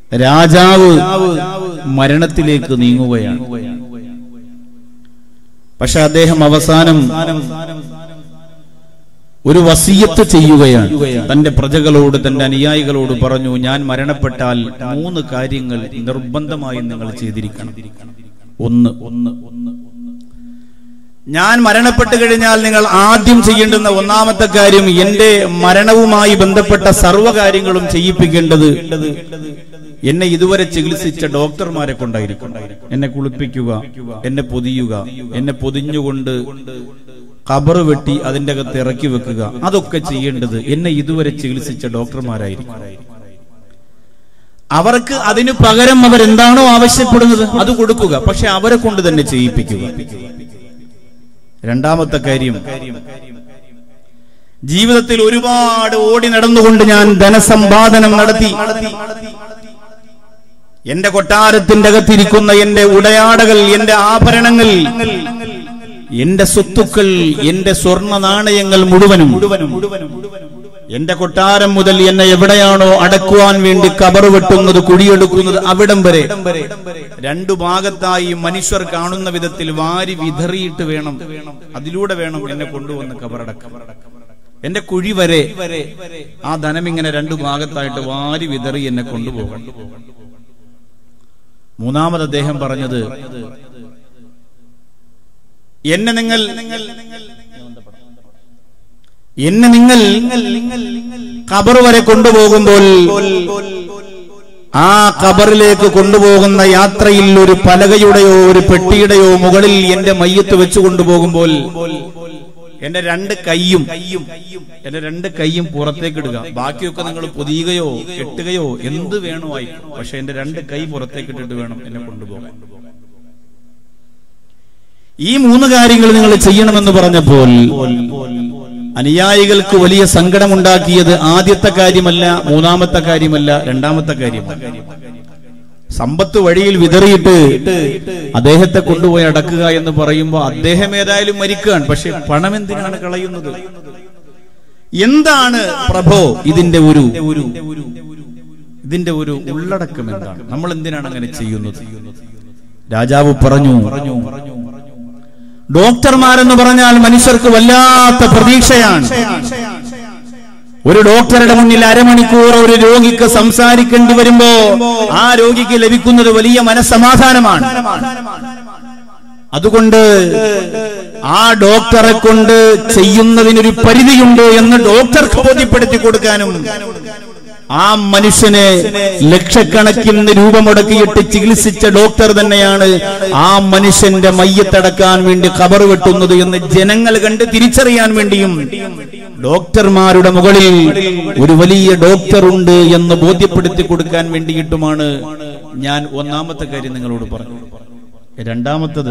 രാജാവ് മരണത്തിലേക്ക് നീങ്ങുകയാണ് പക്ഷെ അദ്ദേഹം അവസാനം ഒരു വസീയത്ത് ചെയ്യുകയാണ് തന്റെ പ്രജകളോട് തന്റെ അനുയായികളോട് പറഞ്ഞു ഞാൻ മരണപ്പെട്ടാൽ മൂന്ന് കാര്യങ്ങൾ നിർബന്ധമായും നിങ്ങൾ ചെയ്തിരിക്കണം ഒന്ന് ഒന്ന് ഒന്ന് ഞാൻ മരണപ്പെട്ടു കഴിഞ്ഞാൽ നിങ്ങൾ ആദ്യം ചെയ്യേണ്ടുന്ന ഒന്നാമത്തെ കാര്യം എന്റെ മരണവുമായി ബന്ധപ്പെട്ട സർവ്വകാര്യങ്ങളും ചെയ്യിപ്പിക്കേണ്ടത് എന്നെ ഇതുവരെ ചികിത്സിച്ച ഡോക്ടർമാരെ കൊണ്ടായിരിക്കും എന്നെ കുളിപ്പിക്കുക എന്നെ പൊതിയുക എന്നെ പൊതിഞ്ഞുകൊണ്ട് കബറ് വെട്ടി അതിന്റെ അകത്ത് ഇറക്കി വെക്കുക അതൊക്കെ ചെയ്യേണ്ടത് എന്നെ ഇതുവരെ ചികിത്സിച്ച ഡോക്ടർമാരായിരിക്കും അവർക്ക് അതിനു പകരം അവരെന്താണോ ആവശ്യപ്പെടുന്നത് അത് കൊടുക്കുക പക്ഷെ അവരെ കൊണ്ട് തന്നെ ചെയ്യിപ്പിക്കുക രണ്ടാമത്തെ കാര്യം ജീവിതത്തിൽ ഒരുപാട് ഓടി നടന്നുകൊണ്ട് ഞാൻ ധനസമ്പാദനം നടത്തി എന്റെ കൊട്ടാരത്തിന്റെ അകത്തിരിക്കുന്ന എന്റെ ഉടയാടകൾ എന്റെ ആഭരണങ്ങൾ എന്റെ സ്വത്തുക്കൾ എന്റെ സ്വർണ്ണ നാണയങ്ങൾ മുഴുവനും എന്റെ കൊട്ടാരം മുതൽ എന്നെ എവിടെയാണോ അടക്കുവാൻ വേണ്ടി കബർ വെട്ടുന്നത് കുഴിയെടുക്കുന്നത് അവിടം വരെ രണ്ടു ഭാഗത്തായി മനുഷ്യർ കാണുന്ന വിധത്തിൽ വാരി വിതറിയിട്ട് വേണം അതിലൂടെ വേണം എന്നെ കൊണ്ടുവന്ന് കബറടക്കം എന്റെ കുഴി വരെ ആ ധനം ഇങ്ങനെ രണ്ടു ഭാഗത്തായിട്ട് വാരി വിതറി എന്നെ കൊണ്ടുപോകണം മൂന്നാമത് അദ്ദേഹം പറഞ്ഞത് എന്നെ നിങ്ങൾ എന്നെ നിങ്ങൾ ഖബർ വരെ കൊണ്ടുപോകുമ്പോൾ ആ ഖബറിലേക്ക് കൊണ്ടുപോകുന്ന യാത്രയിൽ ഒരു പലകയുടെയോ ഒരു പെട്ടിയുടെയോ മുകളിൽ എന്റെ മയ്യത്ത് വെച്ച് കൊണ്ടുപോകുമ്പോൾ എന്റെ രണ്ട് കൈയും എന്റെ രണ്ട് കൈയും പുറത്തേക്ക് ഇടുക ബാക്കിയൊക്കെ നിങ്ങൾ പൊതിയുകയോ കെട്ടുകയോ എന്ത് വേണോ ആയിക്കോ പക്ഷെ എന്റെ രണ്ട് കൈ പുറത്തേക്ക് ഇട്ടിട്ട് വേണം എന്നെ കൊണ്ടുപോകാൻ ഈ മൂന്ന് കാര്യങ്ങൾ നിങ്ങൾ ചെയ്യണമെന്ന് പറഞ്ഞപ്പോൾ അനുയായികൾക്ക് വലിയ സങ്കടമുണ്ടാക്കിയത് ആദ്യത്തെ കാര്യമല്ല മൂന്നാമത്തെ കാര്യമല്ല രണ്ടാമത്തെ കാര്യമല്ല സമ്പത്ത് വഴിയിൽ വിതറിയിട്ട് അദ്ദേഹത്തെ കൊണ്ടുപോയി അടക്കുക എന്ന് പറയുമ്പോൾ അദ്ദേഹം ഏതായാലും മരിക്കുകയാണ് പക്ഷെ പണം എന്തിനാണ് കളയുന്നത് എന്താണ് പ്രഭോ ഇതിന്റെ ഒരു ഇതിന്റെ ഒരു ഉള്ളടക്കം എന്താണ് നമ്മൾ എന്തിനാണ് അങ്ങനെ ചെയ്യുന്നത് രാജാവ് പറഞ്ഞു ഡോക്ടർമാരെന്ന് പറഞ്ഞാൽ മനുഷ്യർക്ക് വല്ലാത്ത പ്രതീക്ഷയാണ് ഒരു ഡോക്ടറുടെ മുന്നിൽ അരമണിക്കൂർ ഒരു രോഗിക്ക് സംസാരിക്കേണ്ടി വരുമ്പോ ആ രോഗിക്ക് ലഭിക്കുന്നത് വലിയ മനസ്സമാധാനമാണ് അതുകൊണ്ട് ആ ഡോക്ടറെ കൊണ്ട് ചെയ്യുന്നതിനൊരു പരിധിയുണ്ട് എന്ന് ഡോക്ടർക്ക് ബോധ്യപ്പെടുത്തി കൊടുക്കാനും ആ മനുഷ്യനെ ലക്ഷക്കണക്കിന് രൂപ മുടക്കിയിട്ട് ചികിത്സിച്ച ഡോക്ടർ തന്നെയാണ് ആ മനുഷ്യന്റെ മയ്യത്തടക്കാൻ വേണ്ടി കബർ വെട്ടുന്നത് എന്ന് ജനങ്ങൾ കണ്ട് തിരിച്ചറിയാൻ വേണ്ടിയും ഡോക്ടർമാരുടെ മുകളിൽ ഒരു വലിയ ഡോക്ടർ ഉണ്ട് എന്ന് ബോധ്യപ്പെടുത്തി കൊടുക്കാൻ വേണ്ടിയിട്ടുമാണ് ഞാൻ ഒന്നാമത്തെ കാര്യം നിങ്ങളോട് പറഞ്ഞു രണ്ടാമത്തത്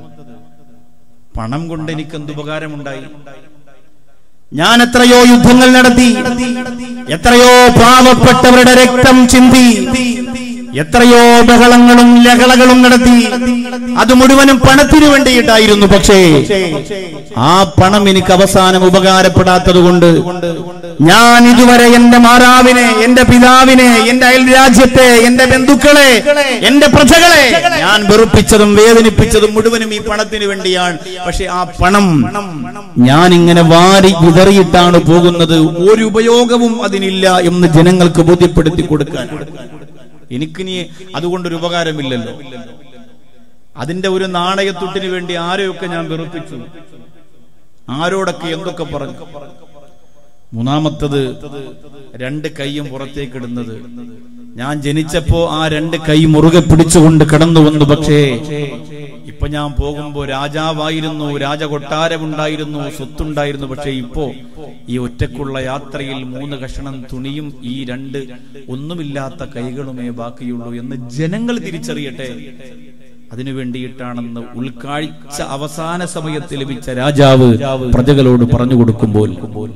പണം കൊണ്ട് എനിക്ക് എന്ത് ഉപകാരമുണ്ടായി ഞാൻ എത്രയോ യുദ്ധങ്ങൾ നടത്തി എത്രയോ പാവപ്പെട്ടവരുടെ രക്തം ചിന്തി എത്രയോ ബഹളങ്ങളും ലഹളകളും നടത്തി അത് മുഴുവനും പണത്തിനു വേണ്ടിയിട്ടായിരുന്നു പക്ഷേ ആ പണം എനിക്ക് അവസാനം ഉപകാരപ്പെടാത്തത് കൊണ്ട് ഞാൻ ഇതുവരെ എന്റെ മാതാവിനെ എന്റെ പിതാവിനെ എന്റെ അയൽ രാജ്യത്തെ എന്റെ ബന്ധുക്കളെ എന്റെ പ്രജകളെ ഞാൻ വെറുപ്പിച്ചതും വേദനിപ്പിച്ചതും മുഴുവനും ഈ പണത്തിന് വേണ്ടിയാണ് പക്ഷെ ആ പണം ഞാൻ ഇങ്ങനെ വാരി വിതറിയിട്ടാണ് പോകുന്നത് ഒരു ഉപയോഗവും അതിനില്ല എന്ന് ജനങ്ങൾക്ക് ബോധ്യപ്പെടുത്തി കൊടുക്കാൻ എനിക്കിനി അതുകൊണ്ടൊരു ഉപകാരമില്ലല്ലോ അതിന്റെ ഒരു നാണയത്തുട്ടിന് വേണ്ടി ആരെയൊക്കെ ഞാൻ വെറുപ്പിച്ചു ആരോടൊക്കെ എന്തൊക്കെ പറഞ്ഞു മൂന്നാമത്തത് രണ്ട് കൈയും പുറത്തേക്കിടുന്നത് ഞാൻ ജനിച്ചപ്പോ ആ രണ്ട് കൈ മുറുകെ പിടിച്ചുകൊണ്ട് കടന്നു വന്നു പക്ഷേ ഇപ്പൊ ഞാൻ പോകുമ്പോ രാജാവായിരുന്നു രാജകൊട്ടാരമുണ്ടായിരുന്നു സ്വത്തുണ്ടായിരുന്നു പക്ഷെ ഇപ്പോ ഈ ഒറ്റക്കുള്ള യാത്രയിൽ മൂന്ന് കഷണം തുണിയും ഈ രണ്ട് ഒന്നുമില്ലാത്ത കൈകളുമേ ബാക്കിയുള്ളൂ എന്ന് ജനങ്ങൾ തിരിച്ചറിയട്ടെ അതിനു വേണ്ടിയിട്ടാണെന്ന് ഉൾക്കാഴ്ച അവസാന സമയത്ത് ലഭിച്ച രാജാവ് പ്രജകളോട് പറഞ്ഞു കൊടുക്കുമ്പോൾ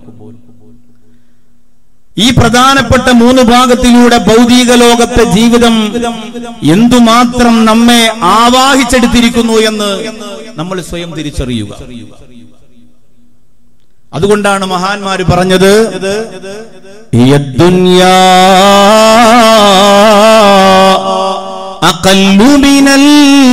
ഈ പ്രധാനപ്പെട്ട മൂന്ന് ഭാഗത്തിലൂടെ ഭൗതിക ലോകത്തെ ജീവിതം എന്തുമാത്രം നമ്മെ ആവാഹിച്ചെടുത്തിരിക്കുന്നു എന്ന് നമ്മൾ സ്വയം തിരിച്ചറിയുക അതുകൊണ്ടാണ് മഹാന്മാര് പറഞ്ഞത് "ഈ ദുനിയാ അഖല്ലു മിനൽ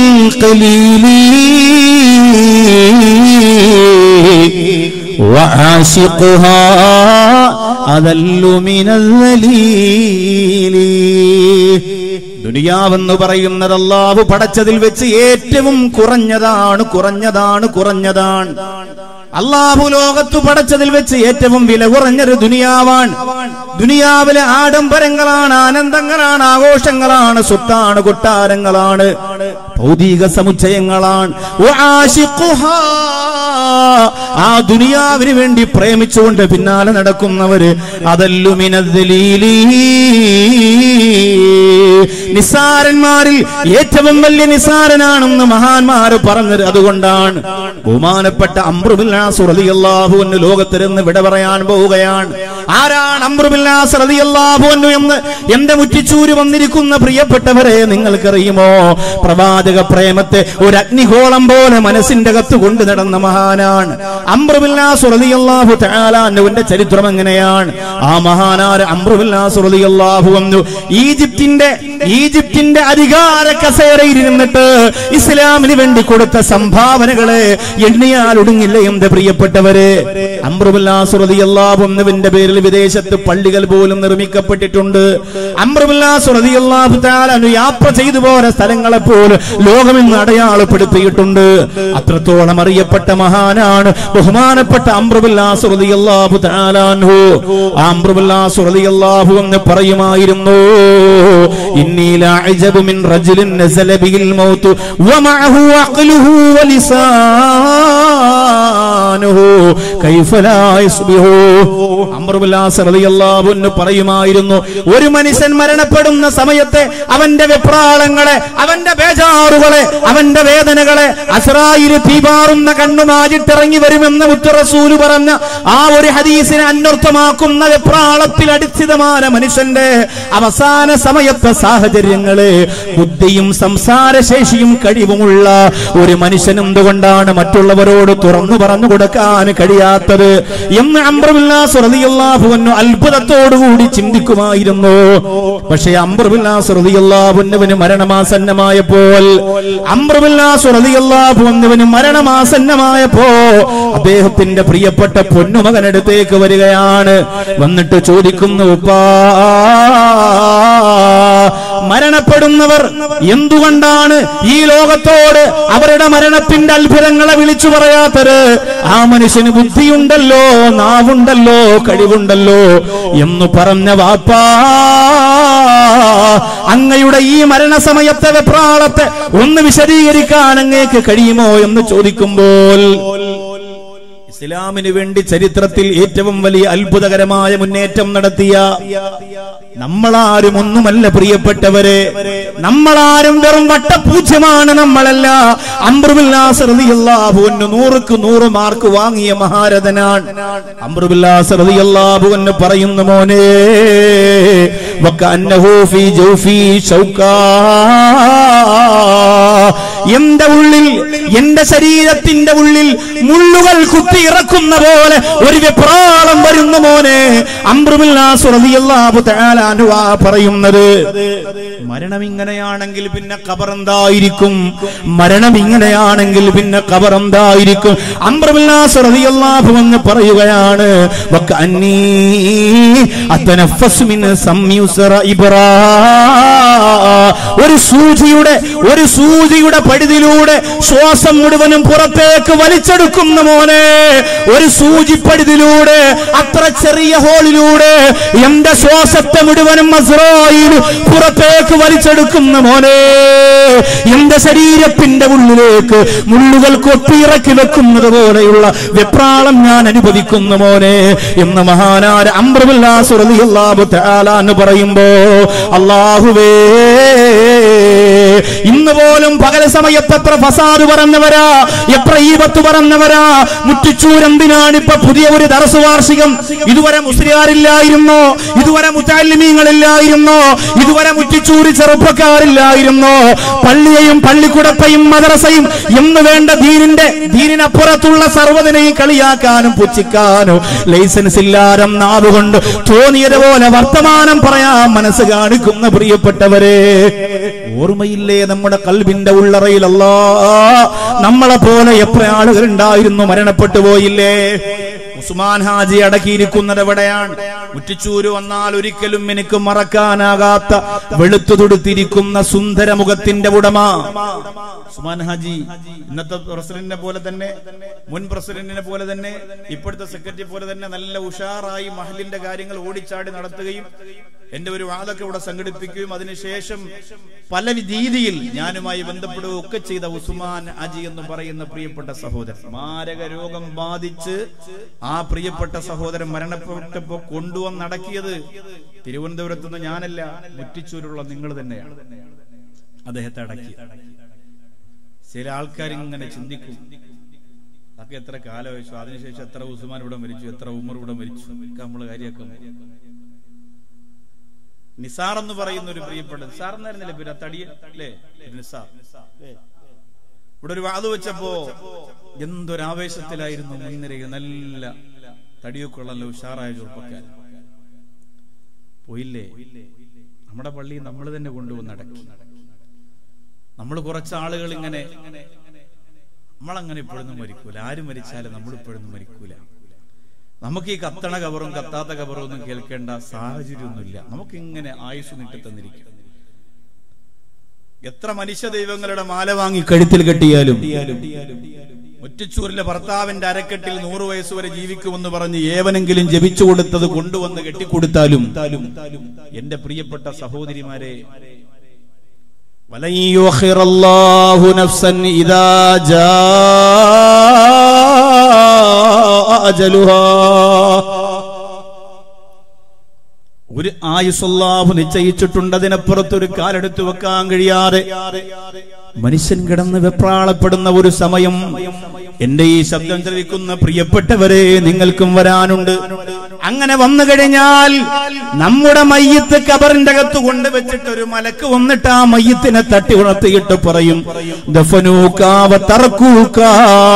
ഖലീലി وعاشقها أذل من الذليل ദുനിയാവെന്ന് പറയുന്നത് അള്ളാഹു പടച്ചതിൽ വെച്ച് ഏറ്റവും കുറഞ്ഞതാണ് കുറഞ്ഞതാണ് കുറഞ്ഞതാണ് അള്ളാഹു ലോകത്ത് പടച്ചതിൽ വെച്ച് ഏറ്റവും വില കുറഞ്ഞൊരു ദുനിയാവാണ് ദുനിയാവിലെ ആഡംബരങ്ങളാണ് ആനന്ദങ്ങളാണ് ആഘോഷങ്ങളാണ് സ്വത്താണ് കൊട്ടാരങ്ങളാണ് ഭൗതിക സമുച്ചയങ്ങളാണ് വആശിഖുഹാ. ആ ദുനിയാവിന് വേണ്ടി പ്രേമിച്ചുകൊണ്ട് പിന്നാലെ നടക്കുന്നവര് അതല്ലുമിനദ്ദലീലീ നിസാരന്മാരിൽ ഏറ്റവും വലിയ നിസാരനാണെന്ന് മഹാന്മാര് പറഞ്ഞത് അതുകൊണ്ടാണ് ബഹുമാനപ്പെട്ട അമ്രുബില്ലാസുറിയാഹുവിന് ലോകത്തിരുന്ന് വിട പറയാൻ പോവുകയാണ് ആരാണ് അമ്രുബില്ലാസുറിയാഹുവിനു എന്ന് എന്റെ മുറ്റിച്ചൂര് വന്നിരിക്കുന്ന പ്രിയപ്പെട്ടവരെ നിങ്ങൾക്കറിയുമോ പ്രവാചക പ്രേമത്തെ ഒരു അഗ്നിഗോളം പോലെ മനസ്സിന്റെ അകത്ത് കൊണ്ടു നടന്ന മഹാനാണ് അമ്രുബില്ലാസുറിയാഹു താലാനുവിന്റെ ചരിത്രം എങ്ങനെയാണ് ആ മഹാനാര് അമ്രുബില്ലാസുറിയാഹു വന്നു ഈജിപ്തിന്റെ ഈജിപ്തിന്റെ അധികാര കസേരയിൽ ഇരുന്നിട്ട് ഇസ്ലാമിന് വേണ്ടി കൊടുത്ത സംഭാവനകളെ എണ്ണിയാൽ ഒടുങ്ങില്ല എന്റെ പ്രിയപ്പെട്ടവരെ അമ്രുബുല്ലാസുറതിയല്ലാവുന്നവിന്റെ പേരിൽ വിദേശത്ത് പള്ളികൾ പോലും നിർമ്മിക്കപ്പെട്ടിട്ടുണ്ട് അമ്രുബുല്ലാസുറതിയല്ലാഹു താലു യാത്ര ചെയ്തു പോയ സ്ഥലങ്ങളെ പോലും ലോകമെന്ന് അടയാളപ്പെടുത്തിയിട്ടുണ്ട് അത്രത്തോളം അറിയപ്പെട്ട മഹാനാണ് ബഹുമാനപ്പെട്ട അമ്രുബുല്ലാസുറതിയല്ലാഹു താലാൻഹു ആ അമ്രുബുല്ലാസുറതിയല്ലാഹു എന്ന് പറയുമായിരുന്നു إني لأعجب من رجل نزل به الموت ومعه عقله ولسانه كيف لا يصبح അമ്രുബില്ലാസ് റളിയല്ലാഹു അൻഹു പറയുമായിരുന്നു ഒരു മനുഷ്യൻ മരണപ്പെടുന്ന സമയത്ത് അവന്റെ വെപ്രാളങ്ങളെ അവന്റെ ബേജാറുകളെ അവന്റെ വേദനകളെ അസ്രായിര് തീപാറുന്ന കണ്ണുമാജിട്ടിറങ്ങി വരുമെന്ന് മുത്തറസൂല് പറഞ്ഞ ആ ഒരു ഹദീസിനെ അന്വർത്ഥമാക്കുന്ന വെപ്രാളത്തിൽ അടിസ്ഥിതമായ മനുഷ്യന്റെ അവസാന സമയത്തെ സാഹചര്യങ്ങള് ബുദ്ധിയും സംസാരശേഷിയും കഴിവുമുള്ള ഒരു മനുഷ്യൻ എന്തുകൊണ്ടാണ് മറ്റുള്ളവരോട് തുറന്നു പറഞ്ഞു കൊടുക്കാൻ കഴിയാത്തത് എന്ന് അംബ്രബില്ലാസ്വറിയാഹുവന്നു അത്ഭുതത്തോടുകൂടി ചിന്തിക്കുമായിരുന്നു പക്ഷേ അംബ്രബില്ലാസ്വറിയാഹുവന്നുവിന് മരണമാസന്നമായപ്പോൾ അംബ്രബില്ലാസ്വറിയാഹുവന്നുവിന് മരണമാസന്നമായപ്പോ അദ്ദേഹത്തിന്റെ പ്രിയപ്പെട്ട പൊന്നുമകനടുത്തേക്ക് വരികയാണ് വന്നിട്ട് ചോദിക്കുന്നു ഉപ്പാ മരണപ്പെടുന്നവർ എന്തുകൊണ്ടാണ് ഈ ലോകത്തോട് അവരുടെ മരണത്തിന്റെ അത്ഭുതങ്ങളെ വിളിച്ചു പറയാത്തത് ആ മനുഷ്യന് ബുദ്ധിയുണ്ടല്ലോ നാവുണ്ടല്ലോ കഴിവുണ്ടല്ലോ എന്ന് പറഞ്ഞ വാപ്പാ അങ്ങയുടെ ഈ മരണസമയത്തെ വെപ്രാളത്തെ ഒന്ന് വിശദീകരിക്കാൻ അങ്ങേക്ക് കഴിയുമോ എന്ന് ചോദിക്കുമ്പോൾ ഇസ്ലാമിന് വേണ്ടി ചരിത്രത്തിൽ ഏറ്റവും വലിയ അത്ഭുതകരമായ മുന്നേറ്റം നടത്തിയ നമ്മളാരും ഒന്നുമല്ല പ്രിയപ്പെട്ടവരെ നമ്മളാരും വെറും വട്ടപൂജ്യമാണ് നമ്മളല്ല അമ്രുബില്ലാസറിയാഹുവിന് നൂറുക്ക് നൂറ് മാർക്ക് വാങ്ങിയ മഹാരഥനാണ് അമ്രുബില്ലാസറിയാഹുവിന് പറയുന്നു മോനെ വക്കന്നഹു ഫീ ജൗഫി ഷൗക്കാ എന്റെ ഉള്ളിൽ എന്റെ ശരീരത്തിന്റെ ഉള്ളിൽ മുള്ളുകൾ കുത്തി ഇറക്കുന്ന പോലെ ഒരു വെപ്രാളം വരുന്ന മോനെ അമ്രുമില്ലാസുറിയാബു തയാലാനുവാ പറയുന്നത് മരണം ഇങ്ങനെയാണെങ്കിൽ പിന്നെ കബർ എന്തായിരിക്കും മരണം ഇങ്ങനെയാണെങ്കിൽ പിന്നെ കബർ എന്തായിരിക്കും അമ്രുമില്ലാസുറിയാബു എന്ന് പറയുകയാണ് വക്കന്നീ അത്തനഫസ് മിൻ സംയുസറ ഇബ്രാ ഒരു സൂചിയുടെ ഒരു സൂചിയുടെ പഴുതിലൂടെ ശ്വാസം മുഴുവനും പുറത്തേക്ക് വലിച്ചെടുക്കുന്ന മോനെ ഒരു സൂചിപ്പഴുതിലൂടെ അത്ര ചെറിയ ഹോളിലൂടെ എന്റെ ശ്വാസത്തെ മുഴുവനും അസ്രായിൽ പുറത്തേക്ക് വലിച്ചെടുക്കുന്ന മോനെ എന്റെ ശരീരത്തിന്റെ ഉള്ളിലേക്ക് മുള്ളുകൾ കൊത്തിയിറക്കി വെക്കുന്നത് പോലെയുള്ള വെപ്രാളം ഞാൻ അനുഭവിക്കുന്ന മോനെ എന്ന് മഹാനാര അമ്രബുല്ലാസുറിയാബു എന്ന് പറയുമ്പോ അള്ളാഹുവേ ഇന്ന് പോലും പകൽ സമയത്ത് എത്ര ഫസാദ് പറഞ്ഞവരാ എത്ര ഈപത്ത് പറഞ്ഞവരാ മുറ്റിച്ചൂരെന്തിനാണ് ഇപ്പൊ പുതിയ ഒരു ദർസ് വാർഷികം ഇതുവരെ മുസ്ലിയാരില്ലായിരുന്നോ ഇതുവരെ മുത്താലിമീങ്ങളില്ലായിരുന്നോ ഇതുവരെ മുറ്റിച്ചൂരി ചെറുപ്പക്കാരില്ലായിരുന്നോ പള്ളിയെയും പള്ളിക്കുടപ്പയും മദ്രസയും എന്ന് വേണ്ട ദീനിന്റെ ദീനിനപ്പുറത്തുള്ള സർവ്വതിനെയും കളിയാക്കാനും പുച്ഛിക്കാനും ലൈസൻസ് ഇല്ലാരം നാവുകൊണ്ട് തോന്നിയതുപോലെ വർത്തമാനം പറയാൻ മനസ്സ് കാണിക്കുന്ന പ്രിയപ്പെട്ടവരെ ഓർമ്മയില്ലേ നമ്മുടെ കൽബിന്റെ ഉള്ളറയിൽ അല്ലാ നമ്മളെ പോലെ എത്ര ആളുകൾ ഉണ്ടായിരുന്നു മരണപ്പെട്ടു പോയില്ലേ ഉസ്മാൻ ഹാജി അടക്കിയിരിക്കുന്നത് എവിടെയാണ് മുറ്റിച്ചൂര് വന്നാൽ ഒരിക്കലും എനിക്ക് മറക്കാനാകാത്ത വെളുത്തു തുടുത്തിരിക്കുന്ന സുന്ദര മുഖത്തിന്റെ ഉടമ ഉസ്മാൻ ഹാജി ഇന്നത്തെ പ്രസിഡന്റിനെ പോലെ തന്നെ മുൻ പ്രസിഡന്റിനെ പോലെ തന്നെ ഇപ്പോഴത്തെ സെക്രട്ടറി പോലെ തന്നെ നല്ല ഉഷാറായി മഹലിന്റെ കാര്യങ്ങൾ ഓടിച്ചാടി നടത്തുകയും എന്റെ ഒരു വാദൊക്കെ ഇവിടെ സംഘടിപ്പിക്കുകയും അതിനുശേഷം പല രീതിയിൽ ഞാനുമായി ബന്ധപ്പെടുകയും ഒക്കെ ചെയ്ത ഉസ്മാൻ അജി എന്ന് പറയുന്ന പ്രിയപ്പെട്ട സഹോദരൻ മാരക രോഗം ബാധിച്ച് ആ പ്രിയപ്പെട്ട സഹോദരൻ മരണപ്പെട്ടപ്പോ കൊണ്ടുവന്നടക്കിയത് തിരുവനന്തപുരത്ത് നിന്ന് ഞാനല്ല മുറ്റിച്ചൂരുള്ള നിങ്ങൾ തന്നെയാണ് അദ്ദേഹത്തെ അടക്കി ചില ആൾക്കാർ ഇങ്ങനെ ചിന്തിക്കും അതൊക്കെ എത്ര കാലം വെച്ചു അതിനുശേഷം എത്ര ഉസ്മാൻ ഇവിടെ മരിച്ചു എത്ര ഉമർ ഇവിടെ മരിച്ചു ഒക്കെ നമ്മൾ കാര്യമാക്കുന്നു നിസാർ എന്ന് പറയുന്ന ഒരു പ്രിയപ്പെട്ട നിസാർ എന്നായിരുന്നില്ലേ പിന്നെ തടിയ അല്ലേ നിസാർ ഇവിടെ ഒരു വാത് വെച്ചപ്പോ എന്തൊരാവേശത്തിലായിരുന്നു മുൻനിരയിൽ നല്ല തടിയൊക്കെ ഉള്ളല്ലോ ഉഷാറായ ചെറുപ്പക്കാരൻ പോയില്ലേ നമ്മുടെ പള്ളി നമ്മൾ തന്നെ കൊണ്ടുവന്ന് അടക്കി നമ്മൾ കുറച്ച് ആളുകൾ ഇങ്ങനെ നമ്മളങ്ങനെ ഇപ്പോഴൊന്നും മരിക്കൂല ആരും മരിച്ചാലും നമ്മൾ ഇപ്പോഴൊന്നും മരിക്കൂല നമുക്ക് ഈ കത്തണ കബറും കത്താത്ത കബറും ഒന്നും കേൾക്കേണ്ട സാഹചര്യമൊന്നുമില്ല നമുക്ക് ഇങ്ങനെ ആയുസ് നീട്ടി തന്നിരിക്കും എത്ര മനുഷ്യ ദൈവങ്ങളുടെ മാല വാങ്ങി കഴുത്തിൽ കെട്ടിയാലും ഒറ്റച്ചൂരിലെ ഭർത്താവിന്റെ അരക്കെട്ടിൽ നൂറു വയസ്സ് വരെ ജീവിക്കുമെന്ന് പറഞ്ഞ് ഏവനെങ്കിലും ജപിച്ചു കൊടുത്തത് കൊണ്ടുവന്ന് കെട്ടിക്കൊടുത്താലും എന്റെ പ്രിയപ്പെട്ട സഹോദരിമാരെ ولن يؤخر الله نفسا إذا جاء أجلها ഒരു ആയുസല്ലാഹു നിശ്ചയിച്ചിട്ടുണ്ട് അതിനപ്പുറത്ത് ഒരു കാലെടുത്ത് വെക്കാൻ കഴിയാതെ മനുഷ്യൻ കിടന്ന് വെപ്രാളപ്പെടുന്ന ഒരു സമയം എന്റെ ഈ ശബ്ദം ശ്രവിക്കുന്ന പ്രിയപ്പെട്ടവരെ നിങ്ങൾക്കും വരാനുണ്ട് അങ്ങനെ വന്നു കഴിഞ്ഞാൽ നമ്മുടെ മയ്യത്ത് കബറിന്റെ അകത്ത് കൊണ്ടുവച്ചിട്ട് ഒരു മലക്ക് വന്നിട്ട് ആ മയ്യത്തിനെ തട്ടി ഉണർത്തിയിട്ട് പറയും ദഫനൂക്കാവ തറക്കൂക്കാ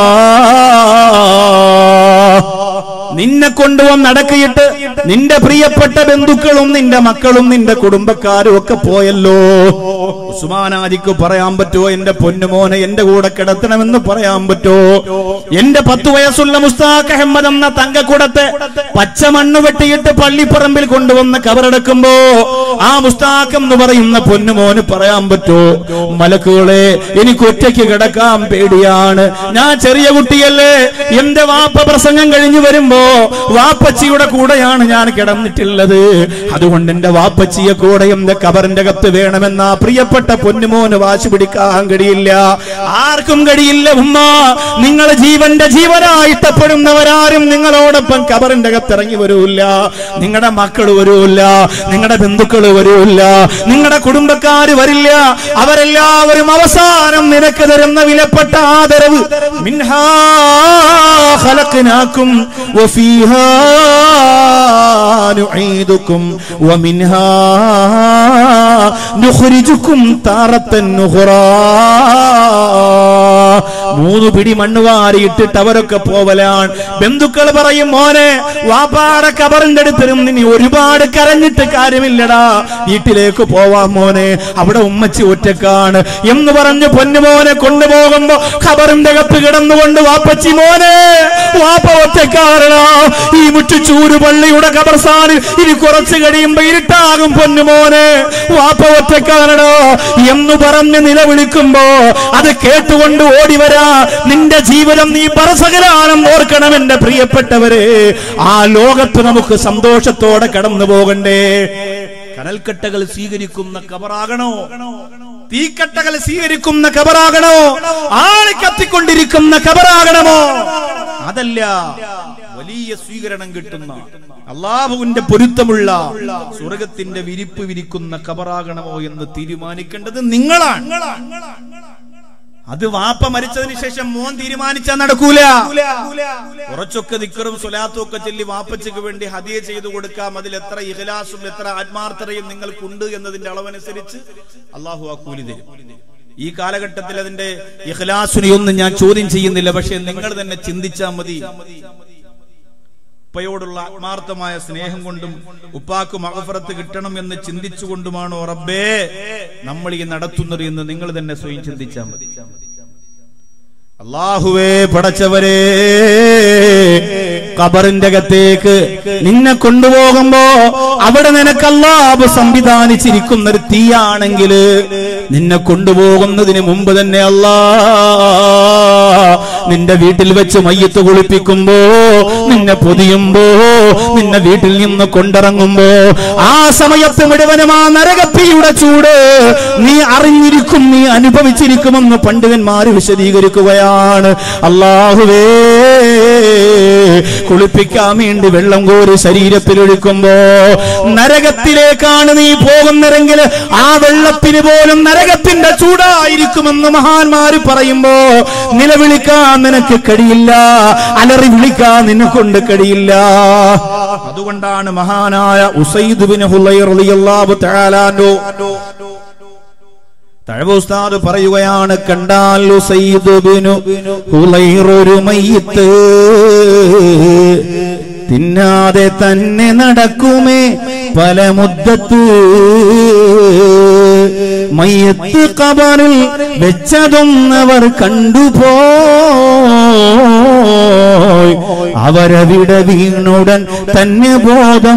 നിന്നെ കൊണ്ടുവന്ന് അടക്കിയിട്ട് നിന്റെ പ്രിയപ്പെട്ട ബന്ധുക്കളും നിന്റെ മക്കളും നിന്റെ കുടുംബക്കാരും ഒക്കെ പോയല്ലോ ഉസ്മാനാദിക്ക് പറയാൻ പറ്റുമോ എന്റെ പൊന്നുമോനെ എന്റെ കൂടെ കിടത്തണമെന്ന് പറയാൻ പറ്റുമോ എന്റെ പത്തു വയസ്സുള്ള മുസ്താഖ് അഹമ്മദ് എന്ന തങ്കക്കുടത്തെ പച്ച മണ്ണ് വെട്ടിയിട്ട് പള്ളിപ്പറമ്പിൽ കൊണ്ടുവന്ന് കബറടക്കുമ്പോ ആ മുസ്താഖ് എന്ന് പറയുന്ന പൊന്നുമോന് പറയാൻ പറ്റുമോ മലക്കുകളെ എനിക്ക് ഒറ്റയ്ക്ക് കിടക്കാൻ പേടിയാണ് ഞാൻ ചെറിയ കുട്ടിയല്ലേ എന്റെ വാപ്പ പ്രസംഗം കഴിഞ്ഞു വരുമ്പോ വാപ്പച്ചിയുടെ കൂടെയാണ് ഞാൻ കിടന്നിട്ടുള്ളത് അതുകൊണ്ട് എന്റെ വാപ്പച്ചിയെ കൂടെ എന്റെ കബറിന്റെ കത്ത് വേണമെന്ന പ്രിയപ്പെട്ട പൊന്നുമോന് വാശി പിടിക്കാൻ കഴിയില്ല ആർക്കും കഴിയില്ല ഉമ്മ നിങ്ങൾ ജീവന്റെ ജീവനായി ഇഷ്ടപ്പെടുന്നവരാരും നിങ്ങളോടൊപ്പം കബറിന്റെ അകത്ത് ഇറങ്ങി വരൂല്ല നിങ്ങളുടെ മക്കൾ വരൂല്ല നിങ്ങളുടെ ബന്ധുക്കൾ വരൂല്ല നിങ്ങളുടെ കുടുംബക്കാര് വരില്ല അവരെല്ലാവരും അവസാനം നിനക്ക് തരുന്ന വിലപ്പെട്ട ആദരവ് മിൻഹാ ഖലഖനാക്കും വഫീഹാ നുഈദുക്കും വമിൻഹാ നുഖ്രിജുക്കും താറത്തൻ നുഖ്റാ മൂന്ന് പിടി മണ്ണ് വാരി ഇട്ടിട്ട് അവരൊക്കെ പോവലാണ് ബന്ധുക്കൾ പറയും മോനെ വാപ്പാടെ കബറിന്റെ അടുത്തിരും നീ ഒരുപാട് കരഞ്ഞിട്ട് കാര്യമില്ലടാ വീട്ടിലേക്ക് പോവാം മോനെ അവിടെ ഉമ്മച്ചി ഒറ്റക്കാണ് എന്ന് പറഞ്ഞ് പൊന്നുമോനെ കൊണ്ടുപോകുമ്പോ ഖബറിന്റെ അകത്ത് കിടന്നുകൊണ്ട് വാപ്പച്ചി മോനെ വാപ്പ ഒറ്റക്കാരനാ ഈ മുറ്റുചൂര് പള്ളിയുടെ കബർസ്ഥാനിൽ ഇനി കുറച്ച് കഴിയുമ്പോ ഇരുട്ടാകും പൊന്നുമോനെ വാപ്പ ഒറ്റക്കാരനോ എന്ന് പറഞ്ഞ് നിലവിളിക്കുമ്പോ അത് കേട്ടുകൊണ്ട് ഓടി വരാ നിന്റെ ജീവിതം നീ പറസകലാണെന്ന് ഓർക്കണം എന്റെ പ്രിയപ്പെട്ടവരെ ആ ലോകത്ത് നമുക്ക് സന്തോഷത്തോടെ കടന്നു പോകണ്ടേ കനൽക്കട്ടകൾ സ്വീകരിക്കുന്ന കബറാകണോ തീക്കട്ടകൾ സ്വീകരിക്കുന്ന കബറാകണോ ആളി കത്തിക്കൊണ്ടിരിക്കുന്ന കബറാകണമോ അതല്ല വലിയ സ്വീകരണം കിട്ടുന്ന അള്ളാഹുവിന്റെ പൊരുത്തമുള്ള സ്വർഗത്തിന്റെ വിരിപ്പ് വിരിക്കുന്ന കബറാകണമോ എന്ന് തീരുമാനിക്കേണ്ടത് നിങ്ങളാണ് അത് വാപ്പ മരിച്ചതിന് ശേഷം മോൻ തീരുമാനിച്ചാൽ നടക്കൂല കുറച്ചൊക്കെ ദിക്കറും സ്വലാത്തും ഒക്കെ ചൊല്ലി വാപ്പച്ചയ്ക്ക് വേണ്ടി ഹദിയ ചെയ്തു കൊടുക്കാം അതിൽ എത്ര ഇഹലാസും എത്ര ആത്മാർത്ഥതയും നിങ്ങൾക്കുണ്ട് എന്നതിന്റെ അളവനുസരിച്ച് അള്ളാഹു ആ കൂലി തരും ഈ കാലഘട്ടത്തിൽ അതിന്റെ ഇഖ്ലാസിനെയൊന്നും ഞാൻ ചോദ്യം ചെയ്യുന്നില്ല പക്ഷെ നിങ്ങൾ തന്നെ ചിന്തിച്ചാൽ മതി ഉപ്പയോടുള്ള ആത്മാർത്ഥമായ സ്നേഹം കൊണ്ടും ഉപ്പാക്ക് മകഫറത്ത് കിട്ടണം എന്ന് ചിന്തിച്ചുകൊണ്ടുമാണോ റബ്ബേ നമ്മൾ ഈ നടത്തുന്നത് എന്ന് നിങ്ങൾ തന്നെ സ്വയം ചിന്തിച്ചാൽ മതി അള്ളാഹുവേ പടച്ചവരെ കബറിന്റെ അകത്തേക്ക് നിന്നെ കൊണ്ടുപോകുമ്പോ അവിടെ നിനക്ക് അല്ലാഹ് സംവിധാനിച്ചിരിക്കുന്ന ഒരു തീയാണെങ്കിൽ നിന്നെ കൊണ്ടുപോകുന്നതിന് മുമ്പ് തന്നെ അല്ലാ നിന്റെ വീട്ടിൽ വെച്ച് മയ്യത്ത് കുളിപ്പിക്കുമ്പോ നിന്നെ പൊതിയുമ്പോ നിന്നെ വീട്ടിൽ നിന്ന് കൊണ്ടിറങ്ങുമ്പോ ആ സമയത്ത് മുഴുവനും ആ നരകത്തിയുടെ ചൂട് നീ അറിഞ്ഞിരിക്കും നീ അനുഭവിച്ചിരിക്കുമെന്ന് പണ്ഡിതന്മാർ വിശദീകരിക്കുകയാണ് അള്ളാഹുവേ കുളിപ്പിക്കാൻ വേണ്ടി വെള്ളം കോരി ശരീരത്തിൽ ഒഴിക്കുമ്പോ നരകത്തിലേക്കാണ് നീ പോകുന്നതെങ്കിൽ ആ വെള്ളത്തിന് പോലും നരകത്തിന്റെ ചൂടായിരിക്കുമെന്ന് മഹാന്മാര് പറയുമ്പോ നിലവിളിക്കാൻ നിനക്ക് കഴിയില്ല അലറി വിളിക്കാൻ നിന്നെ കൊണ്ട് കഴിയില്ല അതുകൊണ്ടാണ് മഹാനായ ഉസൈദുബിന് ഹുലൈറിയാബു തആലാനു തഴവ് ഉസ്താദ് പറയുകയാണ് കണ്ടാൽ ഉസൈദുബിനു ഹുലൈറൊരു മയ്യത്ത് തിന്നാതെ തന്നെ നടക്കുമേ പല മുദ്ദത്ത് മയ്യത്ത് കബറിൽ വെച്ചതും അവർ കണ്ടുപോയി അവരവിടെ വീണുടൻ തന്നെ ബോധം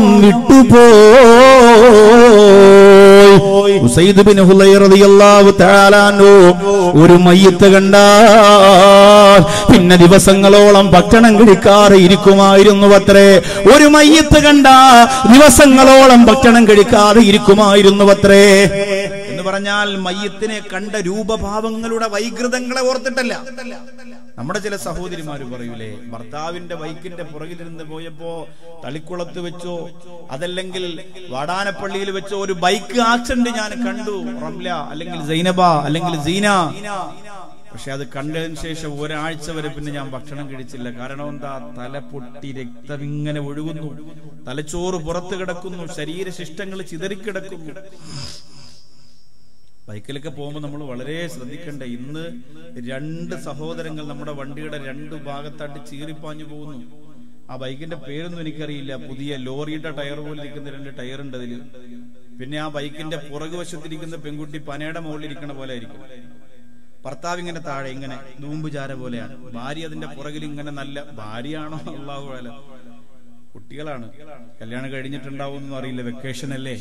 വിട്ടുപോയി ഉസൈദ് ബിൻ ഹുലൈർ റളിയല്ലാഹു തആല അൻഹു ഒരു മയ്യത്ത് കണ്ടാൽ പിന്നെ ദിവസങ്ങളോളം ഭക്ഷണം കഴിക്കാതെ ഇരിക്കുമായിരുന്നു അത്രേ ഒരു മയ്യത്ത് കണ്ട ദിവസങ്ങളോളം ഭക്ഷണം കഴിക്കാതെ ഇരിക്കുമായിരുന്നു അത്രേ എന്ന് പറഞ്ഞാൽ മയ്യത്തിനെ കണ്ട രൂപഭാവങ്ങളുടെ വൈകൃതങ്ങളെ ഓർത്തിട്ടല്ല നമ്മുടെ ചില സഹോദരിമാര് പറയൂലേ ഭർത്താവിന്റെ ബൈക്കിന്റെ പുറകിലിരുന്ന് പോയപ്പോ തളിക്കുളത്ത് വെച്ചോ അതല്ലെങ്കിൽ വാടാനപ്പള്ളിയിൽ വെച്ചോ ഒരു ബൈക്ക് ആക്സിഡന്റ് ഞാൻ കണ്ടു റംല അല്ലെങ്കിൽ സൈനബ അല്ലെങ്കിൽ സീന പക്ഷെ അത് കണ്ടതിന് ശേഷം ഒരാഴ്ച വരെ പിന്നെ ഞാൻ ഭക്ഷണം കഴിച്ചില്ല കാരണം എന്താ തല പൊട്ടി രക്തം ഇങ്ങനെ ഒഴുകുന്നു തലച്ചോറ് പുറത്ത് കിടക്കുന്നു ശരീരശിഷ്ടങ്ങൾ ചിതറിക്കിടക്കുന്നു ബൈക്കിലൊക്കെ പോകുമ്പോൾ നമ്മൾ വളരെ ശ്രദ്ധിക്കണ്ടേ ഇന്ന് രണ്ട് സഹോദരങ്ങൾ നമ്മുടെ വണ്ടിയുടെ രണ്ട് ഭാഗത്തായിട്ട് ചീറിപ്പാഞ്ഞു പോകുന്നു ആ ബൈക്കിന്റെ പേരൊന്നും എനിക്കറിയില്ല പുതിയ ലോറിയുടെ ടയർ പോലെ ഇരിക്കുന്ന രണ്ട് ടയർ ഉണ്ട് അതില് പിന്നെ ആ ബൈക്കിന്റെ പുറകു വശത്തിരിക്കുന്ന പെൺകുട്ടി പനയുടെ മുകളിൽ ഇരിക്കണ പോലെ ആയിരിക്കും ഭർത്താവ് ഇങ്ങനെ താഴെ ഇങ്ങനെ നൂമ്പുചാര പോലെയാണ് ഭാര്യ അതിന്റെ പുറകിൽ ഇങ്ങനെ നല്ല ഭാര്യയാണോ അള്ളാഹു അല്ല കുട്ടികളാണ് കല്യാണം കഴിഞ്ഞിട്ടുണ്ടാവും എന്നൊന്നും അറിയില്ല വെക്കേഷൻ അല്ലേ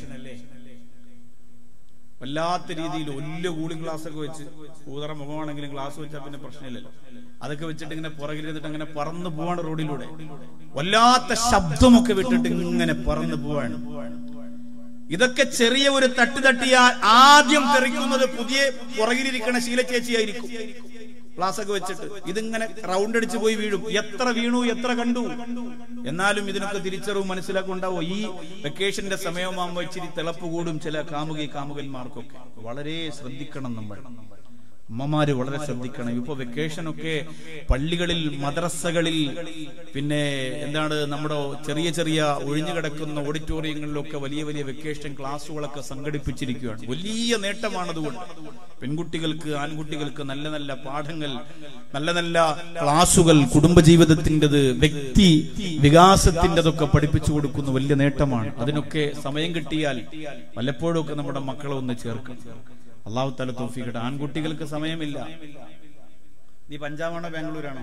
വല്ലാത്ത രീതിയിൽ വലിയ കൂളിംഗ് ഗ്ലാസ് ഒക്കെ വെച്ച് ഊതറ മുഖമാണെങ്കിലും ഗ്ലാസ് വെച്ചാൽ പിന്നെ പ്രശ്നമില്ലല്ലോ അതൊക്കെ വെച്ചിട്ട് ഇങ്ങനെ പുറകിലിരുന്നിട്ട് അങ്ങനെ പറന്നു പോവാണ് റോഡിലൂടെ വല്ലാത്ത ശബ്ദമൊക്കെ വിട്ടിട്ട് ഇങ്ങനെ പറന്നു പോവാണ് ഇതൊക്കെ ചെറിയ ഒരു തട്ട് തട്ടിയാൽ ആദ്യം തെറിക്കുന്നത് പുതിയ പുറകിലിരിക്കണ ശീലച്ചേച്ചിയായിരിക്കും ഗ്ലാസ് ഒക്കെ വെച്ചിട്ട് ഇതിങ്ങനെ റൗണ്ട് അടിച്ച് പോയി വീഴും എത്ര വീണു എത്ര കണ്ടു എന്നാലും ഇതിനൊക്കെ തിരിച്ചറിവ് മനസ്സിലാക്കുണ്ടാവോ ഈ വെക്കേഷന്റെ സമയമാകുമ്പോൾ ഇച്ചിരി തിളപ്പ് കൂടും ചില കാമുകി കാമുകന്മാർക്കൊക്കെ വളരെ ശ്രദ്ധിക്കണം നമ്മൾ അമ്മമാര് വളരെ ശ്രദ്ധിക്കണം ഇപ്പൊ വെക്കേഷൻ ഒക്കെ പള്ളികളിൽ മദ്രസകളിൽ പിന്നെ എന്താണ് നമ്മുടെ ചെറിയ ചെറിയ ഒഴിഞ്ഞു കിടക്കുന്ന ഓഡിറ്റോറിയങ്ങളിലൊക്കെ വലിയ വലിയ വെക്കേഷൻ ക്ലാസ്സുകളൊക്കെ സംഘടിപ്പിച്ചിരിക്കുകയാണ് വലിയ നേട്ടമാണ് അതുകൊണ്ട് പെൺകുട്ടികൾക്ക് ആൺകുട്ടികൾക്ക് നല്ല നല്ല പാഠങ്ങൾ നല്ല നല്ല ക്ലാസുകൾ കുടുംബജീവിതത്തിൻ്റെത് വ്യക്തി വികാസത്തിൻ്റെതൊക്കെ പഠിപ്പിച്ചു കൊടുക്കുന്ന വലിയ നേട്ടമാണ് അതിനൊക്കെ സമയം കിട്ടിയാൽ വല്ലപ്പോഴും ഒക്കെ നമ്മുടെ മക്കളെ ഒന്ന് ചേർക്കും അള്ളാഹു തല തോഫിക്കട്ടെ ആൺകുട്ടികൾക്ക് സമയമില്ല നീ പഞ്ചാബാണോ ബാംഗ്ലൂരാണോ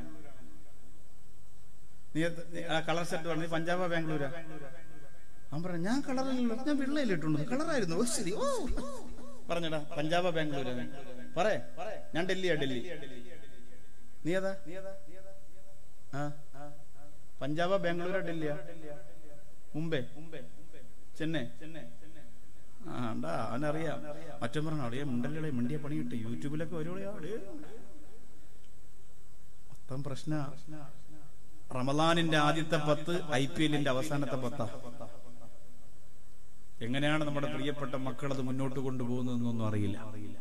നീ ആ കളർ സെറ്റ് പറഞ്ഞു നീ പഞ്ചാബാ ബാംഗ്ലൂരാ അവൻ പറഞ്ഞു ഞാൻ കളറിലല്ലോ ഞാൻ വെള്ളയിലിട്ടുണ്ട് കളറായിരുന്നു ഓ ശരി ഓ പറഞ്ഞടാ പഞ്ചാബാ ബാംഗ്ലൂരാ നീ പറേ ഞാൻ ഡൽഹിയാ ഡൽഹി നീ ഏതാ ആ പഞ്ചാബാ ബാംഗ്ലൂരാ ഡൽഹിയാ മുംബൈ ചെന്നൈ ആ ഉണ്ടാ അവനറിയാം മറ്റം പറഞ്ഞു അവിടെ മുണ്ടല്ലേ മിണ്ടിയ പണി കിട്ടി യൂട്യൂബിലൊക്കെ വരുവോളെ മൊത്തം പ്രശ്ന റമദാനിന്റെ ആദ്യത്തെ പത്ത് ഐ പി എല്ലിന്റെ അവസാനത്തെ പത്താ എങ്ങനെയാണ് നമ്മുടെ പ്രിയപ്പെട്ട മക്കൾ അത് മുന്നോട്ട് കൊണ്ടുപോകുന്നതെന്നൊന്നും അറിയില്ല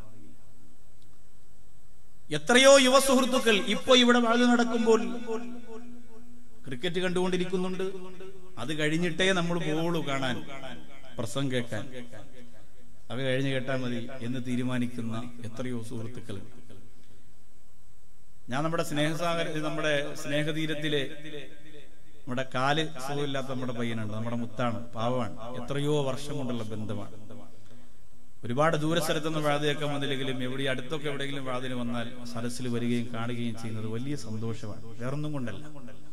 എത്രയോ യുവ സുഹൃത്തുക്കൾ ഇപ്പൊ ഇവിടെ വാഴ നടക്കുമ്പോൾ ക്രിക്കറ്റ് കണ്ടുകൊണ്ടിരിക്കുന്നുണ്ട് അത് കഴിഞ്ഞിട്ടേ നമ്മൾ പോവുള്ളൂ കാണാൻ പ്രസംഗം കേൾക്കാൻ അത് കഴിഞ്ഞ് കേട്ടാൽ മതി എന്ന് തീരുമാനിക്കുന്ന എത്രയോ സുഹൃത്തുക്കൾ ഞാൻ നമ്മുടെ സ്നേഹസാഗര നമ്മുടെ സ്നേഹതീരത്തിലെ നമ്മുടെ കാല് സുഖമില്ലാത്ത നമ്മുടെ പയ്യനുണ്ട് നമ്മുടെ മുത്താണ് പാവമാണ് എത്രയോ വർഷം കൊണ്ടുള്ള ബന്ധമാണ് ഒരുപാട് ദൂര സ്ഥലത്തൊന്നും വാതിലൊക്കെ വന്നില്ലെങ്കിലും എവിടെ അടുത്തൊക്കെ എവിടെയെങ്കിലും വാതിൽ വന്നാൽ സരസിൽ വരികയും കാണുകയും ചെയ്യുന്നത് വലിയ സന്തോഷമാണ് വേറൊന്നും കൊണ്ടല്ല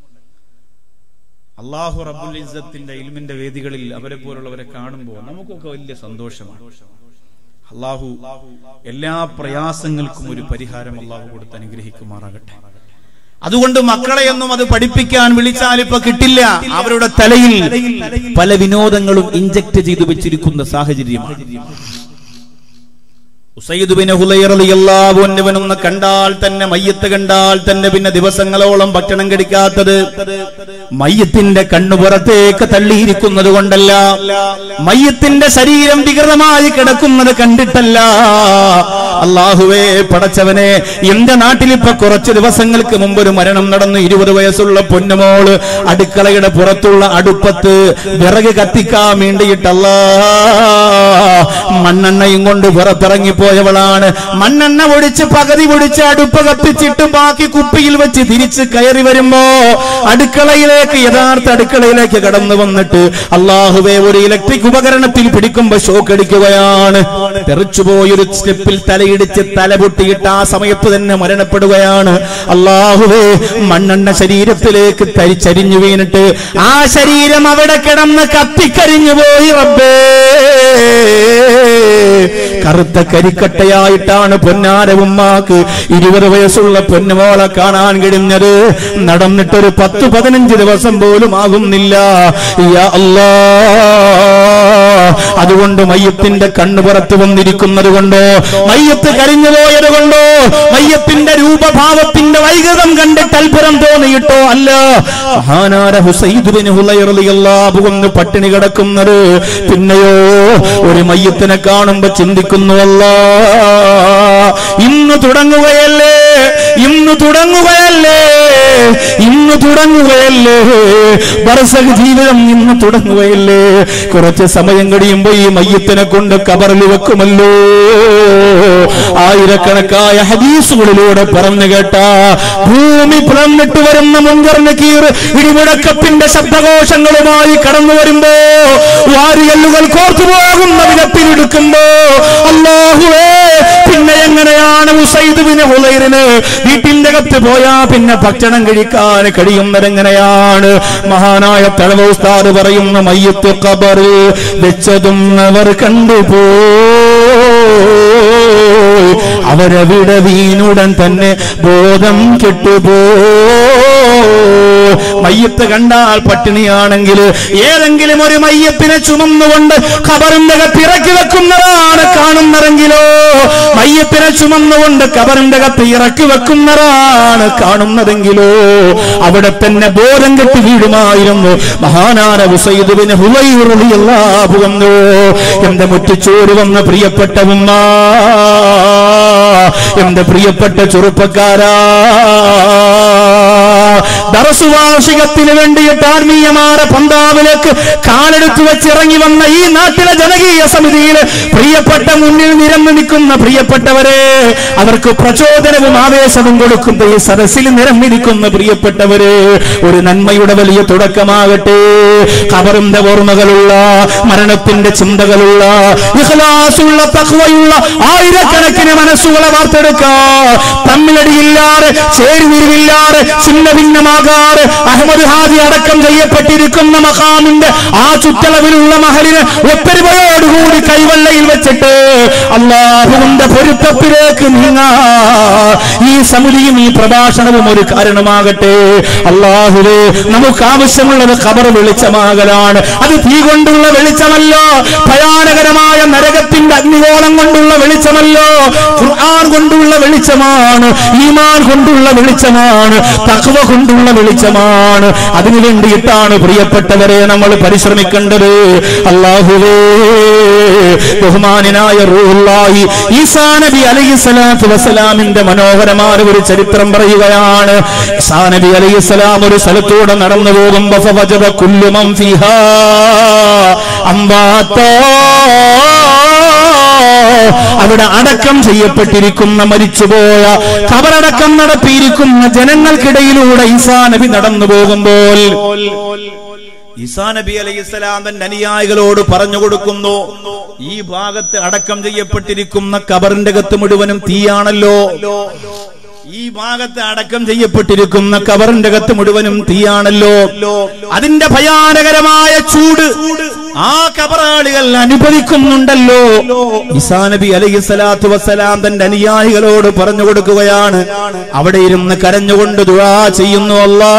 അള്ളാഹു റബ്ബുൽ ഇസ്സത്തിന്റെ ഇൽമിന്റെ വേദികളിൽ അവരെ പോലുള്ളവരെ കാണുമ്പോൾ നമുക്കൊക്കെ വലിയ സന്തോഷമാണ് അള്ളാഹു എല്ലാ പ്രയാസങ്ങൾക്കും ഒരു പരിഹാരം അള്ളാഹു കൊടുത്ത് അനുഗ്രഹിക്കുമാറാകട്ടെ അതുകൊണ്ട് മക്കളെയൊന്നും അത് പഠിപ്പിക്കാൻ വിളിച്ചാൽ ഇപ്പൊ കിട്ടില്ല അവരുടെ തലയിൽ പല വിനോദങ്ങളും ഇഞ്ചക്ട് ചെയ്തു വെച്ചിരിക്കുന്ന സാഹചര്യമാണ് ഉസൈദ് ബിൻ ഹുലൈർ റളിയല്ലാഹു അൻഹുവിനൊന്ന് കണ്ടാൽ തന്നെ മയ്യത്ത് കണ്ടാൽ തന്നെ പിന്നെ ദിവസങ്ങളോളം ഭക്ഷണം കഴിക്കാത്തത് മയ്യത്തിന്റെ കണ്ണു പുറത്തേക്ക് തള്ളിയിരിക്കുന്നത് കൊണ്ടല്ല മയ്യത്തിന്റെ ശരീരം വികൃതമായി കിടക്കുന്നത് കണ്ടിട്ടല്ല അള്ളാഹുവേ പടച്ചവനെ എന്റെ നാട്ടിൽ ഇപ്പൊ കുറച്ച് ദിവസങ്ങൾക്ക് മുമ്പ് ഒരു മരണം നടന്നു ഇരുപത് വയസ്സുള്ള പൊന്നുമോള് അടുക്കളയുടെ പുറത്തുള്ള അടുപ്പത്ത് വിറക് കത്തിക്കാൻ വേണ്ടിയിട്ടല്ലാ മണ്ണെണ്ണയും കൊണ്ട് പുറത്തിറങ്ങിപ്പോയവളാണ് മണ്ണെണ്ണ ഒഴിച്ച് പകുതി ഒഴിച്ച് അടുപ്പ് കത്തിച്ചിട്ട് ബാക്കി കുപ്പിയിൽ വെച്ച് തിരിച്ച് കയറി വരുമ്പോ അടുക്കളയിലേക്ക് യഥാർത്ഥ അടുക്കളയിലേക്ക് കടന്നു വന്നിട്ട് അള്ളാഹുവെ ഒരു ഇലക്ട്രിക് ഉപകരണത്തിൽ പിടിക്കുമ്പോ ഷോക്ക് അടിക്കുകയാണ് തെറിച്ചുപോയൊരു സ്റ്റെപ്പിൽ തലയിടിച്ച് തല പൊട്ടിയിട്ട് ആ സമയത്ത് തന്നെ മരണപ്പെടുകയാണ് അള്ളാഹുവേ മണ്ണെണ്ണ ശരീരത്തിലേക്ക് തരിച്ചരിഞ്ഞു വീണിട്ട് ആ ശരീരം അവിടെ കിടന്ന് കത്തിക്കരിഞ്ഞു പോയി റബ്ബേ കറുത്ത കരിക്കട്ടയായിട്ടാണ് പൊന്നാര ഉമ്മാക്ക് ഇരുപത് വയസ്സുള്ള പൊന്നുമോളെ കാണാൻ കഴിഞ്ഞത് നടന്നിട്ടൊരു പത്ത് പതിനഞ്ച് ദിവസം പോലും ആകുന്നില്ല യാ അല്ലാ അതുകൊണ്ട് മയ്യത്തിന്റെ കണ്ണു പുറത്ത് വന്നിരിക്കുന്നത് കൊണ്ടോ മയ്യത്ത് കരിഞ്ഞു പോയത് കൊണ്ടോ മയ്യത്തിന്റെ രൂപഭാവത്തിന്റെ വൈകൃതം കണ്ടിട്ട് അത്ഭുതം തോന്നിയിട്ടോ അല്ല മഹാനാര ഹുസൈദുബിന് ഹുലയറിയല്ലാബുകൊന്ന് പട്ടിണി കിടക്കുന്നത് പിന്നെയോ ഒരു മയ്യത്തിനെ കാണുമ്പോ ചിന്തിക്കുന്നു അല്ല ഇന്ന് തുടങ്ങുകയല്ലേ ഇന്ന് തുടങ്ങുകയല്ലേ ഇന്ന് തുടങ്ങുകയല്ലേ ബർസഖ് ജീവിതം ഇന്ന് തുടങ്ങുകയല്ലേ കുറച്ച് സമയം കഴിയുമ്പോ ഈ മയ്യത്തിനെ കൊണ്ട് കബറിൽ വെക്കുമല്ലോ ആയിരക്കണക്കായ ഹദീസുകളിലൂടെ പറഞ്ഞു കേട്ട ഭൂമി പിളന്നിട്ട് വരുന്ന മുൻകറിന് കീർ ഇടിമുഴക്കത്തിന്റെ ശബ്ദകോശങ്ങളുമായി കടന്നു വരുമ്പോ വാരിയല്ലുകൾ കോർത്തു പോകുന്ന വിധത്തിൽ എടുക്കുമ്പോ അള്ളാഹുവേ പിന്നെ എങ്ങനെയാണ് ഉസൈദുവിന് ഹുലൈറിന് വീട്ടിന്റെ അകത്ത് പോയാ പിന്നെ ഭക്ഷണം കഴിക്കാൻ കഴിയുന്നതെങ്ങനെയാണ് മഹാനായ തഴവ ഉസ്താദ് പറയുന്ന മയ്യത്ത് കബറിൽ വെച്ചതും അവർ കണ്ടുപോ അവരവിടെ വീണുടൻ തന്നെ ബോധം കെട്ടുപോ മയ്യത്ത് കണ്ടാൽ പട്ടിണിയാണെങ്കിൽ ഏതെങ്കിലും ഒരു മയ്യത്തിനെ ചുമന്നുകൊണ്ട് ഖബറിന്റെ അകത്ത് ഇറക്കി വെക്കുന്നതാണ് കാണുന്നതെങ്കിലോ മയ്യത്തിനെ ചുമന്നുകൊണ്ട് ഖബറിന്റെ അകത്ത് ഇറക്കി വെക്കുന്നതാണ് കാണുന്നതെങ്കിലോ അവിടെ തന്നെ ബോധം കെട്ടി വീഴുമായിരുന്നു മഹാനാന ഹുസൈദുബിന് ഹുലൈറുള്ളാഹു വന്നു എന്റെ മുറ്റിച്ചോര് വന്ന പ്രിയപ്പെട്ട ഉമ്മ എന്റെ പ്രിയപ്പെട്ട ചെറുപ്പക്കാരാ ദറസു വാർഷികത്തിന് വേണ്ടിയിട്ട് ആത്മീയമായ പന്താവിലേക്ക് കാലെടുത്തു വെച്ച് ഇറങ്ങി വന്ന ഈ നാട്ടിലെ ജനകീയ സമിതിയില് പ്രിയപ്പെട്ട മുന്നിൽ നിരന്നു നിൽക്കുന്ന പ്രിയപ്പെട്ടവരെ അവർക്ക് പ്രചോദനവും ആവേശവും കൊടുക്കുന്ന ഈ സദസ്സിൽ നിരന്നിരിക്കുന്ന പ്രിയപ്പെട്ടവരെ ഒരു നന്മയുടെ വലിയ തുടക്കമാകട്ടെ കബറിന്റെ ഓർമ്മകളുള്ള മരണത്തിന്റെ ചിന്തകളുള്ള ഇഖ്ലാസുള്ള തഖ്വയുള്ള ആയിരക്കണക്കിന് മനസ്സുകളെ വാർത്തെടുക്കാ തമ്മിലടിയില്ലാതെ ചേരിതിരിവില്ലാതെ ചിന്ന ഭിന്നമാകാതെ അഹമ്മദ് ഹാജി അടക്കം ചെയ്യപ്പെട്ടിരിക്കുന്ന മഹാമിന്റെ ആ ചുറ്റളവിലുള്ള മഹലിന് ഒത്തൊരുമയോടുകൂടി കൈവെള്ളയിൽ വെച്ചിട്ട് അള്ളാഹുവിന്റെ പൊരുത്തത്തിലേക്ക് നീങ്ങാ ഈ സമിതിയും ഈ പ്രഭാഷണവും ഒരു കാരണമാകട്ടെ അള്ളാഹുവേ നമുക്ക് ആവശ്യമുള്ളത് ഖബർ വെളിച്ചമാകലാണ് അത് തീ കൊണ്ടുള്ള വെളിച്ചമല്ല ഭയാനകരമായ നരകത്തിന്റെ അഗ്നികോളം കൊണ്ടുള്ള വെളിച്ചമല്ലോ ഖുർആൻ കൊണ്ടുള്ള വെളിച്ചമാണ് ഈമാൻ കൊണ്ടുള്ള വെളിച്ചമാണ് തഖ്വ കൊണ്ടുള്ള വെളിച്ചമാണ് അതിനു വേണ്ടിയിട്ടാണ് പ്രിയപ്പെട്ടവരെ നമ്മൾ പരിശ്രമിക്കേണ്ടത് അള്ളാഹുവേ ബഹുമാനായ റൂഹുല്ലാഹി ഈസാ നബി അലൈഹി സ്വലാത്തു വസ്സലാമിന്റെ മനോഹരമായ ഒരു ചരിത്രം പറയുകയാണ് ഈസാ നബി അലൈഹി സ്വലാം ഒരു സ്ഥലത്തൂടെ നടന്നു പോകുമ്പോ ഫവജദ കുല്ലു മൻ ഫിഹാ അംബാത്താ അവിടെ അടക്കം ചെയ്യപ്പെട്ടിരിക്കുന്ന മരിച്ചുപോയ കബറടക്കം നടത്തിയിരിക്കുന്ന ജനങ്ങൾക്കിടയിലൂടെ ഈസാ നബി നടന്നു പോകുമ്പോൾ ഈസാ നബി അലൈഹിസ്സലാം തന്റെ അനുയായികളോട് പറഞ്ഞു കൊടുക്കുന്നു ഈ ഭാഗത്ത് അടക്കം ചെയ്യപ്പെട്ടിരിക്കുന്ന കബറിന്റെ അകത്ത് മുഴുവനും തീയാണല്ലോ ഈ ഭാഗത്ത് അടക്കം ചെയ്യപ്പെട്ടിരിക്കുന്ന കബറിന്റെ അകത്ത് മുഴുവനും തീയാണല്ലോ അതിന്റെ ഭയാനകരമായ ചൂട് ആ കബറാളികൾ അനുഭവിക്കുന്നുണ്ടല്ലോ ഇസാ നബി അലൈഹി സ്വലാത്തു വസ്സലാം തന്റെ അനുയായികളോട് പറഞ്ഞു കൊടുക്കുകയാണ് അവിടെ ഇരുന്ന് കരഞ്ഞുകൊണ്ട് ദുആ ചെയ്യുന്നു അല്ലാ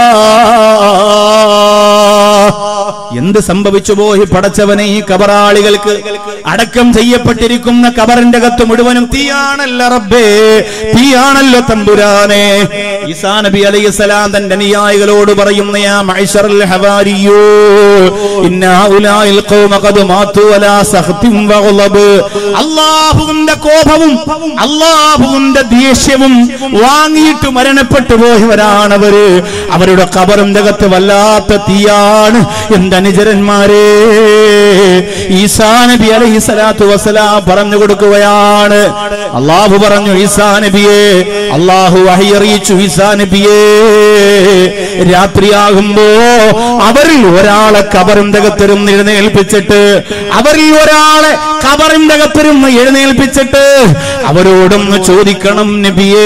എന്ത് സംഭവിച്ചു പോയി പടച്ചവനെ ഈ കബറാളികൾക്ക് അടക്കം ചെയ്യപ്പെട്ടിരിക്കുന്ന കബറിന്റെ അകത്ത് മുഴുവനും തീയാണല്ല റബ്ബേ തീയാണല്ലോ തമ്പുരാനെ ഈസാ നബി അലൈഹി സ്വലാം തന്റെ അനുയായികളോട് പറയുന്ന യാ മഅ്ശറൽ ഹവാരിയോ ഇന്ന ഹൗലാഇൽ ഖൗമ ഖദ് മാതു വലാ സഖ്തിൻ വഗ്ളബ് അല്ലാഹുവിന്റെ കോപവും അല്ലാഹുവിന്റെ ദേഷ്യവും വാങ്ങിയിട്ട് മരണപ്പെട്ടു പോയവരാണവര് അവരുടെ കബറിന്റെ അകത്ത് വല്ലാത്ത തീയാണ് എന്റെ അനുചരന്മാരെ ഈസാ നബി അലൈഹി സ്വലാത്തു വസ്സലാം പറഞ്ഞു കൊടുക്കുകയാണ് അള്ളാഹു പറഞ്ഞു ഈസാ നബിയെ അള്ളാഹു വഹി അറിയിച്ചു ഈസാ നബിയെ രാത്രിയാകുമ്പോ അവരിൽ ഒരാളെ കബറിന്റെ അകത്തിരുന്ന് എഴുന്നേൽപ്പിച്ചിട്ട് അവരിൽ ഒരാളെ കബറിന്റെ അകത്തിരുന്ന് എഴുന്നേൽപ്പിച്ചിട്ട് അവരോടൊന്ന് ചോദിക്കണം നബിയേ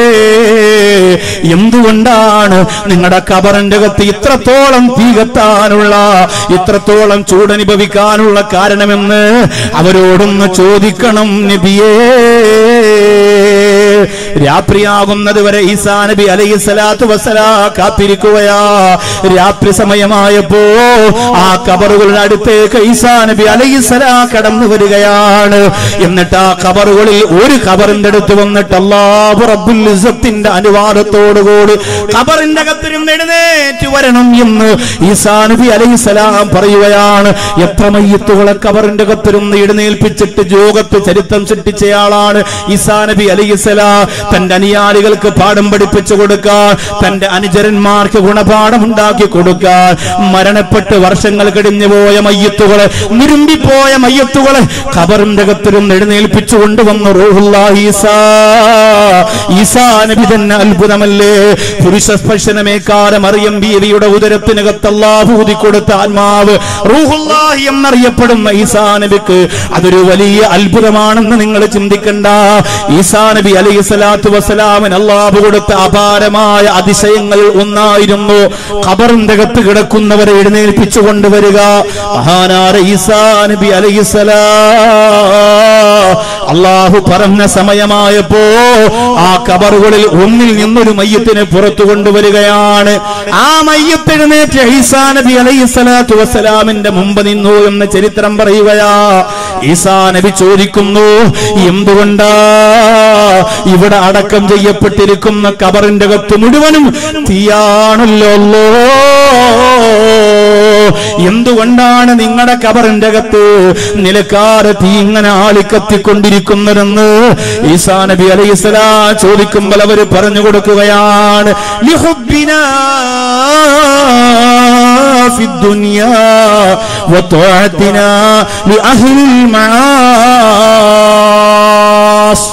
എന്തുകൊണ്ടാണ് നിങ്ങളുടെ കബറിന്റെ അകത്ത് ഇത്രത്തോളം തീ കത്താനുള്ള ഇത്രത്തോളം ചൂടനുഭവിക്കാനുള്ള കാരണമെന്ന് അവരോടൊന്ന് ചോദിക്കണം നബിയേ രാത്രിയാകുന്നത് വരെ ഈസാ നബി അലൈഹി സ്വലാത്തു വസ്സലാ കാത്തിരിക്കുകയാ രാത്രി സമയമായപ്പോ ആ കബറുകളുടെ അടുത്തേക്ക് ഈസാ നബി അലൈഹി സ്വലാ കടന്നു വരികയാണ് എന്നിട്ട് ആ കബറുകളിൽ ഒരു കബറിന്റെ അടുത്ത് വന്നിട്ട് അള്ളാഹു റബ്ബുൽ ഇസ്സത്തിന്റെ അനുവാദത്തോടുകൂടി കബറിന്റെ അകത്തിരുന്ന് എഴുന്നേറ്റ് വരണം എന്ന് ഈസാ നബി അലൈഹി സ്വലാം പറയുകയാണ് എത്ര മയ്യത്തുകളെ കബറിന്റെ അകത്തിരുന്ന് എഴുന്നേൽപ്പിച്ചിട്ട് ലോകത്ത് ചരിത്രം സൃഷ്ടിച്ചയാളാണ് ഈസാ നബി അലൈഹി സ്വലാം തന്റെ അനുയാളികൾക്ക് പാഠം പഠിപ്പിച്ചു കൊടുക്കാൻ തന്റെ അനുചരന്മാർക്ക് ഗുണപാഠം ഉണ്ടാക്കി കൊടുക്കാൻ മരണപ്പെട്ട് വർഷങ്ങൾ കഴിഞ്ഞു പോയ മയ്യത്തുകളെ നിരുമ്പിപ്പോയ മയ്യത്തുകളെ ഖബറിന്റെ അകത്തിലും എഴുന്നേൽപ്പിച്ചു കൊണ്ടുവന്നു റൂഹുല്ലാ ഈസാ ഈസാ നബി തന്നെ അത്ഭുതമല്ലേ പുരുഷ സ്പർശനമേക്കാര മറിയം ബീവിയുടെ ഉദരത്തിനകത്ത് അല്ലാഹൂതി കൊടുത്ത ആത്മാവ് റൂഹുല്ലാഹി എന്നറിയപ്പെടുന്ന ഈസാ നബിക്ക് അതൊരു വലിയ അത്ഭുതമാണെന്ന് നിങ്ങൾ ചിന്തിക്കണ്ട ഈസാ നബി അലൈഹി സ്വലാത്തു വസ്സലാമിന് അള്ളാഹു കൊടുത്ത അപാരമായ അതിശയങ്ങൾ ഒന്നായിരുന്നു ഖബറിന്റെ അകത്ത് കിടക്കുന്നവരെ എഴുന്നേൽപ്പിച്ചു കൊണ്ടുവരിക മഹാനാര ഈസാ നബി അലൈഹിസ്സലാ അള്ളാഹു പറഞ്ഞ സമയമായപ്പോ ആ കബറുകളിൽ ഒന്നിൽ നിന്നൊരു മയ്യത്തിനെ പുറത്തു കൊണ്ടുവരികയാണ് ആ മയ്യത്ത് എഴുന്നേറ്റ് ഈസാ നബി അലൈഹി സ്വലാത്തു വസ്സലാമിന്റെ മുമ്പ് നിന്നു എന്ന് ചരിത്രം പറയുകയാ ഈസാ നബി ചോദിക്കുന്നു എന്തുകൊണ്ടാ ഇവിടെ അടക്കം ചെയ്യപ്പെട്ടിരിക്കുന്ന കബറിന്റെ അകത്ത് മുഴുവനും തീയാണല്ലോ എന്തുകൊണ്ടാണ് നിങ്ങളുടെ കബറിന്റെ അകത്ത് നിലക്കാറ് തീ ഇങ്ങനെ ആളിക്കത്തിക്കൊണ്ടിരിക്കുന്നതെന്ന് ഈസാ നബി അലൈഹി സ്വലാം ചോദിക്കുമ്പോൾ അവര് പറഞ്ഞു കൊടുക്കുകയാണ് ലിഹുബ്ബിനാ في الدنيا وطاعتنا لأهل المعاص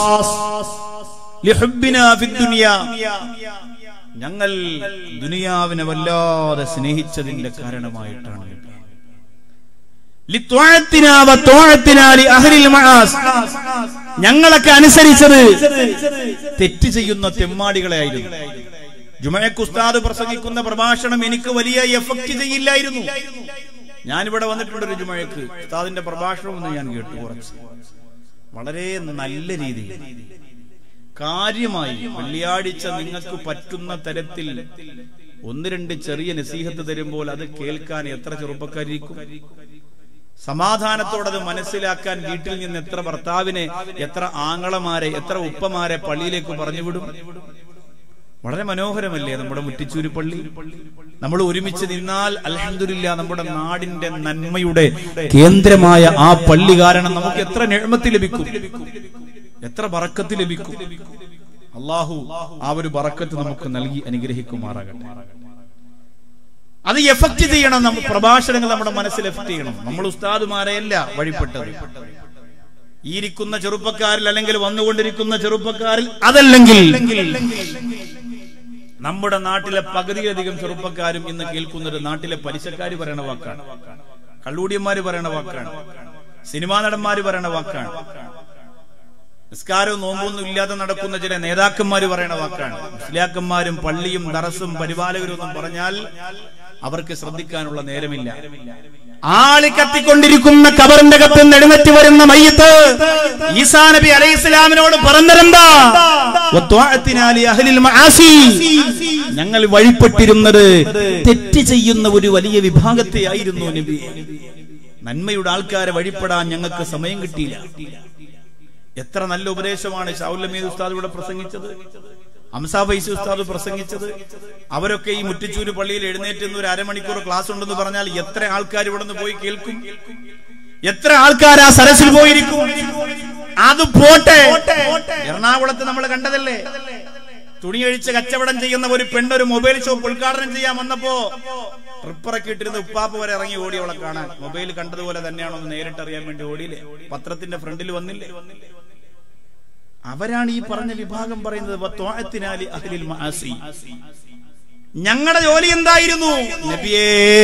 لحبنا في الدنيا ഞങ്ങൾ ദുനിയാവിനെ വല്ലാതെ സ്നേഹിച്ചതിന്റെ കാരണമായിട്ടാണ് ലിത്വാഅത്തിനാ വത്വാഅത്തിനാ ലിഅഹ്ലിൽ മആസ്. ഞങ്ങളൊക്കെ അനുസരിച്ചത് തെറ്റ് ചെയ്യുന്ന തെമ്മാടികളെ ആയിരുന്നു ജുമയക്ക് ഉസ്താദ് പ്രസംഗിക്കുന്ന പ്രഭാഷണം എനിക്ക് വലിയ എഫക്ട് ചെയ്യില്ലായിരുന്നു ഞാനിവിടെ വന്നിട്ടുണ്ട് ഒരു ജുമയക്ക് ഉസ്താദിന്റെ പ്രഭാഷണം ഒന്ന് ഞാൻ കേട്ടു കുറച്ച് വളരെ നല്ല രീതിയിൽ കാര്യമായി വെള്ളിയാഴ്ച നിങ്ങൾക്ക് പറ്റുന്ന തരത്തിൽ ഒന്ന് രണ്ട് ചെറിയ നസീഹത്ത് തരുമ്പോൾ അത് കേൾക്കാൻ എത്ര ചെറുപ്പക്കാരിക്കും സമാധാനത്തോടെ അത് മനസ്സിലാക്കാൻ വീട്ടിൽ നിന്ന് എത്ര ഭർത്താവിനെ എത്ര ആങ്ങളമാരെ എത്ര ഉപ്പമാരെ പള്ളിയിലേക്ക് പറഞ്ഞുവിടും വളരെ മനോഹരമല്ലേ നമ്മുടെ മുറ്റിച്ചൂര് പള്ളി നമ്മൾ ഒരുമിച്ച് നിന്നാൽ അലഹദില്ല നമ്മുടെ നാടിന്റെ നന്മയുടെ കേന്ദ്രമായ ആ പള്ളി കാരണം നമുക്ക് എത്ര നിഴമത്ത് ലഭിക്കും എത്ര ബറക്കത്ത് ലഭിക്കും അള്ളാഹു ആ ഒരു ബറക്കത്ത് നമുക്ക് നൽകി അനുഗ്രഹിക്കുമാറാകട്ടെ അത് എഫക്ട് ചെയ്യണം നമ്മൾ പ്രഭാഷണങ്ങൾ നമ്മുടെ മനസ്സിൽ എഫക്ട് ചെയ്യണം നമ്മൾ ഉസ്താദുമാരെയല്ല വഴിപ്പെട്ടത് ഈ ഇരിക്കുന്ന ചെറുപ്പക്കാരിൽ അല്ലെങ്കിൽ വന്നുകൊണ്ടിരിക്കുന്ന ചെറുപ്പക്കാരിൽ അതല്ലെങ്കിൽ നമ്മുടെ നാട്ടിലെ പകുതിയിലധികം ചെറുപ്പക്കാരും ഇന്ന് കേൾക്കുന്നത് നാട്ടിലെ പലിശക്കാര് പറയണ വാക്കാണ് കള്ളൂടിയന്മാര് പറയണ വാക്കാണ് സിനിമാ നടന്മാര് പറയണ വാക്കാണ് നിസ്കാരവും നോമ്പൊന്നും ഇല്ലാതെ നടക്കുന്ന ചില നേതാക്കന്മാര് പറയണ വാക്കാണ് മുസ്ലിയാക്കന്മാരും പള്ളിയും ദറസും പരിപാലകരും ഒന്നും പറഞ്ഞാൽ അവർക്ക് ശ്രദ്ധിക്കാനുള്ള നേരമില്ല ആളി കത്തിക്കൊണ്ടിരിക്കുന്ന കബറിന്റെ കത്ത് എഴുന്നേറ്റ് വരുന്ന മയ്യത്ത് ഈസാ നബി അലൈഹി ഇസ്ലാമിനോട് പറഞ്ഞിരുന്നാ ഞങ്ങൾ വഴിപ്പെട്ടിരുന്നത് തെറ്റ് ചെയ്യുന്ന ഒരു വലിയ വിഭാഗത്തെ ആയിരുന്നു നബി നന്മയുടെ ആൾക്കാരെ വഴിപ്പെടാൻ ഞങ്ങൾക്ക് സമയം കിട്ടിയില്ല എത്ര നല്ല ഉപദേശമാണ് ഷാവുല്ലമീദ് ഉസ്താദ് ഇവിടെ പ്രസംഗിച്ചത് അംസാ ഫൈസി ഉസ്താദ് പ്രസംഗിച്ചത് അവരൊക്കെ ഈ മുറ്റിച്ചൂര് പള്ളിയിൽ എഴുന്നേറ്റ് നിന്ന് ഒരു അരമണിക്കൂർ ക്ലാസ് ഉണ്ടെന്ന് പറഞ്ഞാൽ എത്ര ആൾക്കാർ ഇവിടെ നിന്ന് പോയി കേൾക്കും എത്ര ആൾക്കാർ ആ സരസിൽ പോയിരിക്കും അത് പോട്ടെ എറണാകുളത്ത് നമ്മൾ കണ്ടതല്ലേ തുണിയഴിച്ച് കച്ചവടം ചെയ്യുന്ന ഒരു പെണ്ണൊരു മൊബൈൽ ഷോപ്പ് ഉദ്ഘാടനം ചെയ്യാൻ വന്നപ്പോ ട്രിപ്പറൊക്കെ ഇട്ടിരുന്ന ഉപ്പാപ്പ് വരെ ഇറങ്ങി ഓടി അവളെ കാണാൻ മൊബൈൽ കണ്ടതുപോലെ തന്നെയാണോ എന്ന് നേരിട്ട് അറിയാൻ വേണ്ടി ഓടിയില്ലേ പത്രത്തിന്റെ ഫ്രണ്ടിൽ വന്നില്ലേ അവരാണ് ഈ പറഞ്ഞ വിഭാഗം പറയുന്നത് വത്വാഅത്തിനാലി അഹ്ലിൽ മആസി. ഞങ്ങളുടെ ജോലി എന്തായിരുന്നു നബിയേ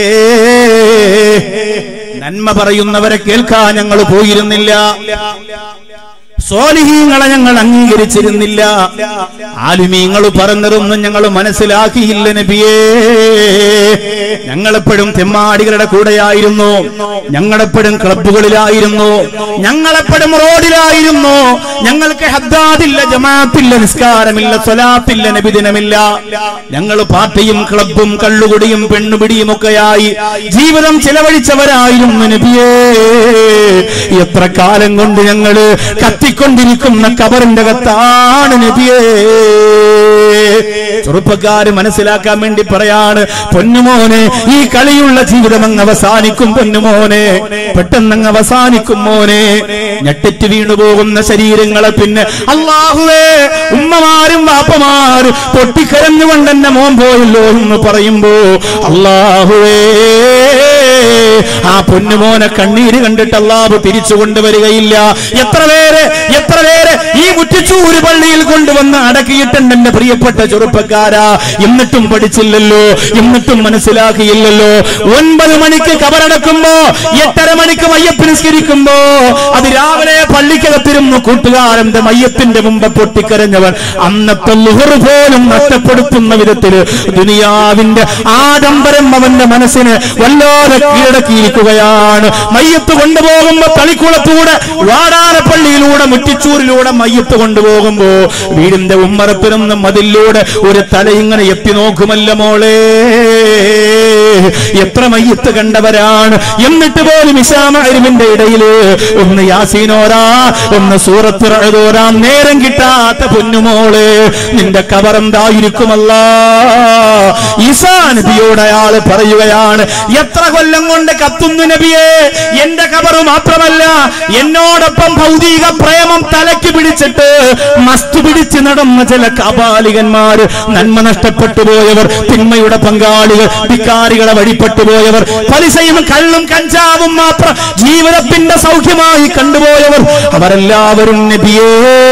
നന്മ പറയുന്നവരെ കേൾക്കാൻ ഞങ്ങൾ പോയിരുന്നില്ല സ്വാലിഹീങ്ങളെ ഞങ്ങൾ അംഗീകരിച്ചിരുന്നില്ല ആലുമീങ്ങൾ പറഞ്ഞതൊന്നും ഞങ്ങൾ മനസ്സിലാക്കിയില്ല നബിയേ ഞങ്ങളെപ്പോഴും തെമ്മാടികളുടെ കൂടെയായിരുന്നു ഞങ്ങളെപ്പോഴും ക്ലബുകളിലായിരുന്നു ഞങ്ങളെപ്പോഴും റോഡിലായിരുന്നു ഞങ്ങൾക്ക് ഹദ്ദാദില്ല ജമാഅത്തില്ല നിസ്കാരമില്ല സ്വലാത്തില്ല നബിദിനമില്ല ഞങ്ങൾ പാർട്ടിയും ക്ലബും കള്ളുകുടിയും പെണ്ണുപിടിയും ഒക്കെയായി ജീവിതം ചെലവഴിച്ചവരായിരുന്നു നബിയേ എത്ര കാലം കൊണ്ട് ഞങ്ങള് കത്തിക്കൊണ്ടിരിക്കുന്ന കബറിന്റെ കത്താണ് നബിയേ ചെറുപ്പക്കാര് മനസ്സിലാക്കാൻ വേണ്ടി പറയാണ് പൊന്നുമോനെ ഈ കളിയുള്ള ജീവിതം അങ്ങ് അവസാനിക്കും പൊന്നുമോനെ പെട്ടെന്നങ്ങ് അവസാനിക്കും മോനെ ഞെട്ടിറ്റ് വീണുപോകുന്ന ശരീരങ്ങളെ പിന്നെ അള്ളാഹുവേ ഉമ്മമാരും വാപ്പമാരും പൊട്ടിക്കരഞ്ഞുകൊണ്ട് എന്നെ മോൻ പോയല്ലോ എന്ന് പറയുമ്പോ അള്ളാഹുവേ ആ പൊന്നുമോനെ കണ്ണീര് കണ്ടിട്ട് അള്ളാഹു തിരിച്ചു കൊണ്ടുവരികയില്ല എത്ര പേര് എത്ര പേര് ഈ മുറ്റിച്ചൂര് പള്ളിയിൽ കൊണ്ടുവന്ന് അടക്കിയിട്ടുണ്ട് എന്റെ പ്രിയപ്പെട്ട ചെറുപ്പക്കാരാ എന്നിട്ടും പഠിച്ചില്ലല്ലോ എന്നിട്ടും മനസ്സിലാക്കിയില്ലല്ലോ ഒൻപത് മണിക്ക് കബറടക്കുമ്പോ എട്ടര മണിക്ക് മയ്യപ്പ് നിസ്കരിക്കുമ്പോ അത് രാവിലെ പള്ളിക്കകത്തിരുന്നു കൂട്ടുകാരന്റെ മയ്യത്തിന്റെ മുമ്പ് പൊട്ടിക്കരഞ്ഞവൻ അന്നത്തെ ലുഹർ പോലും നഷ്ടപ്പെടുത്തുന്ന വിധത്തില് ദുനിയാവിന്റെ ആഡംബരം അവന്റെ മനസ്സിന് വല്ലാതെ കീഴടക്കിയിരിക്കുകയാണ് മയ്യത്ത് കൊണ്ടുപോകുമ്പോ തളിക്കുളത്തൂടെ വാടാനപ്പള്ളിയിലൂടെ മുറ്റിച്ചൂരിലൂടെ മയ്യത്ത് കൊണ്ടുപോകുമ്പോ വീടിന്റെ ഉമ്മറപ്പിനും മതിലൂടെ ഒരു തല ഇങ്ങനെ എത്തി നോക്കുമല്ല മോളെ എത്ര മയ്യത്ത് കണ്ടവരാണ് എന്നിട്ട് പോലും ഇഷാമരുവിന്റെ ഇടയില് ഒന്ന് യാസീനോരാ ഒന്ന് സൂറത്ത് എഴുതോരാം നേരം കിട്ടാത്ത പൊന്നുമോള് നിന്റെ കബറെന്തായിരിക്കുമല്ല ഈസാ നബിയോട് അയാൾ പറയുകയാണ് എത്ര കൊല്ലം കൊണ്ട് കത്തുന്നു നബിയെ എന്റെ കബറ് മാത്രമല്ല എന്നോടൊപ്പം ഭൗതിക പ്രേമം തലയ്ക്ക് പിടിച്ചിട്ട് മസ്തു പിടിച്ച് നടന്ന ചില കപാലികന്മാര് നന്മ നഷ്ടപ്പെട്ടു പോയവർ തിന്മയുടെ പങ്കാളികൾ ധിക്കാരികളെ വഴിപ്പെട്ടു പോയവർ പലിശയും കള്ളും കഞ്ചാവും മാത്രം ജീവിതത്തിന്റെ സൗഖ്യമായി കണ്ടുപോയവർ അവരെല്ലാവരും നബിയേ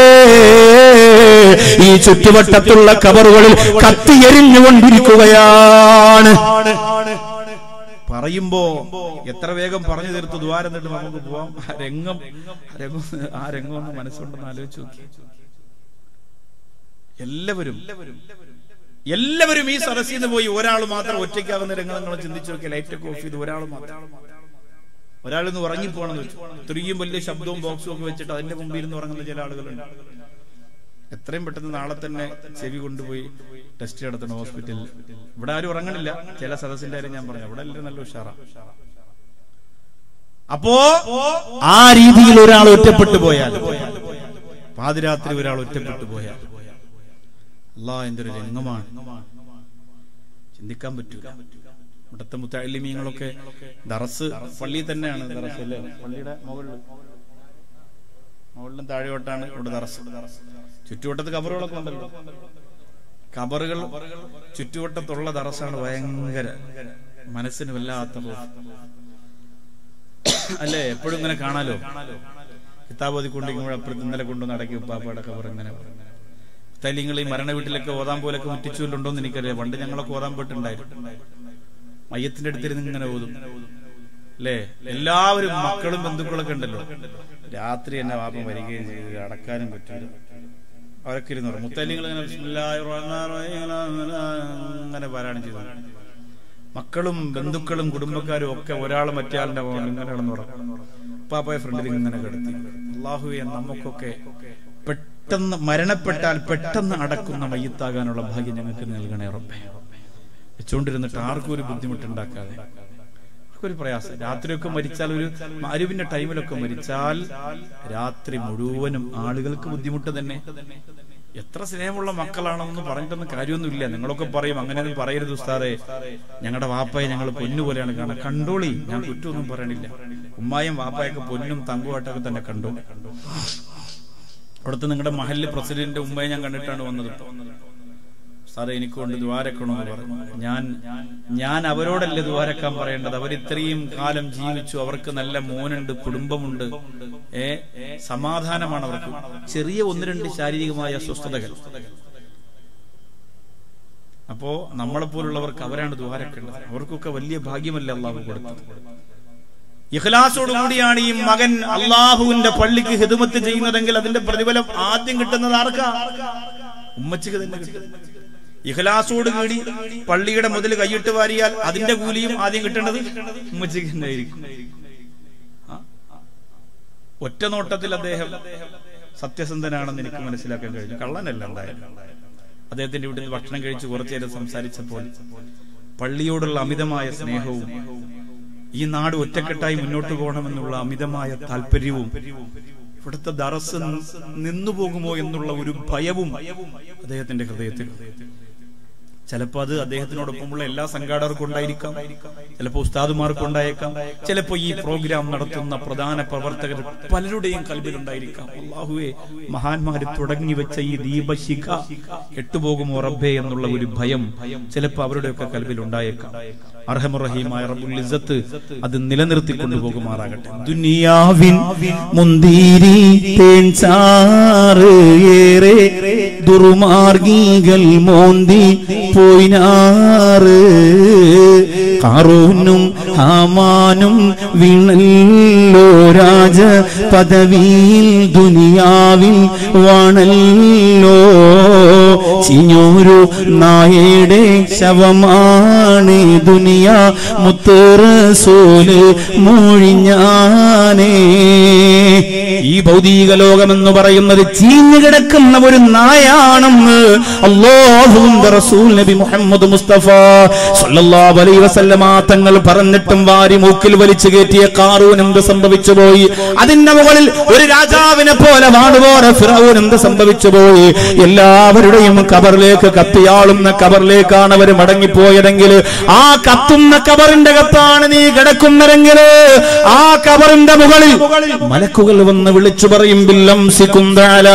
ഈ ചുറ്റുവട്ടത്തുള്ള കബറുകളിൽ കത്തിയെരിഞ്ഞുകൊണ്ടിരിക്കുകയാണ് പറയുമ്പോ എത്ര വേഗം പറഞ്ഞു തീർത്ത് ദ്വാരം എന്നിട്ട് നമുക്ക് പോവാം ആ രംഗം ആ രംഗം ആ രംഗം ഒന്ന് മനസ്സുകൊണ്ടെന്ന് ആലോചിച്ച് നോക്കി എല്ലാവരും എല്ലാവരും ഈ സദസ്സിൽ നിന്ന് പോയി ഒരാൾ മാത്രം ഒറ്റയ്ക്കാവുന്ന രംഗം നിങ്ങൾ ചിന്തിച്ചു നോക്കിയാൽ ലൈറ്റൊക്കെ ഓഫ് ചെയ്ത് ഒരാൾ മാത്രം ഒരാളൊന്ന് ഉറങ്ങിപ്പോണെന്ന് വെച്ചു ഇത്രയും വലിയ ശബ്ദവും ബോക്സും ഒക്കെ വെച്ചിട്ട് അതിന്റെ മുമ്പിൽ നിന്ന് ഉറങ്ങുന്ന ചില ആളുകളുണ്ട് എത്രയും പെട്ടെന്ന് നാളെ തന്നെ ചെവി കൊണ്ടുപോയി ടെസ്റ്റ് നടത്തണം ഹോസ്പിറ്റലിൽ ഇവിടെ ആരും ഉറങ്ങണില്ല ചില സദസ്സിന്റെ കാര്യം ഞാൻ പറഞ്ഞു അവിടെ എല്ലാവരും നല്ല ഉഷാറാ അപ്പോ ആ രീതിയിൽ ഒരാൾ ഒറ്റപ്പെട്ടു പോയാൽ പാതിരാത്രി ഒരാൾ ഒറ്റപ്പെട്ടു പോയാൽ അല്ലാ എന്തൊരു രംഗമാണ് ചിന്തിക്കാൻ പറ്റൂല ഇവിടുത്തെ മുത്തലിമീങ്ങളൊക്കെ ദറസ് പള്ളി തന്നെയാണ് ദറസ് അല്ലേ പള്ളിയുടെ മുകളിൽ മുകളിലും താഴെയോട്ടാണ് ഇവിടെ ദറസ് ചുറ്റുവട്ടത്ത് കബറുകളൊക്കെ ഉണ്ടല്ലോ കബറുകൾ ചുറ്റുവട്ടത്തുള്ള ദറസാണ് ഭയങ്കര മനസ്സിന് വല്ലാത്ത റൂഹ്. അല്ലേ എപ്പോഴും ഇങ്ങനെ കാണാലോ കിതാബ് ഓതിക്കൊണ്ടിരിക്കുമ്പോൾ അപ്പുറത്ത് ഇന്നലെ കൊണ്ടു നടക്കി ഉപ്പാപ്പയുടെ കബർ ഇങ്ങനെ തലിങ്ങൾ ഈ മരണ വീട്ടിലൊക്കെ ഓതാൻ പോലൊക്കെ മുറ്റിച്ചുകൊണ്ടുണ്ടോ എന്ന് എനിക്കറിയാം പണ്ട് ഞങ്ങളൊക്കെ ഓതാൻ പോയിട്ടുണ്ടായിരുന്നു മയ്യത്തിന്റെ അടുത്തിരുന്ന് ഇങ്ങനെ ഓതും അല്ലേ എല്ലാവരും മക്കളും ബന്ധുക്കളൊക്കെ ഉണ്ടല്ലോ രാത്രി എന്നെ വാപ്പ വരികയും ചെയ്ത് അടക്കാനും പറ്റില്ല അവരൊക്കെ ഇരുന്നു പറയും. മുത്തല്ലിങ്ങൾ ഇങ്ങനെ ബിസ്മില്ലാഹിർ റഹ്മാനിർ റഹീം അങ്ങനെ പാരായണം ചെയ്തു മക്കളും ബന്ധുക്കളും കുടുംബക്കാരും ഒക്കെ ഒരാൾ മറ്റേയാളിന്റെ മുകളിൽ ഇങ്ങനെ കിടന്നു പറയും പാപ്പയെ ഫ്രണ്ടിൽ ഇങ്ങനെ കിടത്തി അള്ളാഹുവെ നമുക്കൊക്കെ പെട്ടെന്ന് മരണപ്പെട്ടാൽ പെട്ടെന്ന് അടക്കുന്ന മയ്യത്താകാനുള്ള ഭാഗ്യം ഞങ്ങൾക്ക് നൽകണേ ഉറപ്പേ വെച്ചുകൊണ്ടിരുന്നിട്ട് ആർക്കും ഒരു ബുദ്ധിമുട്ടുണ്ടാക്കാതെ ഒരു പ്രയാസം രാത്രിയൊക്കെ മരിച്ചാൽ ഒരു അരുവിന്റെ ടൈമിലൊക്കെ മരിച്ചാൽ രാത്രി മുഴുവനും ആളുകൾക്ക് ബുദ്ധിമുട്ട് തന്നെ എത്ര സ്നേഹമുള്ള മക്കളാണെന്ന് പറഞ്ഞിട്ടൊന്നും കാര്യമൊന്നുമില്ല നിങ്ങളൊക്കെ പറയും അങ്ങനെയൊന്നും പറയരുത് ഉസ്താദെ ഞങ്ങളുടെ വാപ്പയെ ഞങ്ങൾ പൊന്നുപോലെയാണ് കാണുന്നത് കണ്ടോളി ഞാൻ കുറ്റമൊന്നും പറയണില്ല ഉമ്മായും വാപ്പായൊക്കെ പൊന്നും തങ്കുമായിട്ടൊക്കെ തന്നെ കണ്ടു അവിടുത്തെ നിങ്ങളുടെ മഹല്ല് പ്രസിഡന്റ് ഉമ്മയെ ഞാൻ കണ്ടിട്ടാണ് വന്നത് ഇപ്പൊ. സാറേ എനിക്ക് കൊണ്ട് ദ്വാരക്കണമെന്ന് പറഞ്ഞു ഞാൻ ഞാൻ അവരോടല്ലേ ദ്വാരക്കാൻ പറയേണ്ടത് അവർ ഇത്രയും കാലം ജീവിച്ചു അവർക്ക് നല്ല മോനുണ്ട് കുടുംബമുണ്ട് ഏ സമാധാനമാണ് അവർക്ക് ചെറിയ ഒന്ന് രണ്ട് ശാരീരികമായ അസ്വസ്ഥതകൾ അപ്പോ നമ്മളെപ്പോലുള്ളവർക്ക് അവരാണ് ദ്വാരക്കേണ്ടത് അവർക്കൊക്കെ വലിയ ഭാഗ്യമല്ല അള്ളാഹു കൊടുത്തത് ഇഖ്ലാസോടുകൂടിയാണ് ഈ മകൻ അള്ളാഹുവിന്റെ പള്ളിക്ക് ഹിദമത്ത് ചെയ്യുന്നതെങ്കിൽ അതിന്റെ പ്രതിഫലം ആദ്യം കിട്ടുന്നത് ആർക്കാ ഉമ്മച്ചിക്ക് തന്നെ കിട്ടും ഇഖ്ലാസോട് കൂടി പള്ളിയുടെ മുതൽ കൈയിട്ട് വാരിയാൽ അതിന്റെ കൂലിയും ആദ്യം കിട്ടേണ്ടത് ഉമ്മച്ചിക്ക് തന്നെ ആയിരിക്കും ആ? ഒറ്റ നോട്ടത്തിൽ അദ്ദേഹം സത്യസന്ധനാണെന്ന് എനിക്ക് മനസ്സിലാക്കാൻ കഴിഞ്ഞു കള്ളനല്ല എന്തായാലും അദ്ദേഹത്തിന്റെ വീട്ടിൽ ഭക്ഷണം കഴിച്ച് കുറച്ചു നേരം സംസാരിച്ചപ്പോൾ പള്ളിയോടുള്ള അമിതമായ സ്നേഹവും ഈ നാട് ഒറ്റക്കെട്ടായി മുന്നോട്ട് പോകണമെന്നുള്ള അമിതമായ താല്പര്യവും ഇവിടുത്തെ ദറസ് നിന്നു പോകുമോ എന്നുള്ള ഒരു ഭയവും അദ്ദേഹത്തിന്റെ ഹൃദയത്തിൽ ചിലപ്പോ അത് അദ്ദേഹത്തിനോടൊപ്പമുള്ള എല്ലാ സംഘാടകർക്കും ഉണ്ടായിരിക്കാം ചിലപ്പോ ഉസ്താദുമാർക്കും ഉണ്ടായേക്കാം ചിലപ്പോ ഈ പ്രോഗ്രാം നടത്തുന്ന പ്രധാന പ്രവർത്തകർ പലരുടെയും കൽബിലുണ്ടായിരിക്കാം അള്ളാഹുവെ മഹാന്മാര് തുടങ്ങി വെച്ച ഈ ദീപശിഖ കെട്ടുപോകുമോ റബ്ബേ എന്നുള്ള ഒരു ഭയം ചിലപ്പോ അവരുടെയൊക്കെ കൽബിൽ ഉണ്ടായേക്കാം അർഹമുറഹീമായ റബ്ബുൽ ഇസ്സത്ത് അത് നിലനിർത്തി കൊണ്ടുപോകുമാറാകട്ടെ ദുനിയാവിൻ മുന്തിരി തേൻ ചാറ് ഏറെ ദുർമാർഗികൾ മോന്തി പോയിനാറ് കാറൂനും ഹാമാനും വീണല്ലോ രാജ പദവിയിൽ ദുനിയാവിൽ വാണല്ലോ ചിഞ്ഞൂരു നായയുടെ ശവമാണ് ദുനിയ മുത്തറസൂല് മൊഴിഞ്ഞാനേ ഈ ഭൗതിക ലോകമെന്ന് പറയുന്നത് ചീഞ്ഞു കിടക്കുന്ന ഒരു നായാണെന്ന് അള്ളാഹുവിന്റെ റസൂൽ നബി മുഹമ്മദ് മുസ്തഫ സല്ലല്ലാഹു അലൈഹി വസല്ലമ തങ്ങൾ പറഞ്ഞിട്ടും വാരി മൂക്കിൽ വലിച്ചു കയറ്റിയ കാറൂൻ എന്ത് സംഭവിച്ചു പോയി അതിന്റെ മുകളിൽ ഒരു രാജാവിനെ പോലെ വാടുപോലെ ഫിറൌൻ എന്ത് സംഭവിച്ചു പോയി എല്ലാവരുടെയും കബറിലേക്ക് കത്തിയാളുന്ന കബറിലേക്കാണ് അവർ മടങ്ങിപ്പോയതെങ്കിൽ ആ കത്തുന്ന കബറിന്റെ കത്താണ് നീ കിടക്കുന്നതെങ്കിൽ ആ കബറിന്റെ മുകളിൽ മലക്കുകൾ വന്ന് വിളിച്ചു പറയും ബില്ലം സിക്കുന്താല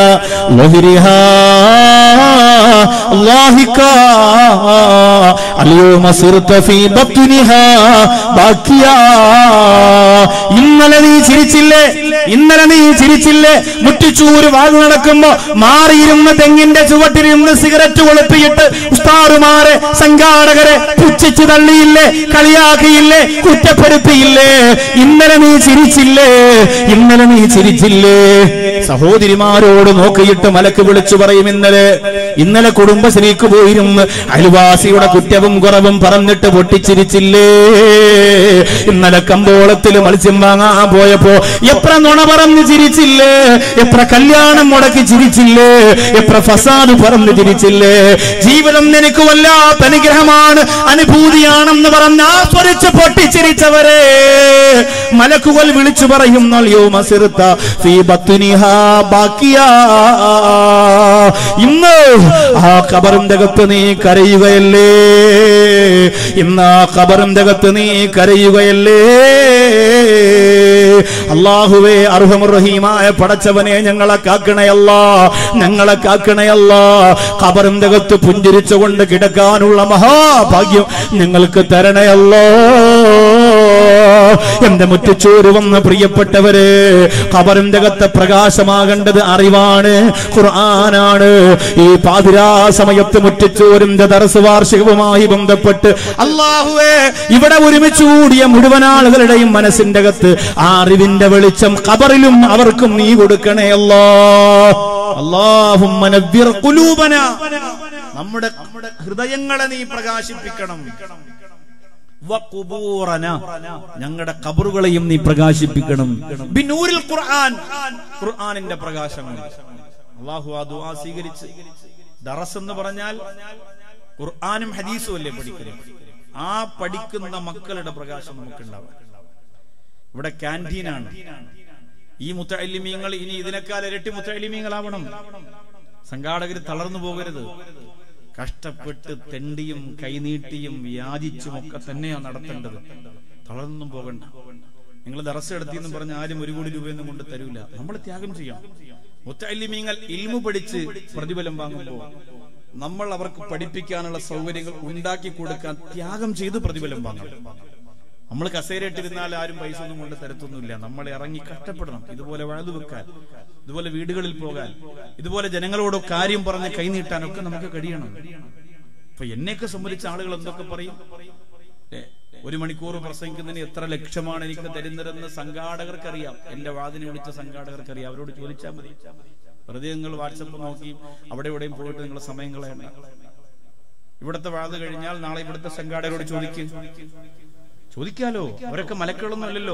اليوم صرت في بطنها باكيا ഇന്നലെ നീ ചിരിച്ചില്ലേ ഇന്നലെ നീ ചിരിച്ചില്ലേ മുറ്റിച്ചൂര് വാങ്ങി നടക്കുമ്പോ മാറിയിരുന്ന തെങ്ങിന്റെ ചുവട്ടിലിരുന്ന് സിഗരറ്റ് കൊളുപ്പിയിട്ട് ഉസ്താറുമാരെ സംഘാടകരെ പുച്ഛിച്ചു തള്ളിയില്ലേ കളിയാക്കിയില്ലേ കുറ്റപ്പെടുത്തിയില്ലേ ഇന്നലെ നീ ചിരിച്ചില്ലേ ഇന്നലെ നീ ചിരിച്ചില്ലേ സഹോദരിമാരോട് നോക്കിയിട്ട് മലക്ക് വിളിച്ചു പറയും ഇന്നലെ ഇന്നലെ കുടുംബശ്രീക്ക് പോയിരുന്ന് അയൽവാസിയുടെ കുറ്റവും കുറവും പറഞ്ഞിട്ട് പൊട്ടിച്ചിരിച്ചില്ലേ ഇന്നലെ കമ്പോളത്തിൽ മത്സ്യം വാങ്ങാൻ പോയപ്പോ എത്ര നുണ പറഞ്ഞ് ചിരിച്ചില്ലേ എത്ര കല്യാണം മുടക്കി ചിരിച്ചില്ലേ എത്ര ഫസാദ് പറഞ്ഞ് ചിരിച്ചില്ലേ ജീവിതം നിനക്ക് വല്ലാത്ത അനുഗ്രഹമാണ് അനുഭൂതിയാണെന്ന് പറഞ്ഞ് ആസ്വദിച്ച് പൊട്ടിച്ചിരിച്ചവരെ മലക്കുകൾ വിളിച്ചു പറയും നളിയോ മസിർത്ത ഫീ ബത്തുനിഹാ ബാക്കിയാ ഇന്ന് ആ കബറിന്റെ അകത്ത് നീ കരയുകയല്ലേ ഇന്ന് ആ കബറിന്റെ അകത്ത് നീ കരയുകയല്ലേ അള്ളാഹുവേ അർഹമുറഹീമായ പടച്ചവനെ ഞങ്ങളെ കാക്കണയല്ല ഞങ്ങളെ കാക്കണയല്ല കബറിന്റെ അകത്ത് പുഞ്ചിരിച്ചുകൊണ്ട് കിടക്കാനുള്ള മഹാഭാഗ്യം ഞങ്ങൾക്ക് തരണയല്ലോ എന്റെ മുറ്റച്ചോര് വന്ന പ്രിയപ്പെട്ടവര് ഖബറിന്റെ അകത്തെ പ്രകാശമാകേണ്ടത് അറിവാണ് ഖുർആനാണ് ഈ പാതിരാ സമയത്ത് മുറ്റച്ചോരിന്റെ ദർസ് വാർഷികവുമായി ബന്ധപ്പെട്ട് അള്ളാഹുവേ ഇവിടെ ഒരുമിച്ച് കൂടിയ മുഴുവൻ ആളുകളുടെയും മനസ്സിന്റെ അകത്ത് ആ അറിവിന്റെ വെളിച്ചം ഖബറിലും അവർക്കും നീ കൊടുക്കണേ അല്ലാ അല്ലാഹുമ്മ നവ്വിർ ഖുലൂബന നമ്മുടെ നമ്മുടെ ഹൃദയങ്ങളെ നീ പ്രകാശിപ്പിക്കണം വഖുബൂറന. ഞങ്ങളുടെ കബറുകളെയും നീ പ്രകാശിപ്പിക്കണം ബിനൂരിൽ ഖുർആൻ ഖുർആനിന്റെ പ്രകാശങ്ങൾ അള്ളാഹു ആ ദുആ സ്വീകരിച്ച് ദറസ് എന്ന് പറഞ്ഞാൽ ഖുർആനും ഹദീസും അല്ലേ പഠിക്കുന്നത് ആ പഠിക്കുന്ന മക്കളുടെ പ്രകാശം നമുക്കുണ്ടാവാം ഇവിടെ ക്യാൻറ്റീനാണ് ഈ മുത്തലിമീങ്ങൾ ഇനി ഇതിനേക്കാൾ ഇരട്ടി മുത്തലിമീങ്ങളാവണം സംഘാടകർ തളർന്നു പോകരുത് കഷ്ടപ്പെട്ട് തെണ്ടിയും കൈനീട്ടിയും യാചിച്ചും ഒക്കെ തന്നെയാണ് നടത്തേണ്ടത് തളർന്നും പോകണ്ട നിങ്ങൾ ദറസ് എടുത്തിയെന്ന് പറഞ്ഞ ആരും ഒരു കോടി രൂപയൊന്നും കൊണ്ട് തരൂല നമ്മൾ ത്യാഗം ചെയ്യാം മുത്തലിമീങ്ങൾ ഇൽമു പഠിച്ച് പ്രതിഫലം വാങ്ങുമ്പോൾ നമ്മൾ അവർക്ക് പഠിപ്പിക്കാനുള്ള സൗകര്യങ്ങൾ ഉണ്ടാക്കി കൊടുക്കാൻ ത്യാഗം ചെയ്ത് പ്രതിഫലം വാങ്ങണം നമ്മൾ കസേരയിട്ടിരുന്നാൽ ആരും പൈസ ഒന്നും കൊണ്ട് തരത്തൊന്നുമില്ല നമ്മൾ ഇറങ്ങി കഷ്ടപ്പെടണം ഇതുപോലെ വഴുതു വെക്കാൻ ഇതുപോലെ വീടുകളിൽ പോകാൻ ഇതുപോലെ ജനങ്ങളോട് കാര്യം പറഞ്ഞ് കൈനീട്ടാനൊക്കെ നമുക്ക് കഴിയണം അപ്പൊ എന്നെയൊക്കെ സംബന്ധിച്ച ആളുകൾ എന്തൊക്കെ പറയും ഏ, ഒരു മണിക്കൂർ പ്രസംഗിക്കുന്നതിന് എത്ര ലക്ഷമാണ് എനിക്ക് തരുന്നതെന്ന് സംഘാടകർക്കറിയാം എന്റെ വാതിനെ വിളിച്ച സംഘാടകർക്കറിയാം അവരോട് ചോദിച്ചാൽ മതി വെറുതെ നിങ്ങൾ വാട്സപ്പ് നോക്കി അവിടെ എവിടെയും പോയിട്ട് നിങ്ങളുടെ സമയം കളയണ്ട ഇവിടുത്തെ വാത് കഴിഞ്ഞാൽ നാളെ ഇവിടുത്തെ സംഘാടകരോട് ചോദിക്കും ചോദിക്കാലോ അവരൊക്കെ മലക്കുകളൊന്നും അല്ലല്ലോ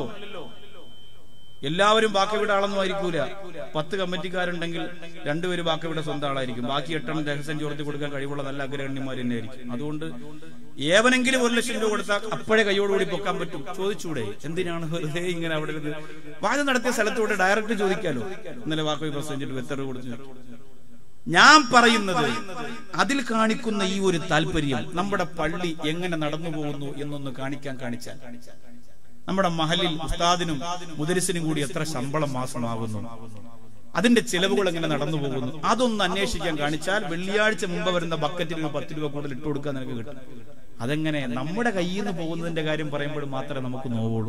എല്ലാവരും ബാക്കവിടെ ആളൊന്നും ആയിരിക്കൂല പത്ത് കമ്മിറ്റിക്കാരുണ്ടെങ്കിൽ രണ്ടുപേര് ബാക്കവിടെ സ്വന്തം ആളായിരിക്കും ബാക്കി എട്ടെണ്ണം രഹസ്യം ചോർത്തി കൊടുക്കാൻ കഴിവുള്ള നല്ല അഗ്രഗണ്യന്മാർ തന്നെ ആയിരിക്കും അതുകൊണ്ട് ഏവനെങ്കിലും ഒരു ലക്ഷം രൂപ കൊടുത്താൽ അപ്പോഴേ കൈയോടുകൂടി പൊക്കാൻ പറ്റും ചോദിച്ചൂടെ എന്തിനാണ് വെറുതെ ഇങ്ങനെ അവിടെ ഇരുന്ന് വാദം നടത്തിയ സ്ഥലത്തൂടെ ഡയറക്റ്റ് ചോദിക്കാലോ ഇന്നലെ വാക്കോയി പ്രസംഗിച്ചിട്ട് എത്ര രൂപ കൊടുത്തു ഞാൻ പറയുന്നത് അതിൽ കാണിക്കുന്ന ഈ ഒരു താല്പര്യം നമ്മുടെ പള്ളി എങ്ങനെ നടന്നു പോകുന്നു എന്നൊന്ന് കാണിക്കാൻ കാണിച്ചാൽ നമ്മുടെ മഹലിൽ ഉസ്താദിനും മുദരിസിനും കൂടി എത്ര ശമ്പളം മാസമാകുന്നു അതിന്റെ ചിലവുകൾ എങ്ങനെ നടന്നു പോകുന്നു അതൊന്ന് അന്വേഷിക്കാൻ കാണിച്ചാൽ വെള്ളിയാഴ്ച മുമ്പ് വരുന്ന ബക്കറ്റിൽ നിന്ന് പത്ത് രൂപ കൂടുതൽ ഇട്ട് കൊടുക്കാൻ നിനക്ക് കിട്ടും അതെങ്ങനെ നമ്മുടെ കയ്യിൽ നിന്ന് പോകുന്നതിന്റെ കാര്യം പറയുമ്പോൾ മാത്രമേ നമുക്ക് നോവുള്ളൂ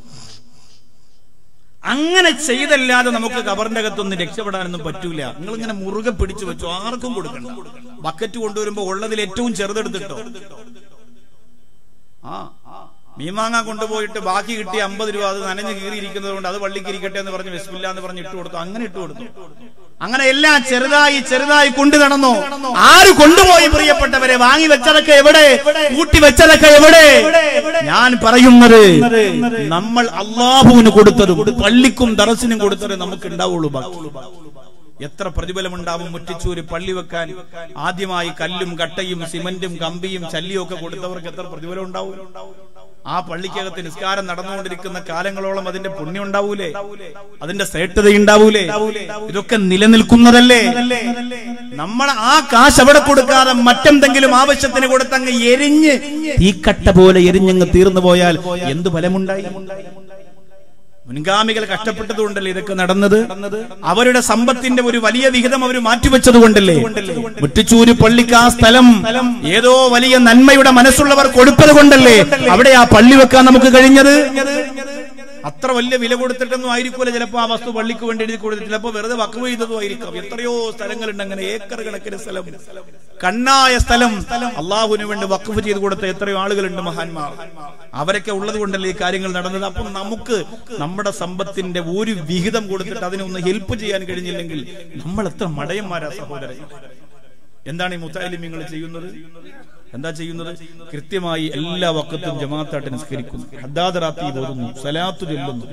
അങ്ങനെ ചെയ്തല്ലാതെ നമുക്ക് കബറിന്റെ അകത്തൊന്നും രക്ഷപ്പെടാനൊന്നും പറ്റൂല നിങ്ങൾ ഇങ്ങനെ മുറുകെ പിടിച്ചു വെച്ചു ആർക്കും കൊടുക്കണ്ട ബക്കറ്റ് കൊണ്ടുവരുമ്പോ ഉള്ളതിൽ ഏറ്റവും ചെറുതെടുത്തിട്ടോ ആ മീമാങ്ങ കൊണ്ടുപോയിട്ട് ബാക്കി കിട്ടിയ അമ്പത് രൂപ അത് നനഞ്ഞു കീറിയിരിക്കുന്നത് കൊണ്ട് അത് വള്ളിക്ക് ഇരിക്കട്ടെ എന്ന് പറഞ്ഞ് വിസ്മില്ല എന്ന് പറഞ്ഞ് ഇട്ട് കൊടുത്തു അങ്ങനെ ഇട്ട് കൊടുത്തു അങ്ങനെ എല്ലാം ചെറുതായി ചെറുതായി കൊണ്ടു നടന്നു ആര് കൊണ്ടുപോയി പ്രിയപ്പെട്ടവരെ വാങ്ങി വെച്ചതൊക്കെ എവിടെ കൂട്ടി വെച്ചതൊക്കെ എവിടെ ഞാൻ പറയുന്നത് നമ്മൾ അള്ളാഹുവിന് കൊടുത്തതും പള്ളിക്കും ദറസിനും കൊടുത്തത് നമുക്ക് ഉണ്ടാവുള്ളൂ ബാക്കി എത്ര പ്രതിഫലമുണ്ടാവും മുറ്റിച്ചൂര് പള്ളി വെക്കാൻ ആദ്യമായി കല്ലും കട്ടയും സിമന്റും കമ്പിയും ചല്ലിയും ഒക്കെ കൊടുത്തവർക്ക് എത്ര പ്രതിഫലം ഉണ്ടാവും ആ പള്ളിക്കകത്ത് നിസ്കാരം നടന്നുകൊണ്ടിരിക്കുന്ന കാലങ്ങളോളം അതിന്റെ പുണ്യം ഉണ്ടാവൂലേ അതിന്റെ ശ്രേഷ്ഠത ഉണ്ടാവൂലേ ഇതൊക്കെ നിലനിൽക്കുന്നതല്ലേ നമ്മൾ ആ കാശ് അവിടെ കൊടുക്കാതെ മറ്റെന്തെങ്കിലും ആവശ്യത്തിന് കൊടുത്തങ്ങ് എരിഞ്ഞ് തീക്കട്ട പോലെ എരിഞ്ഞങ്ങ് തീർന്നു പോയാൽ എന്ത് ഫലമുണ്ടായി മുൻഗാമികൾ കഷ്ടപ്പെട്ടതുകൊണ്ടല്ലേ ഇതൊക്കെ നടന്നത് അവരുടെ സമ്പത്തിന്റെ ഒരു വലിയ വിഹിതം അവർ മാറ്റിവെച്ചത് കൊണ്ടല്ലേ മുറ്റിച്ചൂര് പള്ളിക്ക് ആ സ്ഥലം ഏതോ വലിയ നന്മയുടെ മനസ്സുള്ളവർ കൊടുത്തത് കൊണ്ടല്ലേ അവിടെ ആ പള്ളി വെക്കാൻ നമുക്ക് കഴിഞ്ഞത് അത്ര വലിയ വില കൊടുത്തിട്ടൊന്നും ആയിരിക്കൂല ചിലപ്പോ ആ വസ്തു പള്ളിക്ക് വേണ്ടി എഴുതി കൊടുത്തു ചിലപ്പോ വെറുതെ വക്കവ് ചെയ്തതും ആയിരിക്കാം എത്രയോ സ്ഥലങ്ങളുണ്ട് അങ്ങനെ ഏക്കർ കണക്കിന് സ്ഥലം കണ്ണായ സ്ഥലം അള്ളാഹുവിന് വേണ്ടി വക്കഫ് ചെയ്ത് കൊടുത്ത എത്രയോ ആളുകളുണ്ട് മഹാന്മാർ അവരൊക്കെ ഉള്ളത് കൊണ്ടല്ലേ ഈ കാര്യങ്ങൾ നടന്നത് അപ്പം നമുക്ക് നമ്മുടെ സമ്പത്തിന്റെ ഒരു വിഹിതം കൊടുത്തിട്ട് അതിനെ ഒന്ന് ഹെൽപ്പ് ചെയ്യാൻ കഴിഞ്ഞില്ലെങ്കിൽ നമ്മൾ എത്ര മടയന്മാരാ സഹോദരൻ എന്താണ് ഈ മുത്താലിമ്യങ്ങൾ ചെയ്യുന്നത് എന്താ ചെയ്യുന്നത് കൃത്യമായി എല്ലാ വക്കത്തും ജമാഅത്തായിട്ട് നിസ്കരിക്കുന്നു ഹദ്ദാദ് റാത്തി പോകുന്നു സലാത്തു ചൊല്ലുന്നു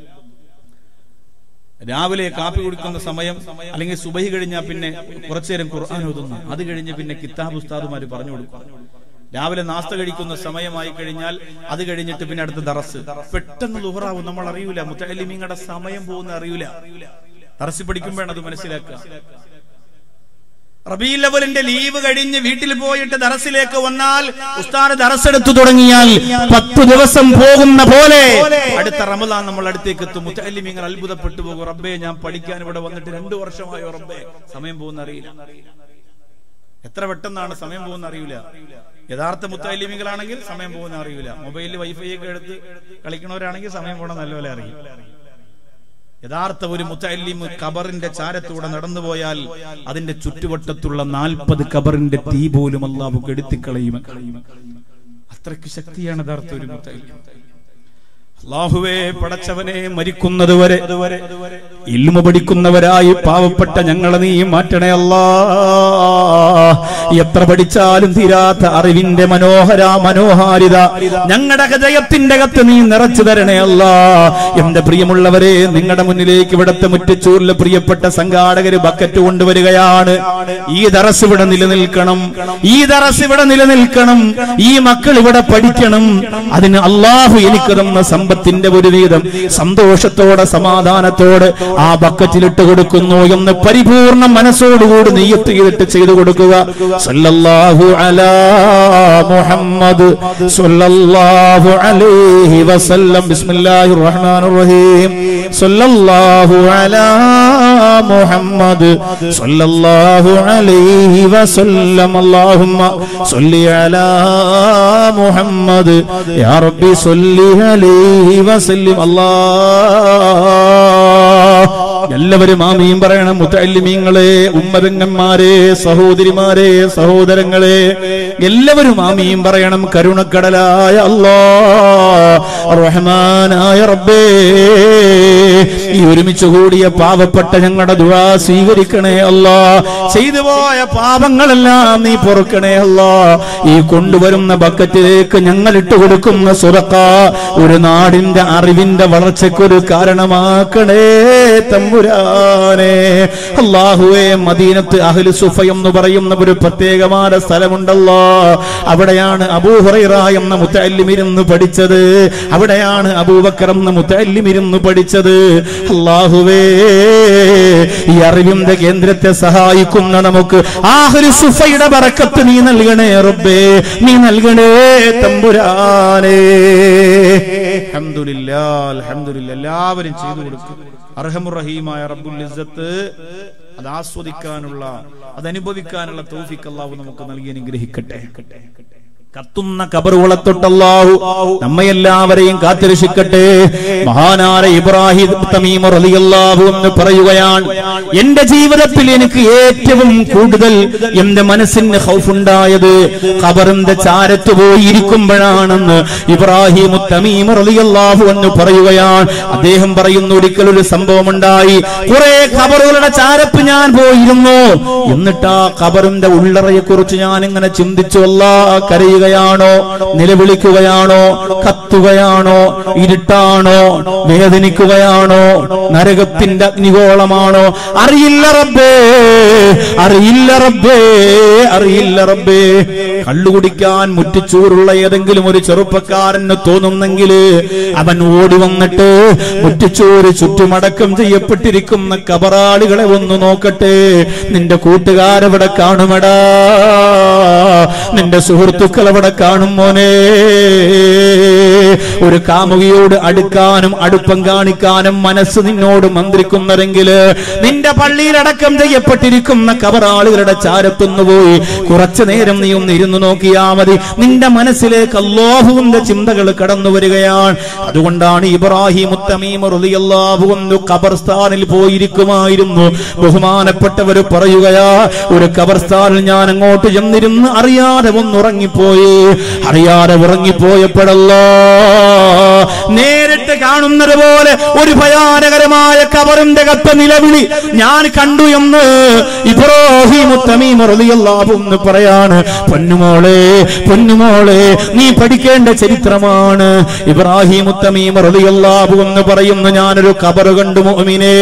രാവിലെ കാപ്പി കുടിക്കുന്ന സമയം അല്ലെങ്കിൽ സുബഹി കഴിഞ്ഞാൽ പിന്നെ കുറച്ചു നേരം ഖുർആൻ ഓതുന്നു അത് കഴിഞ്ഞ് പിന്നെ കിതാബ് ഉസ്താദുമാര് പറഞ്ഞു കൊടുക്കും രാവിലെ നാസ്ത കഴിക്കുന്ന സമയമായി കഴിഞ്ഞാൽ അത് കഴിഞ്ഞിട്ട് പിന്നെ അടുത്ത ദറസ് പെട്ടെന്ന് ലുഹറാവും നമ്മൾ അറിയൂല മുത്തലിമീങ്ങളുടെ സമയം പോകുന്ന അറിയൂല ദറസ് പഠിക്കുമ്പോഴാണ് അത് മനസ്സിലാക്കുക റബീ ലെവലിന്റെ ലീവ് കഴിഞ്ഞ് വീട്ടിൽ പോയിട്ട് ദറസിലേക്ക് വന്നാൽ ഉസ്താദ് ദറസ് എടുത്തു തുടങ്ങിയാൽ പത്ത് ദിവസം പോകുന്ന പോലെ അടുത്ത റമദാൻ നമ്മൾ അടുത്തേക്ക് എത്തും മുത്തല്ലിമിങ്ങൾ അത്ഭുതപ്പെട്ടു പോകും റബ്ബേ ഞാൻ പഠിക്കാൻ ഇവിടെ വന്നിട്ട് രണ്ടു വർഷമായോ റബ്ബേ സമയം പോകുന്ന അറിയില്ല എത്ര പെട്ടെന്നാണ് സമയം പോകുന്ന അറിയില്ല യഥാർത്ഥ മുത്തലിമികളാണെങ്കിൽ സമയം പോകുന്ന അറിയില്ല മൊബൈലിൽ വൈഫൈ ഒക്കെ എടുത്ത് കളിക്കണവരാണെങ്കിൽ സമയം പോണ നല്ലപോലെ അറിയും യഥാർത്ഥ ഒരു മുത്തല്ലിം കബറിന്റെ ചാരത്തൂടെ നടന്നുപോയാൽ അതിന്റെ ചുറ്റുവട്ടത്തുള്ള നാൽപ്പത് കബറിന്റെ തീ പോലും അള്ളാഹു കെടുത്തിക്കളയും അത്രയ്ക്ക് ശക്തിയാണ് യഥാർത്ഥ ഒരു മുത്തല്ലിം അള്ളാഹുവേ പടച്ചവനെ മരിക്കുന്നത് വരെ ഇൽമ പഠിക്കുന്നവരായി പാവപ്പെട്ട ഞങ്ങളെ നീ മാറ്റണേ അല്ലാ എത്ര പഠിച്ചാലും തീരാത്ത അറിവിന്റെ മനോഹര മനോഹാരിത ഞങ്ങളുടെ ഹൃദയത്തിന്റെ അകത്ത് നീ നിറച്ചു തരണേ അല്ലാ എന്റെ പ്രിയമുള്ളവരെ നിങ്ങളുടെ മുന്നിലേക്ക് ഇവിടത്തെ മുറ്റച്ചൂരിലെ പ്രിയപ്പെട്ട സംഘാടകര് ബക്കറ്റ് കൊണ്ടുവരികയാണ് ഈ ദറസ് ഇവിടെ നിലനിൽക്കണം ഈ ദറസ് ഇവിടെ നിലനിൽക്കണം ഈ മക്കൾ ഇവിടെ പഠിക്കണം അതിന് അള്ളാഹു എനിക്ക് തന്ന സമ്പത്തിന്റെ ഒരു വീതം സന്തോഷത്തോടെ സമാധാനത്തോടെ ആ ബക്കറ്റിലിട്ട് കൊടുക്കുന്നു എന്ന് പരിപൂർണ മനസ്സോടുകൂടി നെയ്യത്ത് ചെയ്തിട്ട് ചെയ്തു കൊടുക്കുക സല്ലല്ലാഹു അലാ മുഹമ്മദ് സല്ലല്ലാഹു അലൈഹി വസല്ലം ബിസ്മില്ലാഹിർ റഹ്മാനിർ റഹീം സല്ലല്ലാഹു അലാ മുഹമ്മദ് സല്ലല്ലാഹു അലൈഹി വസല്ലം അല്ലാഹുമ്മ സല്ലി അലാ മുഹമ്മദ് യാ റബ്ബി സല്ലി അലൈഹി വസല്ലം അല്ലാ എല്ലാവരും ആമീൻ പറയണം മുത്തല്ലിമീങ്ങളെ ഉമ്മതങ്ങന്മാരെ സഹോദരിമാരെ സഹോദരങ്ങളെ എല്ലാവരും ആമീൻ പറയണം കരുണക്കടലായ അല്ലാ റഹ്മാനായ റബ്ബേ ഈ ഒരുമിച്ച് കൂടിയ പാവപ്പെട്ട ഞങ്ങളുടെ ദുആ സ്വീകരിക്കണേ അല്ലാ ചെയ്തു പോയ പാപങ്ങളെല്ലാം നീ പൊറുക്കണേ അല്ലാ ഈ കൊണ്ടുവരുന്ന ബക്കറ്റിലേക്ക് ഞങ്ങൾ ഇട്ട് കൊടുക്കുന്ന സുറക്ക ഒരു നാടിന്റെ അറിവിന്റെ വളർച്ചയ്ക്കൊരു കാരണമാക്കണേ തമ്പുരാനെ അള്ളാഹുവേ മദീനത്ത് അഹ്ലു സുഫ എന്ന് പറയുന്ന ഒരു പ്രത്യേകമായ സ്ഥലമുണ്ടല്ലോ അവിടെയാണ് അബൂഹുറൈറ എന്ന മുത്തല്ലിമിരുന്ന് പഠിച്ചത് അവിടെയാണ് അബൂബക്കർ എന്ന മുത്തല്ലിമിരുന്ന് പഠിച്ചത് അള്ളാഹുവേ ഈ അറിവിന്റെ കേന്ദ്രത്തെ സഹായിക്കുന്ന നമുക്ക് ആഹ്ലു സുഫയുടെ ബറക്കത്ത് നീ നൽകണേ റബ്ബേ നീ നൽകണേ തമ്പുരാനേ അൽഹംദുലില്ലാ അൽഹംദുലില്ലാ എല്ലാവരും ചെയ്തു കൊടുക്കും അർഹമുറഹീമായ റബ്ബുൽ ഇസ്സത്ത് അത് ആസ്വദിക്കാനുള്ള അത് അനുഭവിക്കാനുള്ള തൗഫീഖ് അല്ലാഹു നമുക്ക് നൽകി അനുഗ്രഹിക്കട്ടെ കത്തുന്ന കബറുകളെ തൊട്ടല്ലാഹു നമ്മയെല്ലാവരെയും കാത്തിരക്ഷിക്കട്ടെ മഹാനാര ഇബ്രാഹിം തമീം റളിയല്ലാഹു എന്ന് പറയുകയാണ് എന്റെ ജീവിതത്തിൽ എനിക്ക് ഏറ്റവും കൂടുതൽ എന്റെ മനസ്സിന് ഹൗഫുണ്ടായത് ഖബറിന്റെ ചാരത്ത് പോയി ഇരിക്കുമ്പോഴാണെന്ന് ഇബ്രാഹിം തമീം റളിയല്ലാഹു എന്ന് പറയുകയാണ് അദ്ദേഹം പറയുന്നു ഒരിക്കൽ ഒരു സംഭവം ഉണ്ടായി കുറെ ഖബറുകളുടെ ചാരത്ത് ഞാൻ പോയിരുന്നു എന്നിട്ട് ആ ഖബറിന്റെ ഉള്ളറയെ കുറിച്ച് ഞാൻ ഇങ്ങനെ ചിന്തിച്ചു അല്ലാ കരയുക കരയുകയാണോ നിലവിളിക്കുകയാണോ കത്തുകയാണോ ഇരുട്ടാണോ വേദനിക്കുകയാണോ നരകത്തിന്റെ അഗ്നിഗോളമാണോ അറിയില്ല റബ്ബേ അറിയില്ല റബ്ബേ അറിയില്ല റബ്ബേ കള്ളുകുടിക്കാൻ മുറ്റിച്ചൂറുള്ള ഏതെങ്കിലും ഒരു ചെറുപ്പക്കാരന് തോന്നുന്നെങ്കിൽ അവൻ ഓടി വന്നിട്ട് മുറ്റിച്ചൂര് ചുറ്റുമടക്കം ചെയ്യപ്പെട്ടിരിക്കുന്ന കബറാളികളെ ഒന്ന് നോക്കട്ടെ നിന്റെ കൂട്ടുകാരവിടെ കാണുമടാ നിന്റെ സുഹൃത്തുക്കൾ അവിടെ കാണും മോനെ ഒരു കാമുകിയോട് അടുക്കാനും അടുപ്പം കാണിക്കാനും മനസ്സ് നിന്നോട് മന്ത്രിക്കുന്നതെങ്കിൽ നിന്റെ പള്ളിയിലടക്കം ചെയ്യപ്പെട്ടിരിക്കുന്ന കബറാളുകളുടെ ചാരത്തൊന്നു പോയി കുറച്ചു നേരം നീ ഒന്ന് ഇരുന്നു നോക്കിയാ മതി നിന്റെ മനസ്സിലേക്ക് അല്ലാഹുവിന്റെ ചിന്തകൾ കടന്നു വരികയാണ് അതുകൊണ്ടാണ് ഇബ്രാഹിം റളിയല്ലാഹു ഖബർസ്ഥാനിൽ പോയിരിക്കുമായിരുന്നു ബഹുമാനപ്പെട്ടവർ പറയുകയാ ഒരു ഖബർസ്ഥാനിൽ ഞാൻ അങ്ങോട്ട് ചെന്നിരുന്ന് അറിയാതെ ഒന്ന് ഉറങ്ങിപ്പോയി അറിയാതെ ഉറങ്ങിപ്പോയപ്പോഴല്ലോ നേരിട്ട് കാണുന്നത് പോലെ ഒരു ഭയാനകരമായ കബറിന്റെ കത്ത നിലവിളി ഞാൻ കണ്ടു എന്ന് ഇബ്രാഹിം തമീം റളിയല്ലാഹു എന്ന് പറയാണ് പൊന്നുമോളെ പൊന്നുമോളെ നീ പഠിക്കേണ്ട ചരിത്രമാണ് ഇബ്രാഹിം തമീം റളിയല്ലാഹു എന്ന് പറയുന്നു ഞാനൊരു കബറ് കണ്ടു മുഅ്മിനേ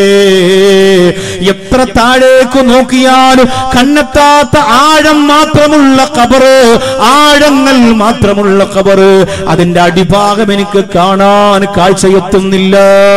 എത്ര താഴേക്ക് നോക്കിയാലും കണ്ണെത്താത്ത ആഴം മാത്രമുള്ള കബറ് ആഴങ്ങൾ മാത്രമുള്ള കബറ് അതിന്റെ അടിഭാഗം എനിക്ക് കാണാൻ കാഴ്ചയെത്തുന്നില്ല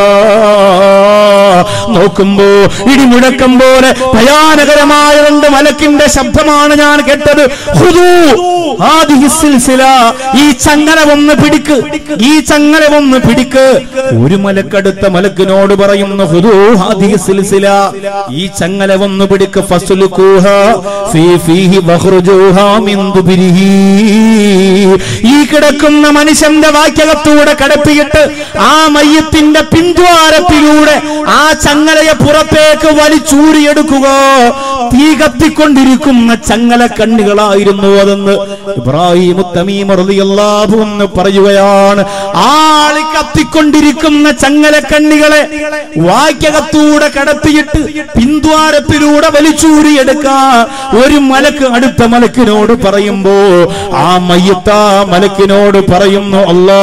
നോക്കുമ്പോ ഇടിമുഴക്കം പോലെ ഭയാനകരമായ രണ്ട് മലക്കിന്റെ ശബ്ദമാണ് ഞാൻ കേട്ടത് ഹുദൂ ഹാദിഹി സിൽസില. ഈ ചങ്ങല ഒന്ന് പിടിക്ക് ഈ ചങ്ങല ഒന്ന് പിടിക്ക് ഒരു മലക്കടുത്ത മലക്കിനോട് പറയുന്നു ഹുദൂ ഹാദിഹി സിൽസില. ഈ ചങ്ങല വന്നു പിടിക്ക് ഫസ്ലുകൂഹ ഫീ ഫീഹി വഖ്റുജൂഹാ മിൻ ദുബിരിഹി ഈ കിടക്കുന്ന മനുഷ്യന്റെ വാക്യകത്തൂടെ കടപ്പിയിട്ട് ആ മയ്യത്തിന്റെ പിന്ദ്വാരത്തിലൂടെ ആ ചങ്ങലയെ പുറത്തേക്ക് വലിച്ചൂരിയെടുക്കുക തീ കത്തിക്കൊണ്ടിരിക്കുന്ന ചങ്ങല കണ്ണികളായിരുന്നു അതെന്ന് ഇബ്രാഹിം തമീം റളിയല്ലാഹു എന്ന് പറയുകയാണ് ആളി കത്തിക്കൊണ്ടിരിക്കുന്ന ചങ്ങല കണ്ണികളെ വാക്യകത്തൂടെ കടത്തിയിട്ട് പിന്ദ്വാരത്തിലൂടെ വലിച്ചൂരിയെടുക്കാ ഒരു മലക്ക് അടുത്ത മലക്കിനോട് പറയുമ്പോ ആ മയ്യത്ത മലക്കിനോട് പറയുന്നു അല്ലാ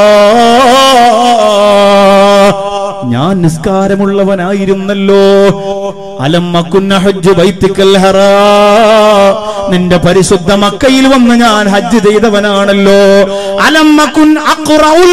ഞാൻ നിസ്കാരമുള്ളവനായിരുന്നല്ലോ അലമ്മക്കുന്ന ഹജ്ജ് ബൈത്തിക്കൽ ഹറാ നിന്റെ പരിശുദ്ധ മക്കയിൽ വന്ന് ഞാൻ ഹജ്ജ് ചെയ്തവനാണല്ലോ അലമ്മക്കുൻ അഖ്റഉൽ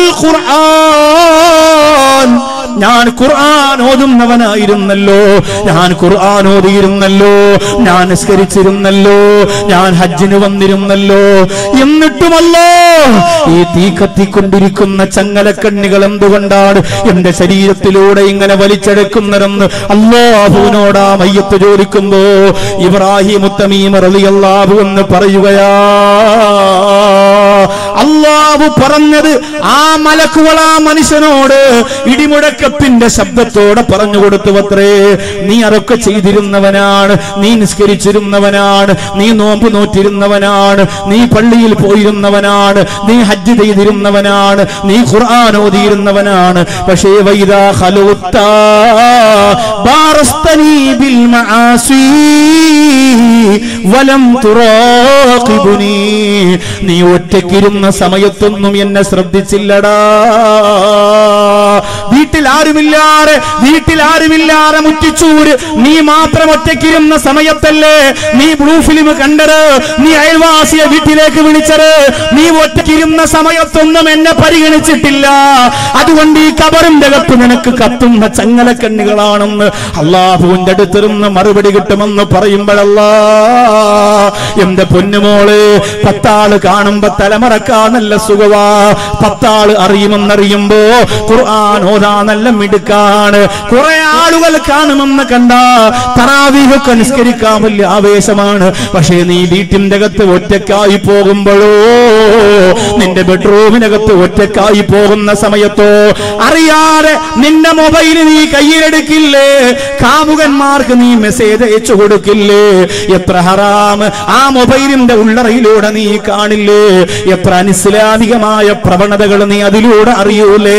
ഖുർആൻ ഞാൻ ഖുർആൻ ഓതുന്നവനായിരുന്നല്ലോ ഞാൻ ഖുർആൻ ഓതിയിരുന്നല്ലോ ഞാൻ നിസ്കരിച്ചിരുന്നല്ലോ ഞാൻ ഹജ്ജിന് വന്നിരുന്നല്ലോ എന്നിട്ടുമല്ലോ ഈ തീ കത്തിക്കൊണ്ടിരിക്കുന്ന ചങ്ങലക്കണ്ണികൾ എന്തുകൊണ്ടാണ് എന്റെ ശരീരത്തിലൂടെ ഇങ്ങനെ വലിച്ചെടുക്കുന്നതെന്ന് അള്ളാഹുവിനോട് ആ മയ്യത്ത് ചോദിക്കുമ്പോ ഇബ്രാഹിം ഉത്തമീം റളിയല്ലാഹു എന്ന് പറയുകയാ അള്ളാഹു പറഞ്ഞത് ആ മലക്കുകൾ ആ മനുഷ്യനോട് ഇടിമുഴക്കത്തിന്റെ ശബ്ദത്തോടെ പറഞ്ഞു കൊടുത്തു അത്രേ നീ അതൊക്കെ ചെയ്തിരുന്നവനാണ് നീ നിസ്കരിച്ചിരുന്നവനാണ് നീ നോമ്പ് നോറ്റിരുന്നവനാണ് നീ പള്ളിയിൽ പോയിരുന്നവനാണ് നീ ഹജ്ജ് ചെയ്തിരുന്നവനാണ് നീ ഖുർആൻ ഓതിയിരുന്നവനാണ് പക്ഷേ വൈദാ ഖലൂത്ത ബാറസ്തനി ബിൽ മആസി വലം തുറാഖിബുനി നീ ഒറ്റയ്ക്കിരുന്ന സമയത്തൊന്നും എന്നെ ശ്രദ്ധിച്ചില്ലടാ വീട്ടിൽ ആരുമില്ലാതെ വീട്ടിൽ ആരുമില്ലാതെ മുറ്റിച്ചൂര് നീ മാത്രം ഒറ്റയ്ക്കിരുന്ന സമയത്തല്ലേ നീ ബ്ലൂ ഫിലിം കണ്ടത് നീ അയൽവാസിയെ വീട്ടിലേക്ക് വിളിച്ചത് നീ ഒറ്റയ്ക്കിരുന്ന സമയത്തൊന്നും എന്നെ പരിഗണിച്ചിട്ടില്ല അതുകൊണ്ട് ഈ കബറിന്റെ അകത്ത് നിനക്ക് കത്തുന്ന ചങ്ങലക്കണ്ണികളാണെന്ന് അള്ളാഹുവിന്റെ അടുത്തിരുന്ന് മറുപടി കിട്ടുമെന്ന് പറയുമ്പോഴല്ലാ എന്റെ പൊന്നുമോള് പത്താള് കാണുമ്പോ തലമറക്കാ നല്ല സുഖവാ പത്താള് അറിയുമെന്നറിയുമ്പോ ഖുർആൻ ഓതാ നല്ല മിടുക്കാണ് കുറെ ആളുകൾ കാണുമെന്ന് കണ്ട തറാവീഹൊക്കെ നിസ്കരിക്കാൻ വലിയ ആവേശമാണ് പക്ഷേ നീ വീട്ടിന്റെ അകത്ത് ഒറ്റക്കായി പോകുമ്പോഴോ നിന്റെ ബെഡ്റൂമിനകത്ത് ഒറ്റക്കായി പോകുന്ന സമയത്തോ അറിയാതെ നിന്റെ മൊബൈൽ നീ കയ്യിലെടുക്കില്ലേ കാമുകന്മാർക്ക് നീ മെസ്സേജ് അയച്ചു കൊടുക്കില്ലേ എത്ര ഹറാം ആ മൊബൈലിന്റെ ഉള്ളറയിലൂടെ നീ കാണില്ലേ എത്ര അനിസ്ലാമികമായ പ്രവണതകൾ നീ അതിലൂടെ അറിയൂലേ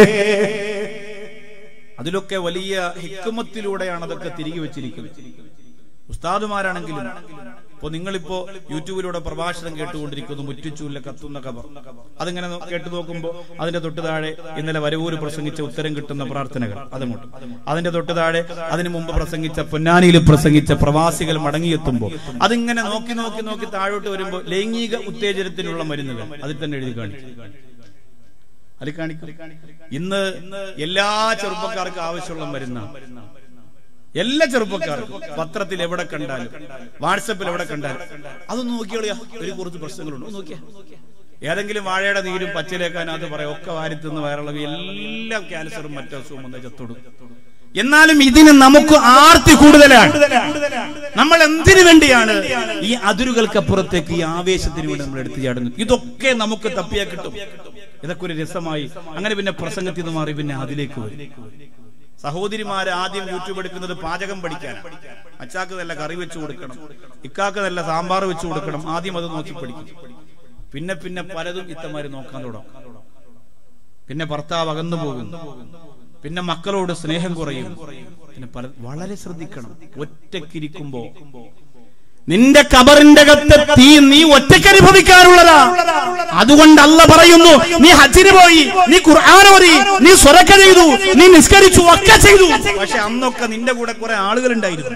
അതിലൊക്കെ വലിയ ഹിക്കുമത്തിലൂടെയാണ് അതൊക്കെ തിരികെ വെച്ചിരിക്കുന്നത് ഉസ്താദുമാരാണെങ്കിലും ഇപ്പൊ നിങ്ങളിപ്പോ യൂട്യൂബിലൂടെ പ്രഭാഷണം കേട്ടുകൊണ്ടിരിക്കുന്നു മുറ്റിച്ചൂല്ല കത്തുന്ന കബർ അതിങ്ങനെ നോ- കേട്ടു നോക്കുമ്പോ അതിന്റെ തൊട്ട് താഴെ ഇന്നലെ വരവൂര് പ്രസംഗിച്ച ഉത്തരം കിട്ടുന്ന പ്രാർത്ഥനകൾ അതങ്ങോട്ട് അതിന്റെ തൊട്ട് താഴെ അതിനു മുമ്പ് പ്രസംഗിച്ച പൊന്നാനിയിൽ പ്രസംഗിച്ച പ്രവാസികൾ മടങ്ങിയെത്തുമ്പോ അതിങ്ങനെ നോക്കി നോക്കി നോക്കി താഴോട്ട് വരുമ്പോ ലൈംഗിക ഉത്തേജനത്തിനുള്ള മരുന്നുകൾ അതിൽ തന്നെ എഴുതി കാണിക്കും അതിൽ കാണിക്കും ഇന്ന് എല്ലാ ചെറുപ്പക്കാർക്കും ആവശ്യമുള്ള മരുന്നാണ് എല്ലാ ചെറുപ്പക്കാർക്കും പത്രത്തിൽ എവിടെ കണ്ടാലും വാട്സപ്പിൽ എവിടെ കണ്ടാലും അതൊന്ന് നോക്കിയോളിയാ ഒരു കുറച്ച് പ്രശ്നങ്ങളുണ്ട് ഒന്ന് നോക്കിയാ ഏതെങ്കിലും വാഴയുടെ നീരും പച്ചിലേക്കാനകത്ത് പറയാം ഒക്കെ വാരിത്തുന്ന വയറിളവ് എല്ലാം ക്യാൻസറും മറ്റസുഖം വന്ന ചത്തോടും എന്നാലും ഇതിന് നമുക്ക് ആർത്തി കൂടുതലാണ് നമ്മൾ എന്തിനു വേണ്ടിയാണ് ഈ അതിരുകൾക്കപ്പുറത്തേക്ക് ഈ ആവേശത്തിന് വേണ്ടി നമ്മൾ എടുത്തു ചാടുന്നത് ഇതൊക്കെ നമുക്ക് തപ്പിയാ കിട്ടും ഇതൊക്കെ ഒരു രസമായി അങ്ങനെ പിന്നെ പ്രസംഗത്തിൽ നിന്ന് മാറി പിന്നെ അതിലേക്ക് വരും സഹോദരിമാര് ആദ്യം യൂട്യൂബ് എടുക്കുന്നത് പാചകം പഠിക്കാനാണ് അച്ചാക്ക് നല്ല കറി വെച്ചു കൊടുക്കണം ഇക്കാക്ക് നല്ല സാമ്പാർ വെച്ചു കൊടുക്കണം ആദ്യം അത് നോക്കി പഠിക്കും പിന്നെ പിന്നെ പലതും ഇത്തമാര് നോക്കാൻ തുടങ്ങും പിന്നെ ഭർത്താവ് അകന്നു പോകും പിന്നെ മക്കളോട് സ്നേഹം കുറയും പിന്നെ പല വളരെ ശ്രദ്ധിക്കണം ഒറ്റക്കിരിക്കുമ്പോ നിന്റെ കബറിന്റെ അകത്ത് തീ നീ ഒറ്റയ്ക്ക് അനുഭവിക്കാനുള്ളതാ അതുകൊണ്ട് അല്ല പറയുന്നു നീ ഹജ്ജിന് പോയി നീ ഖുർആൻ ഓതി നീ സ്വരക്ക ചെയ്തു നീ നിസ്കരിച്ചു ഒക്കെ ചെയ്തു പക്ഷെ അന്നൊക്കെ നിന്റെ കൂടെ കുറെ ആളുകൾ ഉണ്ടായിരുന്നു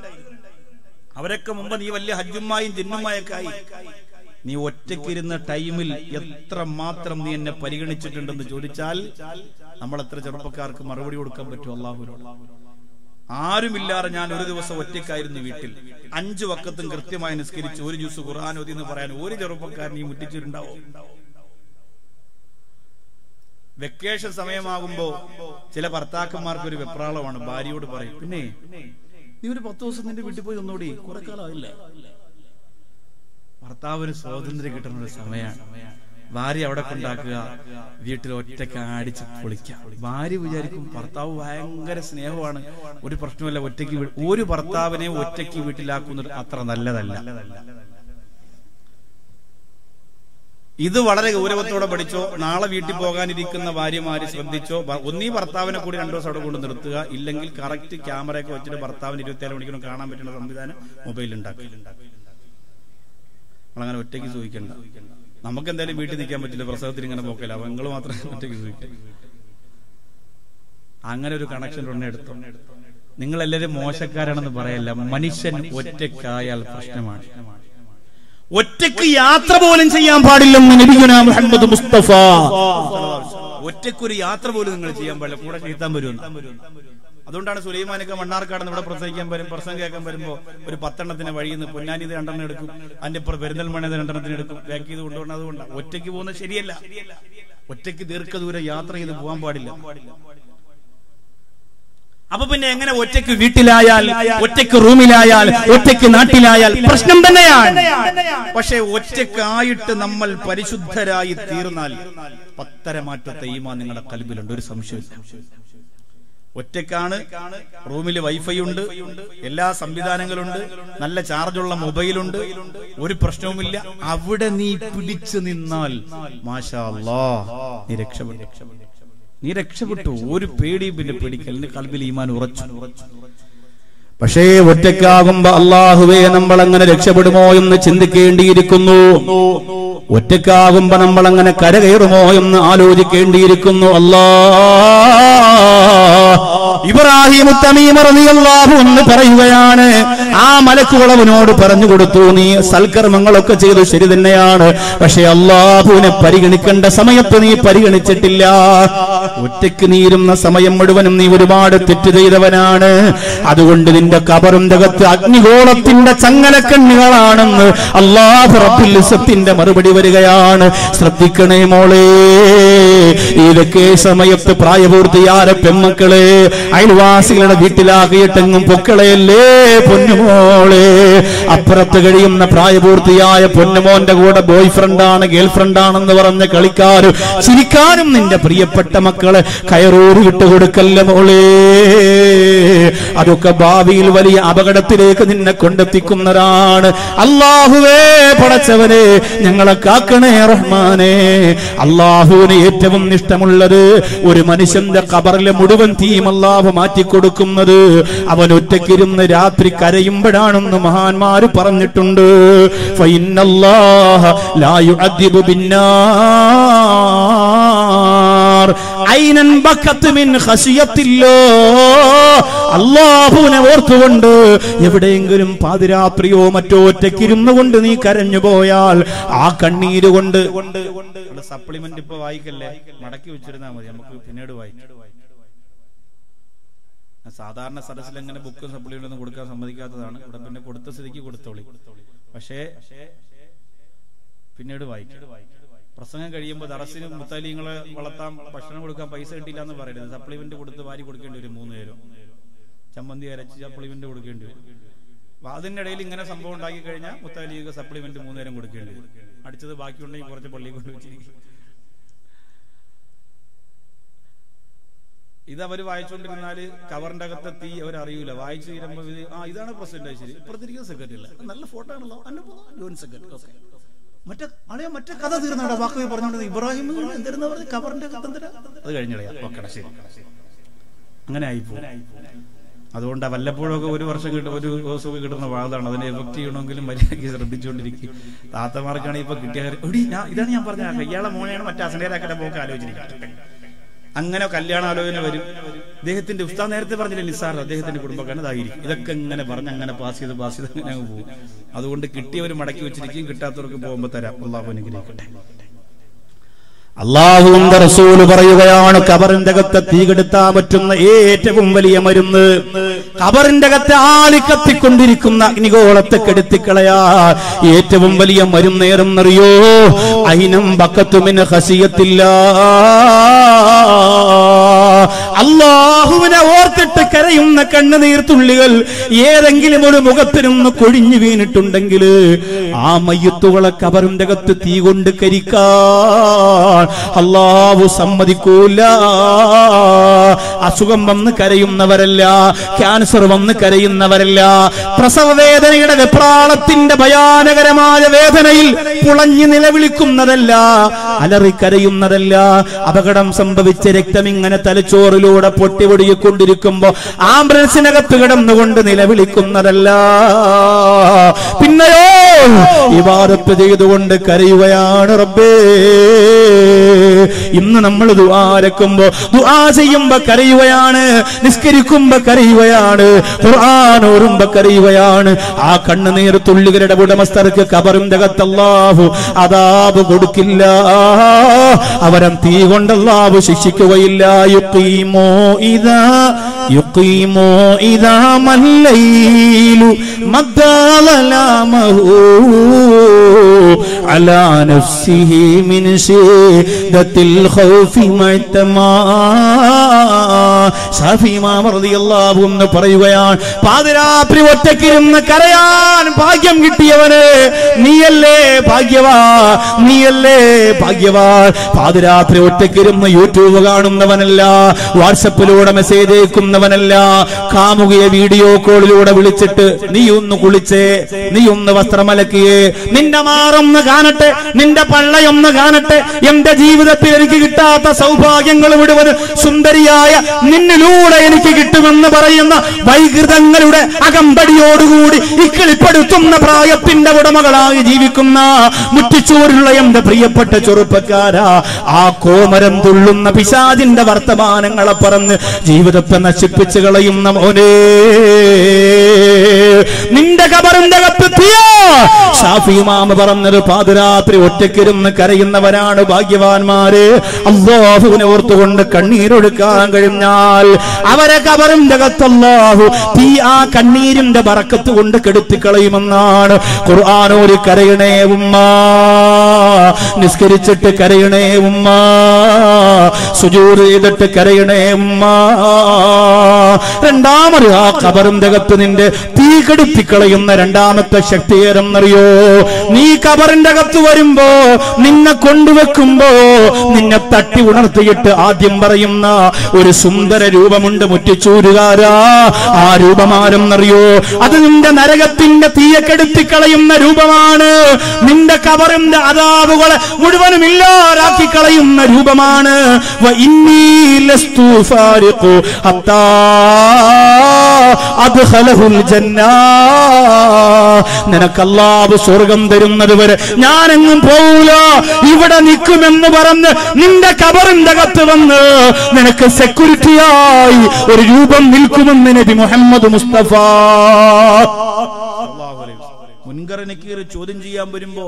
അവരൊക്കെ മുമ്പ് നീ വലിയ ഹജ്ജുമായും ജിന്നുമായൊക്കെ ആയി നീ ഒറ്റയ്ക്കിരുന്ന ടൈമിൽ എത്ര മാത്രം നീ എന്നെ പരിഗണിച്ചിട്ടുണ്ടെന്ന് ചോദിച്ചാൽ നമ്മൾ എത്ര ചെറുപ്പക്കാർക്ക് മറുപടി കൊടുക്കാൻ പറ്റും അള്ളാഹുവിനോട് ആരുമില്ലാതെ ഞാൻ ഒരു ദിവസം ഒറ്റയ്ക്കായിരുന്നു വീട്ടിൽ അഞ്ചു വക്കത്തും കൃത്യമായി നിസ്കരിച്ച് ഒരു ജ്യൂസ് ഖുർആൻ ഓതി എന്ന് പറയാൻ ഒരു ചെറുപ്പക്കാരൻ ഈ മുറ്റിച്ചിട്ടുണ്ടാവോ വെക്കേഷൻ സമയമാകുമ്പോ ചില ഭർത്താക്കന്മാർക്ക് ഒരു വെപ്രാളമാണ് ഭാര്യയോട് പറയും പിന്നെ നീ ഒരു പത്ത് ദിവസം നിന്റെ വീട്ടിൽ പോയി ഒന്നുകൂടി കുറെ കാലമായില്ലേ ഭർത്താവിന് സ്വാതന്ത്ര്യം കിട്ടുന്ന ഒരു സമയമാണ് ഭാര്യ അവിടെ കൊണ്ടാക്കുക വീട്ടിൽ ഒറ്റയ്ക്ക് അടിച്ച് പൊളിക്കാം ഭാര്യ വിചാരിക്കും ഭർത്താവ് ഭയങ്കര സ്നേഹമാണ് ഒരു പ്രശ്നമല്ല ഒറ്റയ്ക്ക് വീ- ഒരു ഭർത്താവിനെ ഒറ്റയ്ക്ക് വീട്ടിലാക്കുന്നത് അത്ര നല്ലതല്ല ഇത് വളരെ ഗൗരവത്തോടെ പഠിച്ചോ നാളെ വീട്ടിൽ പോകാനിരിക്കുന്ന ഭാര്യമാര് ശ്രദ്ധിച്ചോ ഭ- ഒന്നീ ഭർത്താവിനെ കൂടി രണ്ടു ദിവസം അവിടെ കൊണ്ട് നിർത്തുക ഇല്ലെങ്കിൽ കറക്റ്റ് ക്യാമറയൊക്കെ വെച്ചിട്ട് ഭർത്താവിന് ഇരുപത്തിയേഴ് മണിക്കൂറും കാണാൻ പറ്റുന്ന സംവിധാനം മൊബൈലിൽ ഉണ്ടാക്കി നമ്മളങ്ങനെ ഒറ്റയ്ക്ക് സൂഹിക്കണ്ട നമുക്ക് എന്തായാലും വീട്ടിൽ നിൽക്കാൻ പറ്റില്ല പ്രസവത്തിന് ഇങ്ങനെ പോക്കില്ല അപ്പൊ നിങ്ങൾ മാത്രം ഒറ്റയ്ക്ക് സൂഹിക്കാം അങ്ങനെ ഒരു കണക്ഷൻ ഉടനെ എടുത്തു നിങ്ങൾ എല്ലാവരും മോശക്കാരാണെന്ന് പറയല്ല മനുഷ്യൻ ഒറ്റയ്ക്കായാൽ പ്രശ്നമാണ് ഒറ്റയ്ക്ക് യാത്ര പോലും ചെയ്യാൻ പാടില്ലെന്ന് നബിഗുന മുഹമ്മദ് മുസ്തഫ ഒറ്റയ്ക്കൊരു യാത്ര പോലും നിങ്ങൾ ചെയ്യാൻ പാടില്ല കൂടെ ചെയ്താൻ വരുമെന്ന് അതുകൊണ്ടാണ് സുലൈമാനൊക്കെ മണ്ണാർക്കാട് ഇവിടെ പ്രസംഗിക്കാൻ വരും പ്രസംഗം കേൾക്കാൻ വരുമ്പോ ഒരു പത്തെണ്ണത്തിന് വഴിയിൽ നിന്ന് പൊന്നാനി ഇത് രണ്ടെണ്ണം എടുക്കും അതിന്റെ ഇപ്പുറം പെരിന്തൽമണ്ണ ഇത് രണ്ടെണ്ണത്തിന് എടുക്കും ബാക്ക് ചെയ്ത് കൊണ്ടുപോകണം അതുകൊണ്ടാണ് ഒറ്റയ്ക്ക് പോകുന്നത് ശരിയല്ല ഒറ്റയ്ക്ക് ദീർഘദൂരം യാത്ര ചെയ്ത് പോകാൻ പാടില്ല അപ്പൊ പിന്നെ എങ്ങനെ ഒറ്റയ്ക്ക് വീട്ടിലായാൽ ഒറ്റയ്ക്ക് റൂമിലായാൽ ഒറ്റയ്ക്ക് നാട്ടിലായാൽ പ്രശ്നം തന്നെയാണ് പക്ഷെ ഒറ്റയ്ക്കായിട്ട് നമ്മൾ പരിശുദ്ധരായി തീർന്നാൽ പത്തരമാറ്റത്തെ ഈമാ നിങ്ങളുടെ കൽബിലുണ്ട് ഒരു സംശയമില്ല ഒറ്റയ്ക്കാണ് റൂമിൽ വൈഫൈ ഉണ്ട് എല്ലാ സംവിധാനങ്ങളുണ്ട് നല്ല ചാർജുള്ള മൊബൈലുണ്ട് ഒരു പ്രശ്നവുമില്ല അവിടെ നീ പിടിച്ചു നിന്നാൽ മാഷാ അല്ലാ നീ രക്ഷപ്പെട്ടു നീ രക്ഷപ്പെട്ടു ഒരു പേടിയും പിന്നെ പേടിക്കലിന് കൽബിൽ ഈമാൻ ഉറച്ചു പക്ഷേ ഒറ്റക്കാകുമ്പോ അള്ളാഹുവേ നമ്മൾ അങ്ങനെ രക്ഷപ്പെടുമോ എന്ന് ചിന്തിക്കേണ്ടിയിരിക്കുന്നു ഒറ്റക്കാകുമ്പോ നമ്മൾ അങ്ങനെ കരകയറുമോ എന്ന് ആലോചിക്കേണ്ടിയിരിക്കുന്നു അല്ലാ ഇബ്രാഹിം അള്ളാഹു എന്ന് പറയുകയാണ് ആ മലക്കുകളവനോട് പറഞ്ഞു കൊടുത്തു നീ സൽക്കർമ്മങ്ങളൊക്കെ ചെയ്തു ശരി തന്നെയാണ് പക്ഷെ അള്ളാഹുവിനെ പരിഗണിക്കേണ്ട സമയത്ത് നീ പരിഗണിച്ചിട്ടില്ല ഒറ്റയ്ക്ക് നീരുന്ന സമയം മുഴുവനും നീ ഒരുപാട് തെറ്റ് ചെയ്തവനാണ് അതുകൊണ്ട് നിന്റെ കബറിന്റെ അകത്ത് അഗ്നിഗോളത്തിന്റെ ചങ്ങലക്കണ്ണികളാണെന്ന് അള്ളാഹു റബ്ബുലിസത്തിന്റെ മറുപടി വരികയാണ് ശ്രദ്ധിക്കണേ മോളെ ഇതൊക്കെ സമയത്ത് പ്രായപൂർത്തിയായ പെമ്മക്കളെ അയൽവാസികളുടെ വീട്ടിലാകിയിട്ടെങ്ങും പൊക്കളയല്ലേ പൊന്നുമോളെ അപ്പുറത്ത് കഴിയുന്ന പ്രായപൂർത്തിയായ പൊന്നുമോന്റെ കൂടെ ബോയ് ഫ്രണ്ടാണ് ഗേൾ ഫ്രണ്ടാണെന്ന് പറഞ്ഞ് കളിക്കാരും ചിരിക്കാനും നിന്റെ പ്രിയപ്പെട്ട മക്കളെ കയറൂറി വിട്ടുകൊടുക്കല്ല മോളെ അതൊക്കെ ഭാവിയിൽ വലിയ അപകടത്തിലേക്ക് നിന്നെ കൊണ്ടെത്തിക്കുന്നതാണ് അള്ളാഹുവേ പടച്ചവനെ ഞങ്ങളെ കാക്കണേ റഹ്മാനെ അള്ളാഹുവിന് ഏറ്റവും ഇഷ്ടമുള്ളത് ഒരു മനുഷ്യന്റെ കബറിലെ മുഴുവൻ തീയും അള്ളാഹു മാറ്റിക്കൊടുക്കുന്നത് അവൻ ഒറ്റയ്ക്കിരുന്ന് രാത്രി കരയുമ്പോഴാണെന്ന് മഹാന്മാര് പറഞ്ഞിട്ടുണ്ട് ഫൈനല്ലാഹ ലാ യുഅദ്ദിബു ബിന്നാർ ഐനൻ ബക്കത്ത് മിൻ ഖശിയത്തില്ലോ അള്ളാഹുവിനെ ഓർത്തുകൊണ്ട് എവിടെയെങ്കിലും പാതിരാത്രിയോ മറ്റോ ഒറ്റയ്ക്കിരുന്നു കൊണ്ട് നീ കരഞ്ഞു പോയാൽ ആ കണ്ണീര് കൊണ്ട് സപ്ലിമെന്റ് ഇപ്പൊ വായിക്കല്ലേ മടക്കി വെച്ചിരുന്നാ മതി നമുക്ക് പിന്നീട് വായിക്കാം സാധാരണ സദസ്സിൽ എങ്ങനെ ബുക്കും സപ്ലിമെന്റ് ഒന്നും കൊടുക്കാൻ സമ്മതിക്കാത്തതാണ് ഇവിടെ പിന്നെ കൊടുത്ത സ്ഥിതിക്ക് കൊടുത്തോളി പക്ഷേ പിന്നീട് വായിക്കും പ്രസംഗം കഴിയുമ്പോൾ ദറസിന് മുത്താലിങ്ങളെ വളർത്താൻ ഭക്ഷണം കൊടുക്കാൻ പൈസ കിട്ടിയില്ല എന്ന് പറയരുത് സപ്ലിമെന്റ് കൊടുത്ത് വാരി കൊടുക്കേണ്ടി വരും മൂന്ന് നേരം ചമ്മന്തി അരച്ച് സപ്ലിമെന്റ് കൊടുക്കേണ്ടി വരും അപ്പൊ അതിനിടയിൽ ഇങ്ങനെ സംഭവം ഉണ്ടാക്കി കഴിഞ്ഞാൽ മുത്താലിക്ക് സപ്ലിമെന്റ് മൂന്ന് നേരം കൊടുക്കേണ്ടി വരും അടിച്ചത് ബാക്കിയുണ്ടെങ്കിൽ കുറച്ച് പള്ളി കൊണ്ട് വെച്ചിരിക്കും ഇത് അവർ വായിച്ചുകൊണ്ടിരുന്നാല് കവറിന്റെ അകത്തെ തീ അവർ അറിയൂല വായിച്ചു തീരുമ്പോ ഇത് ആ ഇതാണ് പ്രസിഡന്റ് ശരി ഇപ്പുറത്തിരിക്കുന്ന സെക്രട്ടറി അല്ല നല്ല ഫോട്ടോ ആണല്ലോ അന്നെ പോ, ജോയിന്റ് സെക്രട്ടറി ഓക്കെ മറ്റേ അളയ മറ്റേ കഥ തീർന്നടാ വാക്കുകൾ പറഞ്ഞോണ്ട് ഇബ്രാഹിം എന്തിരുന്ന പറഞ്ഞ് കവറിന്റെ അകത്ത് എന്തിനാ അത് കഴിഞ്ഞിടയാ ഓക്കെടാ ശരി അങ്ങനെ ആയിപ്പോ അതുകൊണ്ട് വല്ലപ്പോഴൊക്കെ ഒരു വർഷം കിട്ടും ഒരു ദിവസമൊക്കെ കിട്ടുന്ന വാദമാണ് അതിനെ എഫക്ട് ചെയ്യണമെങ്കിലും മര്യാദയ്ക്ക് ശ്രദ്ധിച്ചുകൊണ്ടിരിക്കും താത്തമാർക്കാണെങ്കിൽ ഇപ്പൊ കിട്ടിയ കാര്യം, എടീ, ഞാൻ- ഇതാണ് ഞാൻ പറഞ്ഞ കയ്യാളെ മോനെയാണ് മറ്റേ അസനേരാക്കടെ പോക്ക് ആലോചിച്ചിരിക്കുന്നത് അങ്ങനെ കല്യാണ ആലോചന വരും അദ്ദേഹത്തിന്റെ ഉസ്താദ് നേരത്തെ പറഞ്ഞില്ലേ നിസ്സാർ അദ്ദേഹത്തിന്റെ കുടുംബക്കാരൻ അതായിരിക്കും ഇതൊക്കെ ഇങ്ങനെ പറഞ്ഞ് അങ്ങനെ പാസ് ചെയ്ത് പാസ് ചെയ്ത് അങ്ങനെ അങ്ങ് പോകും അതുകൊണ്ട് കിട്ടിയവർ മടക്കി വെച്ചിരിക്കും കിട്ടാത്തവർക്ക് പോകുമ്പോൾ തരാം അള്ളാഹു അനുഗ്രഹിക്കട്ടെ അള്ളാഹുവിന്റെ റസൂല് പറയുകയാണ് കബറിന്റെ അകത്ത് തീകെടുത്താൻ പറ്റുന്ന ഏറ്റവും വലിയ മരുന്ന് കബറിന്റെ അകത്ത് ആളി കത്തിക്കൊണ്ടിരിക്കുന്ന അഗ്നിഗോളത്തെ കെടുത്തിക്കളയാ ഏറ്റവും വലിയ മരുന്നേറെന്നറിയോ അയിനം ബക്കത്തുമിന് ഹസിയത്തില്ല അള്ളാഹുവിനെ ഓർത്തിട്ട് കരയുന്ന കണ്ണുനീർത്തുള്ളികൾ ഏതെങ്കിലും ഒരു മുഖത്തിനൊന്ന് കൊഴിഞ്ഞു വീണിട്ടുണ്ടെങ്കിൽ ആ മയ്യത്തുകളെ കബറിന്റെ അകത്ത് തീ കൊണ്ട് കരിക്കാൻ അള്ളാഹു സമ്മതിക്കൂല അസുഖം വന്ന് കരയുന്നവരല്ല ക്യാൻസർ വന്ന് കരയുന്നവരല്ല പ്രസവ വേദനയുടെ വെപ്രാളത്തിന്റെ ഭയാനകരമായ വേദനയിൽ പുളഞ്ഞു നിലവിളിക്കുന്നതല്ല അലറിക്കരയുന്നതല്ല അപകടം സംഭവിച്ച രക്തം ഇങ്ങനെ തലച്ചോറിലൂടെ പൊട്ടിപൊടിക്കൊണ്ടിരിക്കുമ്പോ ആംബുലൻസിനകത്ത് കിടന്നുകൊണ്ട് നിലവിളിക്കുന്നതല്ല പിന്നെയോ ഇവാദത്ത് ചെയ്തുകൊണ്ട് കരയുകയാണ് റബ്ബേ ഇന്ന് നമ്മൾ ദുആരക്കുമ്പോ ദുആ ചെയ്യുമ്പോ കരയുകയാണ് നിസ്കരിക്കുമ്പോ കരയുകയാണ് ഖുർആൻ ഓരുമ്പോ കരയുകയാണ് ആ കണ്ണുനീർ തുള്ളികളുടെ ഉടമസ്ഥർക്ക് കബറിന്റെ അകത്തല്ലാഹു അതാബ് കൊടുക്കില്ല അവരം തീ കൊണ്ടല്ലാഹു ശിക്ഷിക്കുകയില്ല യുക്കീമോ ഇതാ യുക്കീമോ ഇതാ മല്ലയിലു മദ്ദാലലാമഹു على نفسه من شدة الخوف معتما ഷാഫി ഇമാം റളിയല്ലാഹു എന്ന് പറയുകയാണ് പാതിരാത്രി ഒറ്റക്കിരുന്ന് കരയാൻ ഭാഗ്യം കിട്ടിയവന് നീയല്ലേ ഭാഗ്യവാ നീയല്ലേ ഭാഗ്യവാ പാതിരാത്രി ഒറ്റക്കിരുന്ന് യൂട്യൂബ് കാണുന്നവനല്ല വാട്സപ്പിലൂടെ മെസ്സേജ് അയക്കുന്നവനല്ല കാമുകിയെ വീഡിയോ കോളിലൂടെ വിളിച്ചിട്ട് നീ ഒന്ന് കുളിച്ചേ നീ ഒന്ന് വസ്ത്രമലക്കിയേ നിന്റെ മാറൊന്ന് കാണട്ടെ നിന്റെ പള്ളയൊന്ന് കാണട്ടെ എന്റെ ജീവിതത്തിൽ എനിക്ക് കിട്ടാത്ത സൗഭാഗ്യങ്ങൾ മുഴുവൻ സുന്ദരിയായ നിന്നിലൂടെ എനിക്ക് കിട്ടുമെന്ന് പറയുന്ന വൈകൃതങ്ങളുടെ അകമ്പടിയോടുകൂടി ഇക്കിളിപ്പെടുത്തുന്ന പ്രായത്തിന്റെ ഉടമകളായി ജീവിക്കുന്ന മുറ്റിച്ചോരുള്ള എന്റെ പ്രിയപ്പെട്ട ചെറുപ്പക്കാരാ ആ കോമരം തുള്ളുന്ന പിശാജിന്റെ വർത്തമാനങ്ങളെ പറഞ്ഞ് ജീവിതത്തെ നശിപ്പിച്ചു കളയുന്ന മോനെ നിന്റെ കബറിന്റെ അകത്ത് തീയോ ഷാഫിമാമ പറഞ്ഞത് പാതിരാത്രി ഒറ്റക്കിരുന്ന് കരയുന്നവരാണ് ഭാഗ്യവാന്മാര് അള്ളാഹുവിനെ ഓർത്തുകൊണ്ട് കണ്ണീരൊടുക്കാൻ കഴിഞ്ഞാൽ അവരെ കബറിന്റെ അകത്തല്ലാഹു തീ ആ കണ്ണീരിന്റെ ബറക്കത്ത് കൊണ്ട് കെടുത്തിക്കളയുമെന്നാണ് ഖുർആാനോര് കരയണേ ഉമ്മ നിസ്കരിച്ചിട്ട് കരയണേ ഉമ്മ സുജൂർ ചെയ്തിട്ട് കരയണേ ഉമ്മ രണ്ടാമത് ആ കബറിന്റെ അകത്ത് നിന്റെ തീ കെടുത്തിക്കളയുന്ന രണ്ടാമത്തെ ശക്തി ഏതെന്നറിയോ നീ കബറിന്റെ അകത്ത് വരുമ്പോ നിന്നെ കൊണ്ടുവെക്കുമ്പോ നിന്നെ തട്ടി ഉണർത്തിയിട്ട് ആദ്യം പറയുന്ന ഒരു സുന്ദര രൂപമുണ്ട് മുറ്റിച്ചൂരുകാരാ ആ രൂപമാരെന്നറിയോ അത് നിന്റെ നരകത്തിന്റെ തീയെ കെടുത്തിക്കളയുന്ന രൂപമാണ് നിന്റെ കബറിന്റെ അതാവുകളെ മുഴുവനും ഇല്ലാതാക്കി കളയുന്ന രൂപമാണ് വ ഇന്നീ ലസ്തു ഫാരിഖു ഹത്താ അദ്ഖലഹുൽ ജന്നാ നിനക്ക് അല്ലാഹു സ്വർഗം തരുന്നത് വരെ ഞാനെങ്ങും പോകൂല ഇവിടെ നിൽക്കുമെന്ന് പറഞ്ഞ് നിന്റെ കബറിന്റെ അകത്ത് വന്ന് നിനക്ക് സെക്യൂരിറ്റിയായി ഒരു രൂപം നിൽക്കുമെന്ന് നബി മുഹമ്മദ് മുസ്തഫ മുൻകർ നക്കീർ ചോദ്യം ചെയ്യാൻ വരുമ്പോ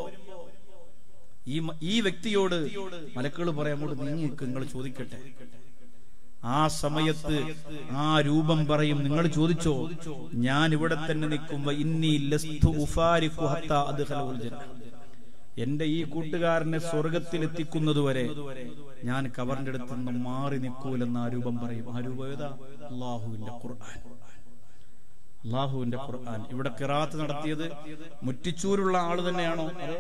ഈ മ- ഈ വ്യക്തിയോട് മലക്കൾ പറയാൻ അങ്ങോട്ട് നീങ്ങി നിൽക്ക് നിങ്ങൾ ചോദിക്കട്ടെ ആ സമയത്ത് ആ രൂപം പറയും നിങ്ങൾ ചോദിച്ചോ ഞാൻ ഇവിടെ തന്നെ നിൽക്കുമ്പോ ഇന്നി ലസ്തു ഉഫാരിഖു ഹത്താ അദ്ഖലഹുൽ ജന്ന. എന്റെ ഈ കൂട്ടുകാരനെ സ്വർഗത്തിൽ എത്തിക്കുന്നതുവരെ ഞാൻ കവറിന്റെ അടുത്ത് നിന്ന് മാറി നിൽക്കൂലെന്ന് ആ രൂപം പറയും ആ രൂപം ഏതാ അള്ളാഹുവിന്റെ ഖുർആൻ അള്ളാഹുവിന്റെ ഖുർആൻ ഇവിടെ കിറാത്ത് നടത്തിയത് മുറ്റിച്ചൂരുള്ള ആള് തന്നെയാണോ അതോ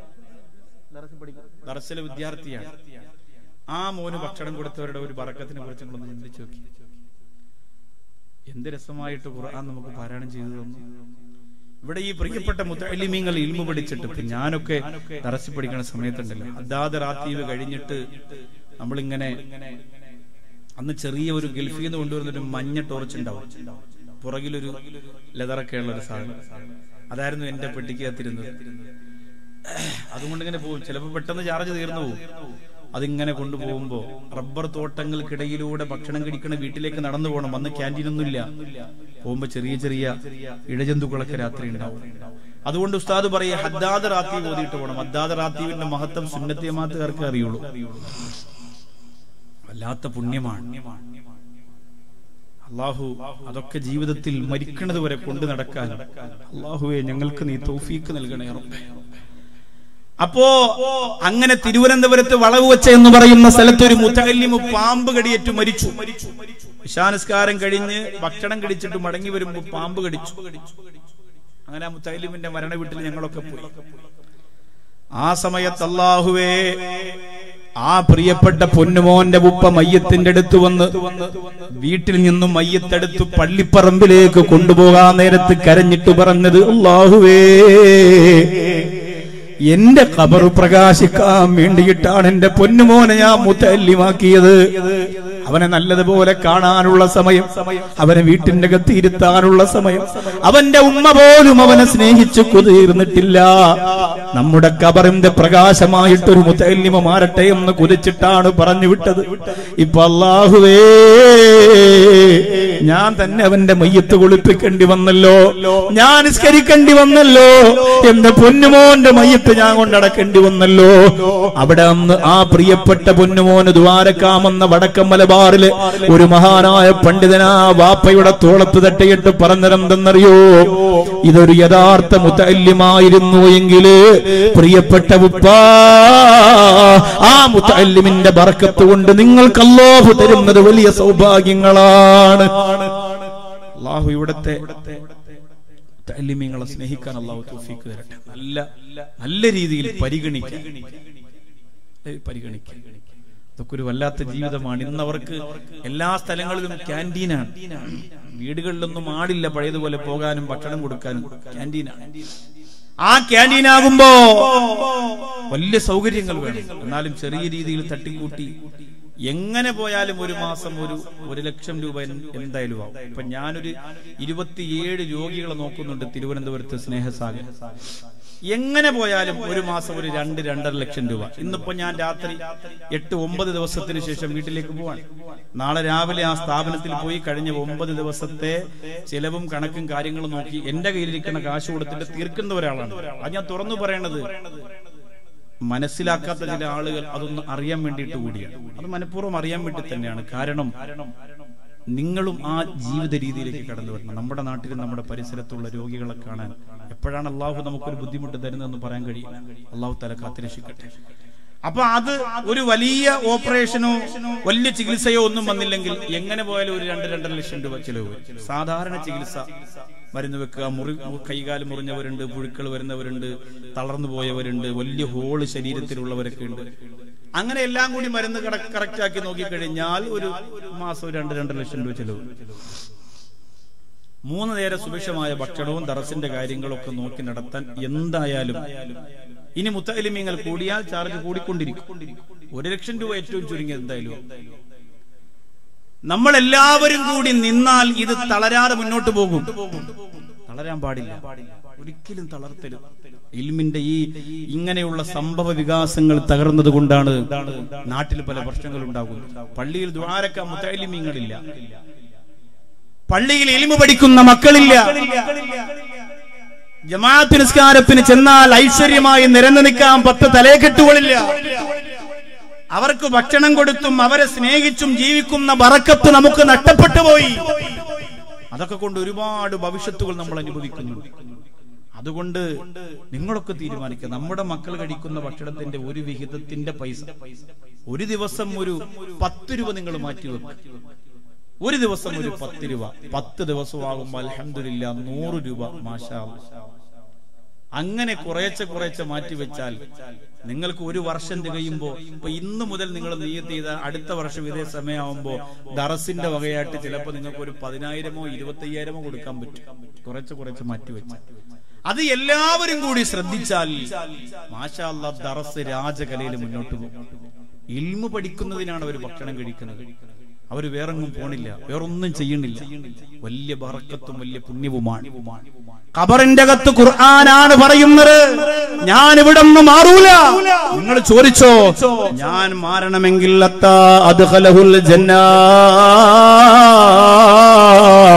ദർശല വിദ്യാർത്ഥിയാണ് ആ മോന് ഭക്ഷണം കൊടുത്തവരുടെ ഒരു ബറക്കത്തിനെ കുറിച്ച് നിങ്ങളൊന്ന് ചിന്തിച്ചു നോക്കി എന്ത് രസമായിട്ട് ഖുർആൻ നമുക്ക് പാരായണം ചെയ്തു തന്നു ഇവിടെ ഈ പ്രിയപ്പെട്ട മുത്തലിമീങ്ങൾ ഇൽമു പഠിച്ചിട്ട് ഇപ്പൊ ഞാനൊക്കെ ദറസി പഠിക്കുന്ന സമയത്തുണ്ടല്ലോ അദാദ് റാത്തീവ് കഴിഞ്ഞിട്ട് നമ്മളിങ്ങനെ അന്ന് ചെറിയ ഒരു ഗൾഫിൽ നിന്ന് കൊണ്ടുവരുന്നൊരു മഞ്ഞ ടോർച്ച് ഉണ്ടാവും പുറകിലൊരു ലെതറൊക്കെ ഉള്ള ഒരു സാധനം അതായിരുന്നു എന്റെ പെട്ടിക്ക് കത്തിരുന്നത് അതുകൊണ്ട് ഇങ്ങനെ പോകും ചിലപ്പോൾ പെട്ടെന്ന് ചാർജ് തീർന്നു പോകും അതിങ്ങനെ കൊണ്ടുപോകുമ്പോ റബ്ബർ തോട്ടങ്ങൾക്കിടയിലൂടെ ഭക്ഷണം കഴിക്കണ വീട്ടിലേക്ക് നടന്നു പോകണം അന്ന് ക്യാൻറ്റീനൊന്നുമില്ല പോകുമ്പോ ചെറിയ ചെറിയ ഇഴജന്തുക്കളൊക്കെ രാത്രി ഉണ്ടാവും അതുകൊണ്ട് ഉസ്താദ് പറയും ഹദ്ദാദ് റാത്തീവ് ഓതിയിട്ട് പോകണം ഹദ്ദാദ് റാത്തീവിന്റെ മഹത്വം സുന്നത്തിയമാത്തുകാർക്ക് അറിയുള്ളൂ വല്ലാത്ത പുണ്യമാണ് അള്ളാഹു അതൊക്കെ ജീവിതത്തിൽ മരിക്കണത് വരെ കൊണ്ടു നടക്കാൻ അള്ളാഹുവെ ഞങ്ങൾക്ക് നീ തൗഫീക്ക് നൽകണേ റബ്ബേ അപ്പോ അങ്ങനെ തിരുവനന്തപുരത്ത് വളവ് വെച്ച എന്ന് പറയുന്ന സ്ഥലത്ത് ഒരു മുത്തകല്ലിമു പാമ്പ് കടിയേറ്റു മരിച്ചു ഇശാനസ്കാരം കഴിഞ്ഞ് ഭക്ഷണം കടിച്ചിട്ട് മടങ്ങി വരുമ്പോ പാമ്പ് കടിച്ചു അങ്ങനെ ആ മുത്തകല്ലിമിന്റെ മരണ വീട്ടിൽ ഞങ്ങളൊക്കെ പോയി ആ സമയത്ത് അല്ലാഹുവേ ആ പ്രിയപ്പെട്ട പൊന്നുമോന്റെ ഉപ്പ മയ്യത്തിന്റെ അടുത്ത് വന്ന് വീട്ടിൽ നിന്നും മയ്യത്തെടുത്ത് പള്ളിപ്പറമ്പിലേക്ക് കൊണ്ടുപോകാൻ നേരത്ത് കരഞ്ഞിട്ട് പറഞ്ഞത് അല്ലാഹുവേ എന്റെ കബറ് പ്രകാശിക്കാൻ വേണ്ടിയിട്ടാണ് എന്റെ പൊന്നുമോനെ ഞാൻ മുത്തല്യമാക്കിയത് അവനെ നല്ലതുപോലെ കാണാനുള്ള സമയം അവനെ വീട്ടിന്റെ അകത്ത് ഇരുത്താനുള്ള സമയം അവന്റെ ഉമ്മ പോലും അവനെ സ്നേഹിച്ചു കുതിർന്നിട്ടില്ല നമ്മുടെ കബറിന്റെ പ്രകാശമായിട്ടൊരു മുത്തല്യമ മാറട്ടെ എന്ന് കുതിച്ചിട്ടാണ് പറഞ്ഞു വിട്ടത് ഇപ്പൊ അള്ളാഹുവേ ഞാൻ തന്നെ അവന്റെ മയ്യത്ത് കുളിപ്പിക്കേണ്ടി വന്നല്ലോ ഞാൻ നിസ്കരിക്കേണ്ടി വന്നല്ലോ എന്റെ പൊന്നുമോന്റെ മയ്യത്ത് ഞാൻ കൊണ്ടടക്കേണ്ടി വന്നല്ലോ അവിടെ അന്ന് ആ പ്രിയപ്പെട്ട പൊന്നുമോന് ദ്വാരക്കാമെന്ന വടക്കം മലബാറില് ഒരു മഹാനായ പണ്ഡിതനാ വാപ്പയുടെ തോളത്ത് തട്ടിയിട്ട് പറഞ്ഞിരുന്നെന്നറിയോ ഇതൊരു യഥാർത്ഥ മുത്തല്യമായിരുന്നു എങ്കില് പ്രിയപ്പെട്ട ഉപ്പ ആ മുത്തല്ലിമിന്റെ ബർക്കത്ത് കൊണ്ട് നിങ്ങൾക്ക് അല്ലാഹു തരുന്നത് വലിയ സൗഭാഗ്യങ്ങളാണ് അള്ളാഹു ഇവിടത്തെ തല്ലിമീങ്ങളെ സ്നേഹിക്കാൻ അള്ളാഹു തൗഫീക്ക് തരട്ടെ നല്ല നല്ല രീതിയിൽ പരിഗണിക്കാൻ പരിഗണിക്കാൻ അതൊക്കെ ഒരു വല്ലാത്ത ജീവിതമാണ് ഇന്ന് അവർക്ക് എല്ലാ സ്ഥലങ്ങളിലും ക്യാൻറ്റീനാണ് വീടുകളിലൊന്നും ആടില്ല പഴയതുപോലെ പോകാനും ഭക്ഷണം കൊടുക്കാനും ക്യാൻറ്റീനാണ് ആ ക്യാൻറ്റീൻ ആകുമ്പോ വലിയ സൗകര്യങ്ങൾ വേണം എന്നാലും ചെറിയ രീതിയിൽ തട്ടിക്കൂട്ടി എങ്ങനെ പോയാലും ഒരു മാസം ഒരു ഒരു ലക്ഷം രൂപ എൻ- എന്തായാലും ആവും ഇപ്പൊ ഞാനൊരു ഇരുപത്തിയേഴ് രോഗികളെ നോക്കുന്നുണ്ട് തിരുവനന്തപുരത്ത് സ്നേഹസാഗർ എങ്ങനെ പോയാലും ഒരു മാസം ഒരു രണ്ട് രണ്ടര ലക്ഷം രൂപ ഇന്നിപ്പോ ഞാൻ രാത്രി എട്ട് ഒമ്പത് ദിവസത്തിന് ശേഷം വീട്ടിലേക്ക് പോവാണ് നാളെ രാവിലെ ആ സ്ഥാപനത്തിൽ പോയി കഴിഞ്ഞ ഒമ്പത് ദിവസത്തെ ചെലവും കണക്കും കാര്യങ്ങളും നോക്കി എന്റെ കയ്യിലിരിക്കുന്ന കാശ് കൊടുത്തിട്ട് തീർക്കുന്ന ഒരാളാണ് അത് ഞാൻ തുറന്നു പറയണത് മനസ്സിലാക്കാത്ത ചില ആളുകൾ അതൊന്ന് അറിയാൻ വേണ്ടിയിട്ട് കൂടിയാണ് അത് മനഃപൂർവ്വം അറിയാൻ വേണ്ടി തന്നെയാണ് കാരണം നിങ്ങളും ആ ജീവിത രീതിയിലേക്ക് കടന്നു വരണം നമ്മുടെ നാട്ടിലും നമ്മുടെ പരിസരത്തുള്ള രോഗികളെ കാണാൻ എപ്പോഴാണ് അള്ളാഹു നമുക്കൊരു ബുദ്ധിമുട്ട് തരുന്നതെന്ന് പറയാൻ കഴിയും അള്ളാഹു തല കാത്തിരക്ഷിക്കട്ടെ അപ്പൊ അത് ഒരു വലിയ ഓപ്പറേഷനോ വലിയ ചികിത്സയോ ഒന്നും വന്നില്ലെങ്കിൽ എങ്ങനെ പോയാലും ഒരു രണ്ട് രണ്ടര ലക്ഷം രൂപ ചിലവ് വരും സാധാരണ ചികിത്സ മരുന്ന് വെക്കുക മുറി കൈകാല് മുറിഞ്ഞവരുണ്ട് പുഴുക്കൾ വരുന്നവരുണ്ട് തളർന്നു പോയവരുണ്ട് വലിയ ഹോള് ശരീരത്തിലുള്ളവരൊക്കെ ഉണ്ട് അങ്ങനെ എല്ലാം കൂടി മരുന്ന് കറക്റ്റ് ആക്കി നോക്കിക്കഴിഞ്ഞാൽ ഒരു മാസം ഒരു രണ്ട് രണ്ടര ലക്ഷം രൂപ ചെലവ് മൂന്ന് നേരം സുഭിക്ഷമായ ഭക്ഷണവും ദറസിന്റെ കാര്യങ്ങളൊക്കെ നോക്കി നടത്താൻ എന്തായാലും ഇനി മുത്തലിമീങ്ങൾ കൂടിയാൽ ചാർജ് കൂടിക്കൊണ്ടിരിക്കും ഒരു ലക്ഷം രൂപ ഏറ്റവും ചുരുങ്ങിയത് എന്തായാലും നമ്മൾ എല്ലാവരും കൂടി നിന്നാൽ ഇത് തളരാതെ മുന്നോട്ട് പോകും തളരാൻ പാടില്ല ഒരിക്കലും തളർത്തരുത് ഇൽമിന്റെ ഈ ഇങ്ങനെയുള്ള സംഭവ വികാസങ്ങൾ തകർന്നത് കൊണ്ടാണ് നാട്ടിൽ പല പ്രശ്നങ്ങൾ ഉണ്ടാകുന്നത് പള്ളിയിൽ ദ്വാരക്ക മുത്തലിമീങ്ങളില്ല പള്ളിയിൽ എലിമ പഠിക്കുന്ന മക്കളില്ല ജമാഅത്ത് നിസ്കാരത്തിന് ചെന്നാൽ ഐശ്വര്യമായി നിരന്നു നിൽക്കാൻ പത്ത് തലയെക്കെട്ടുകളില്ല അവർക്ക് ഭക്ഷണം കൊടുത്തും അവരെ സ്നേഹിച്ചും ജീവിക്കുന്ന ബറക്കത്ത് നമുക്ക് നഷ്ടപ്പെട്ടു പോയി അതൊക്കെ കൊണ്ട് ഒരുപാട് ഭവിഷ്യത്തുകൾ നമ്മൾ അനുഭവിക്കുന്നു അതുകൊണ്ട് നിങ്ങളൊക്കെ തീരുമാനിക്കുക നമ്മുടെ മക്കൾ കഴിക്കുന്ന ഭക്ഷണത്തിന്റെ ഒരു വിഹിതത്തിന്റെ പൈസ ഒരു ദിവസം ഒരു പത്ത് രൂപ നിങ്ങൾ മാറ്റി വെക്കുക ഒരു ദിവസം ഒരു പത്ത് രൂപ പത്ത് ദിവസമാകുമ്പോൾ അലഹമില്ല നൂറ് രൂപ മാഷാ അല്ലാ. അങ്ങനെ കുറേശ്ശെ കുറേശ്ശെ മാറ്റി വെച്ചാൽ നിങ്ങൾക്ക് ഒരു വർഷം തികയുമ്പോ ഇപ്പൊ ഇന്ന് മുതൽ നിങ്ങൾ നീയത്ത് ചെയ്ത അടുത്ത വർഷം ഇതേ സമയമാകുമ്പോ ദറസിന്റെ വകയായിട്ട് ചിലപ്പോൾ നിങ്ങൾക്ക് ഒരു പതിനായിരമോ ഇരുപത്തയ്യായിരമോ കൊടുക്കാൻ പറ്റും കുറച്ച് കുറച്ച് മാറ്റി വെച്ച് അത് എല്ലാവരും കൂടി ശ്രദ്ധിച്ചാൽ മാഷാ അല്ലാ ദറസ് രാജകലയിൽ മുന്നോട്ട് പോകും ഇൽമു പഠിക്കുന്നതിനാണ് അവർ ഭക്ഷണം കഴിക്കുന്നത് അവർ വേറെങ്ങും പോണില്ല വേറൊന്നും ചെയ്യണില്ല വലിയ ബറക്കത്തും വലിയ പുണ്യവുമാണ് ഖബറിന്റെ അകത്ത് ഖുർആനാണ് പറയുന്നത് ഞാൻ ഇവിടെ നിന്ന് മാറൂല നിങ്ങൾ ചോദിച്ചോ ഞാൻ മാറണമെങ്കിൽ അത്താ അദ്ഖലഹുൽ ജന്ന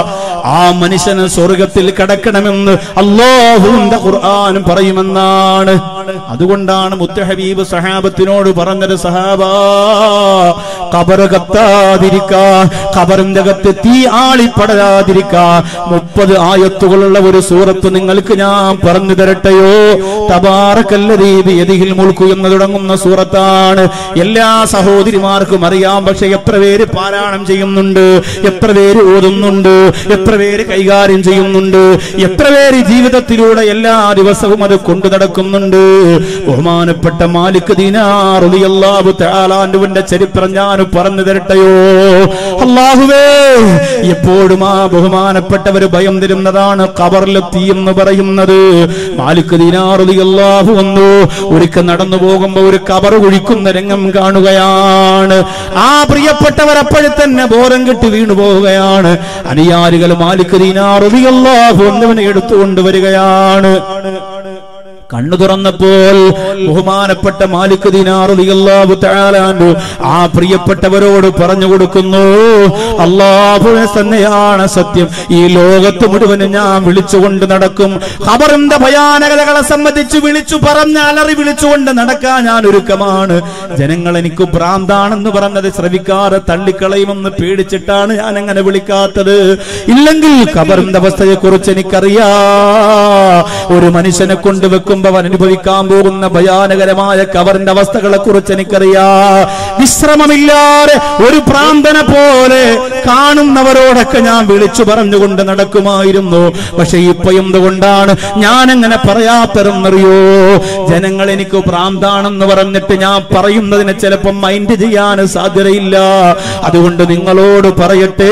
ആ മനുഷ്യന് സ്വർഗത്തിൽ കടക്കണമെന്ന് അള്ളാഹുവിന്റെ ഖുർആൻ പറയുമെന്നാണ് അതുകൊണ്ടാണ് മുത്ത ഹബീബ് സഹാബത്തിനോട് പറഞ്ഞത് സഹാബ കബർ കത്താതിരിക്കാ ഖബറിന്റെ അകത്ത് തീ ആളിപ്പടരാതിരിക്കാ മുപ്പത് ആയത്തുകളുള്ള ഒരു സൂറത്ത് നിങ്ങൾക്ക് ഞാൻ പറഞ്ഞു തരട്ടെയോ തബാറക്കല്ലരീബി എതിഹിൽ മുൾക്കു എന്ന് തുടങ്ങുന്ന സൂറത്താണ് എല്ലാ സഹോദരിമാർക്കും അറിയാം പക്ഷെ എത്ര പേര് പാരായണം ചെയ്യുന്നുണ്ട് എത്ര പേര് ഓതുന്നുണ്ട് എത്ര പേര് കൈകാര്യം ചെയ്യുന്നുണ്ട് എത്ര പേര് ജീവിതത്തിലൂടെ എല്ലാ ദിവസവും അത് കൊണ്ടു നടക്കുന്നുണ്ട് ബഹുമാനപ്പെട്ട മാലിക് ദീനാറിയാബു താലാൻഡുവിന്റെ ചരിത്രം ഞാൻ പറഞ്ഞു തരട്ടെയോ അള്ളാഹുവേ എപ്പോഴും ആ ബഹുമാനപ്പെട്ടവര് ഭയം തരുന്നതാണ് കബറിലെത്തി എന്ന് പറയുന്നത് മാലിക് ദീനാറിയാഹു വന്നു ഒരിക്കൽ നടന്നു പോകുമ്പോ ഒരു കബർ കുഴിക്കുന്ന രംഗം കാണുകയാണ് ആ പ്രിയപ്പെട്ടവർ അപ്പോഴും തന്നെ ബോധം കെട്ടി വീണു പോവുകയാണ് അനുയാരികൾ മാലിക് ദീനാറിയാഹു എന്നവനെ എടുത്തുകൊണ്ട് വരികയാണ് കണ്ണു തുറന്നപ്പോൾ ബഹുമാനപ്പെട്ട മാലിക് ദിനാറിയാഹു തആലാൻഹു ആ പ്രിയപ്പെട്ടവരോട് പറഞ്ഞു കൊടുക്കുന്നു അള്ളാഹുവെ തന്നെയാണ് സത്യം ഈ ലോകത്ത് മുഴുവനും ഞാൻ വിളിച്ചുകൊണ്ട് നടക്കും ഖബറിന്റെ ഭയാനകതകളെ സംബന്ധിച്ച് വിളിച്ചു പറഞ്ഞ അലറി വിളിച്ചുകൊണ്ട് നടക്കാൻ ഞാൻ ഒരുക്കമാണ് ജനങ്ങൾ എനിക്ക് ഭ്രാന്താണെന്ന് പറഞ്ഞത് ശ്രവിക്കാതെ തള്ളിക്കളയുമെന്ന് പേടിച്ചിട്ടാണ് ഞാൻ അങ്ങനെ വിളിക്കാത്തത് ഇല്ലെങ്കിൽ ഖബറിന്റെ അവസ്ഥയെ കുറിച്ച് എനിക്കറിയാ ഒരു മനുഷ്യനെ കൊണ്ട് വെക്കുമ്പോ അവൻ അനുഭവിക്കാൻ പോകുന്ന ഭയാനകരമായ കവറിന്റെ അവസ്ഥകളെ കുറിച്ച് എനിക്കറിയാ വിശ്രമമില്ലാതെ ഒരു പ്രാന്തനെ പോലെ കാണുന്നവരോടൊക്കെ ഞാൻ വിളിച്ചു പറഞ്ഞുകൊണ്ട് നടക്കുമായിരുന്നു പക്ഷെ ഇപ്പൊ എന്തുകൊണ്ടാണ് ഞാൻ അങ്ങനെ പറയാത്തതെന്നറിയോ ജനങ്ങൾ എനിക്ക് ഭ്രാന്താണെന്ന് പറഞ്ഞിട്ട് ഞാൻ പറയുന്നതിനെ ചിലപ്പം മൈൻഡ് ചെയ്യാൻ സാധ്യതയില്ല അതുകൊണ്ട് നിങ്ങളോട് പറയട്ടെ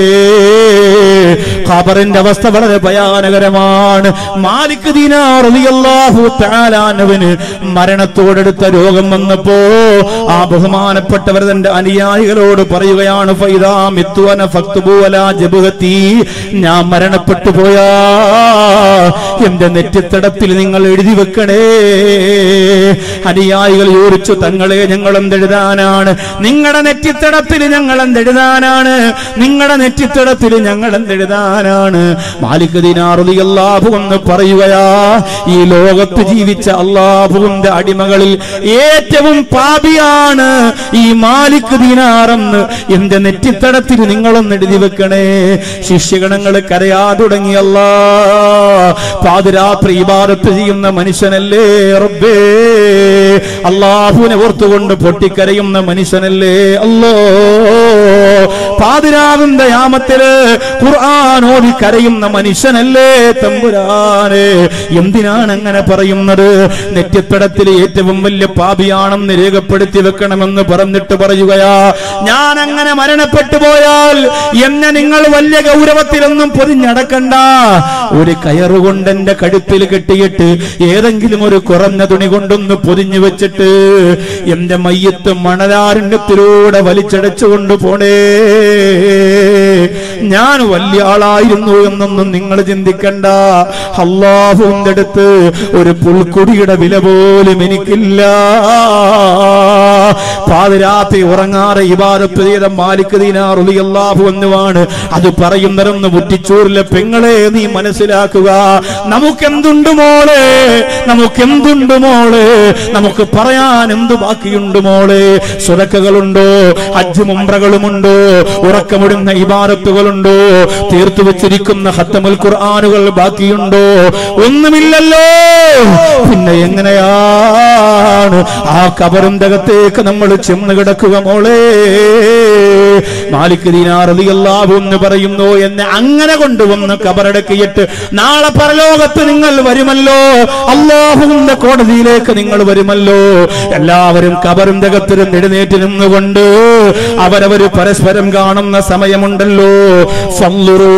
ഖബറിന്റെ അവസ്ഥ വളരെ ഭയാനകരമാണ് മാലിക് ദീനാർ റളിയല്ലാഹു തആലാനവന് മരണത്തോടടുത്ത രോഗം വന്നപ്പോ ആ ബഹുമാനപ്പെട്ടവർ തന്റെ അനുയായികളോട് പറയുകയാണ് ഫൈദാ മിത്തുവന ഫക്തുബു അലാ ജബ്ഹത്തി ഞാൻ മരണപ്പെട്ടു പോയാ എന്റെ നെറ്റിത്തടത്തിൽ നിങ്ങൾ എഴുതി വെക്കണേ അനുയായികൾ ചോദിച്ചു തങ്ങളെ ഞങ്ങൾ എന്തെഴുതാനാണ് നിങ്ങളുടെ നെറ്റിത്തടത്തിൽ ഞങ്ങൾ എന്തെഴുതാനാണ് നിങ്ങളുടെ നെറ്റിത്തടത്തിൽ ഞങ്ങൾ എന്തെഴുതാനാണ് മാലിക് ദിനാറുതി അള്ളാഹു എന്ന് പറയുകയാ ഈ ലോകത്ത് ജീവിച്ച അള്ളാഹുവിന്റെ അടിമകളിൽ ഏറ്റവും പാപിയാണ് ഈ മാലിക് ദിനാറെന്ന് എന്റെ നെറ്റിത്തടത്തിൽ നിങ്ങളൊന്ന് എഴുതി വെക്കണേ ശിഷ്യഗണങ്ങൾ കരയാ തുടങ്ങിയല്ല പാതിരാത്രി ഇബാദത്ത് ചെയ്യുന്ന മനുഷ്യനല്ലേ റബ്ബേ അള്ളാഹുവിനെ ഓർത്തുകൊണ്ട് പൊട്ടിക്കരയുന്ന മനുഷ്യനല്ലേ അല്ലോ പാതിരാവിന്റെ യാമത്തില് ഖുർആൻ ഓതി കരയുന്ന മനുഷ്യനല്ലേ തമ്പുരാനെ എന്തിനാണ് അങ്ങനെ പറയുന്നത് നെറ്റിത്തടത്തിൽ ഏറ്റവും വലിയ പാപിയാണെന്ന് രേഖപ്പെടുത്തി വെക്കണമെന്ന് പറഞ്ഞിട്ട് പറയുകയാ ഞാൻ അങ്ങനെ മരണപ്പെട്ടു പോയാൽ എന്നെ നിങ്ങൾ വലിയ ഗൗരവത്തിലൊന്നും പൊതിഞ്ഞടക്കണ്ട ഒരു കയറുകൊണ്ട് എന്റെ കഴുത്തിൽ കെട്ടിയിട്ട് ഏതെങ്കിലും ഒരു കുറഞ്ഞ തുണി കൊണ്ടൊന്ന് പൊതിഞ്ഞു വെച്ചിട്ട് എന്റെ മയ്യത്ത് മണലാരണ്യത്തിലൂടെ വലിച്ചടച്ചുകൊണ്ട് പോണേ ഞാൻ വലിയ ആളായിരുന്നു എന്നൊന്നും നിങ്ങൾ ചിന്തിക്കണ്ട അള്ളാഹുവിന്റെ അടുത്ത് ഒരു പുൽക്കുടിയുടെ വില പോലും എനിക്കില്ല പാതിരാത്രി ഉറങ്ങാറെ ഇബാദത്ത് ചെയ്ത മാലിക് ദീനാർ അള്ളാഹു എന്നുമാണ് അത് പറയുന്നതെന്ന് മുറ്റിച്ചൂരിലെ പെങ്ങളെ നീ മനസ്സിലാക്കുക നമുക്കെന്തുണ്ട് മോളെ നമുക്കെന്തുണ്ട് മോളെ നമുക്ക് പറയാൻ എന്തു ബാക്കിയുണ്ട് മോളെ സുരക്കകളുണ്ടോ ഹജ്ജ് മുംറകളുമുണ്ടോ ഉറക്കമിടുന്ന ഇബാദത്തുകളുണ്ടോ തീർത്തു വെച്ചിരിക്കുന്ന ഹത്തമുൽ ഖുർആാനുകൾ ബാക്കിയുണ്ടോ ഒന്നുമില്ലല്ലോ പിന്നെ എങ്ങനെയാണ് ആ കബറിന്റെ അകത്തേക്ക് നമ്മൾ ചെന്ന് കിടക്കുക മോളെ മാലിക് ദീനാറിയല്ലാഹു എന്ന് പറയുന്നു എന്നെ അങ്ങനെ കൊണ്ടുവന്ന് കബറടക്കിയിട്ട് നാളെ പരലോകത്ത് നിങ്ങൾ വരുമല്ലോ അള്ളാഹുവിന്റെ കോടതിയിലേക്ക് നിങ്ങൾ വരുമല്ലോ എല്ലാവരും കബറിന്റെ അകത്തിലും എഴുന്നേറ്റ് നിന്നുകൊണ്ട് അവരവര് പരസ്പരം കാണുന്ന സമയമുണ്ടല്ലോ ഫല്ലുറൂ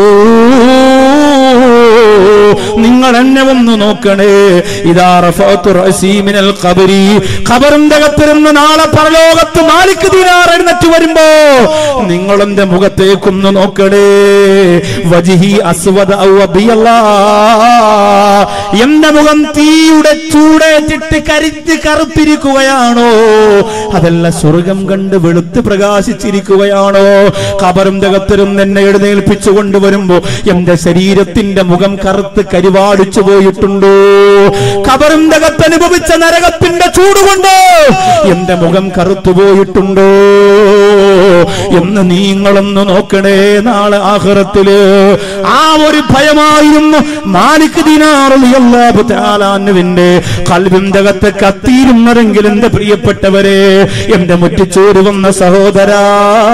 നിങ്ങൾ എന്നെ ഒന്ന് നോക്കണേ ഇതാ റഫഅത്തു റഅസീ മിനൽ ഖബരി ഖബറിന്റെ അകത്തിരുന്ന് നാളെ പരലോകത്ത് മാലിക് ദീനാർ എഴുന്നേറ്റ് വരുമ്പോ നിങ്ങൾ എന്റെ മുഖത്തേക്കൊന്ന് നോക്കണേ വജിഹി അസ്വദ ഔ അബിയല്ലാ എന്റെ മുഖം തീയുടെ ചൂടേറ്റിട്ട് കരിച്ച് കറുത്തിരിക്കുകയാണോ അതല്ല സ്വർഗം കണ്ട് വെളുത്ത് പ്രകാശിച്ചിരിക്കുകയാണോ കബറും തകത്തരും എന്നെ എഴുന്നേൽപ്പിച്ചു കൊണ്ടുവരുമ്പോ എന്റെ ശരീരത്തിന്റെ മുഖം കറുത്ത് കരിവാടിച്ചു പോയിട്ടുണ്ടോ കബറും തകത്ത് അനുഭവിച്ച നരകത്തിന്റെ ചൂടുകൊണ്ട് എന്റെ മുഖം കറുത്തു പോയിട്ടുണ്ടോ എന്ന് നിങ്ങളൊന്ന് നോക്കണേ നാളെ ആഹ്റത്തില് ആ ഒരു ഭയമായിരുന്നു മാലിക് ദിനാറുവിന്റെ കൽവിന്റെ അകത്ത് കത്തിയിരുന്നതെങ്കിൽ എന്റെ പ്രിയപ്പെട്ടവരെ എന്റെ മുറ്റിച്ചോര് വന്ന സഹോദരാ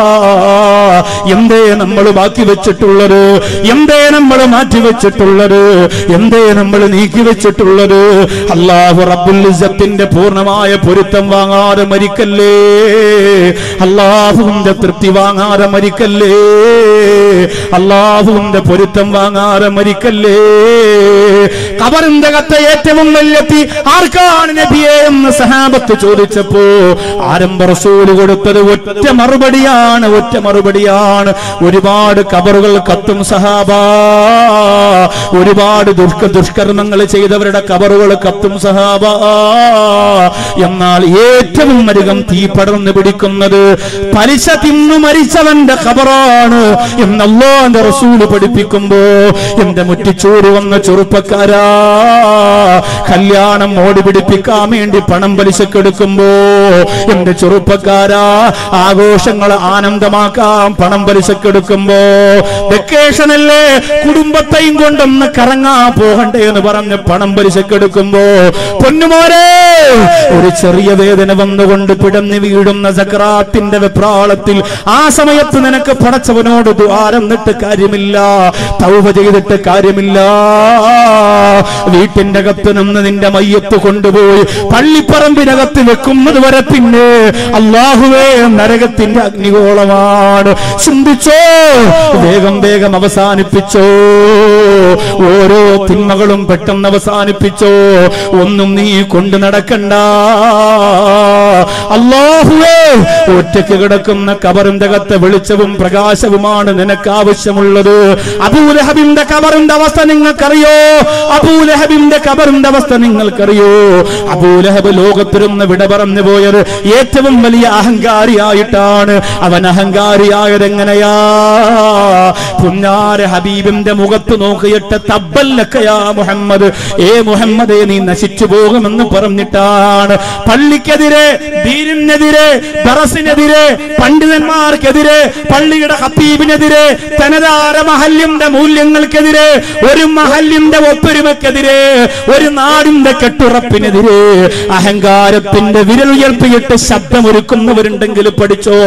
എന്തേ നമ്മൾ ബാക്കി വെച്ചിട്ടുള്ളത് എന്തേ നമ്മൾ മാറ്റി വെച്ചിട്ടുള്ളത് എന്തേ നമ്മൾ നീക്കി വെച്ചിട്ടുള്ളത് അള്ളാഹു റബ്ബുൽ ഇസ്സത്തിന്റെ പൂർണ്ണമായ പൊരുത്തം വാങ്ങാതെ മരിക്കല്ലേ അള്ളാഹുവിന്റെ തൃപ്തി വാങ്ങാതെ മരിക്കല്ലേ അള്ളാഹുവിന്റെ പൊരുത്തം വാങ്ങാതെ മരിക്കല്ലേ കബറിന്റെ കത്ത് ഏറ്റവും വലിയ തീ ആർക്കാണ് നബിയെ എന്ന് സഹാബത്ത് ചോദിച്ചപ്പോ ആരംഭ റസൂല് കൊടുത്തത് ഒറ്റ മറുപടിയാണ് ഒറ്റ മറുപടിയാണ് ഒരുപാട് കബറുകൾ കത്തും സഹാബ ഒരുപാട് ദുഷ്ക ദുഷ്കർമ്മങ്ങൾ ചെയ്തവരുടെ കബറുകൾ കത്തും സഹാബ എന്നാൽ ഏറ്റവും അധികം തീ പടർന്നു പിടിക്കുന്നത് പലിശ തിന്നു മരിച്ചവന്റെ ഖബറാണ് എന്നല്ലോ എന്റെ റസൂല് പഠിപ്പിക്കുമ്പോ എന്റെ മുറ്റിച്ചൂര് വന്ന ചെറുപ്പക്കാരാ കല്യാണം ഓടി പിടിപ്പിക്കാൻ വേണ്ടി പണം പലിശക്കെടുക്കുമ്പോ എന്റെ ചെറുപ്പക്കാരാ ആഘോഷങ്ങൾ ആനന്ദമാക്കാം പണം പലിശക്കെടുക്കുമ്പോ വെക്കേഷനല്ലേ കുടുംബത്തെയും കൊണ്ടൊന്ന് കറങ്ങാൻ പോകണ്ടേ എന്ന് പറഞ്ഞ് പണം പലിശക്കെടുക്കുമ്പോ പൊന്നുമോരെ ഒരു ചെറിയ വേദന വന്നുകൊണ്ട് പിടഞ്ഞു വീഴുന്ന സക്രാത്തിന്റെ വെപ്രാളത്തിൽ ആ സമയത്ത് നിനക്ക് പടച്ചവനോട് ദ്വാരന്നിട്ട് കാര്യമില്ല തൗവ ചെയ്തിട്ട് കാര്യമില്ല വീട്ടിന്റെ അകത്ത് നിന്ന് നിന്റെ മയ്യത്ത് കൊണ്ടുപോയി പള്ളിപ്പറമ്പിനകത്ത് വെക്കുന്നത് വരെ പിന്നെ അള്ളാഹുവേ നരകത്തിന്റെ അഗ്നിഗോളമാണ് ചിന്തിച്ചോ വേഗം വേഗം അവസാനിപ്പിച്ചോ ഓരോ തിന്മകളും പെട്ടെന്ന് അവസാനിപ്പിച്ചോ ഒന്നും നീ കൊണ്ടു നടക്കണ്ട അള്ളാഹുവേ ഒറ്റയ്ക്ക് കിടക്കുന്ന കബറിന്റെ അകത്ത് വെളിച്ചവും പ്രകാശവുമാണ് നിനക്ക് ആവശ്യമുള്ളത് അബൂലഹബിന്റെ കബറിന്റെ അവസ്ഥ നിങ്ങൾക്കറിയോ അബൂലഹബിന്റെ കബറിന്റെ അവസ്ഥ നിങ്ങൾക്കറിയോ അബൂലഹബ് ലോകത്തിരുന്ന് വിട പറഞ്ഞു പോയത് ഏറ്റവും വലിയ അഹങ്കാരിയായിട്ടാണ് അവൻ അഹങ്കാരിയായത് എങ്ങനെയാ പുന്നാര ഹബീബിന്റെ മുഖത്ത് നോക്കിയിട്ട് തബ്ബല്ലക്കയാ മുഹമ്മദ് ഏ മുഹമ്മദേ നീ നശിച്ചു പോകുമെന്ന് പറഞ്ഞിട്ടാണ് പള്ളിക്കെതിരെ ദീനിനെതിരെ ദറസിനെതിരെ പണ്ഡിതന്മാർക്കെതിരെ പള്ളിയുടെ ഹബീബിനെതിരെ തനതാര മഹല്യന്റെ മൂല്യങ്ങൾക്കെതിരെ ഒരു മഹല്യന്റെ ഒത്തൊരുമക്കെതിരെ ഒരു നാടിന്റെ കെട്ടുറപ്പിനെതിരെ അഹങ്കാരത്തിന്റെ വിരലുയർത്തിയിട്ട് ശബ്ദമൊരുക്കുന്നവരുണ്ടെങ്കിൽ പഠിച്ചോ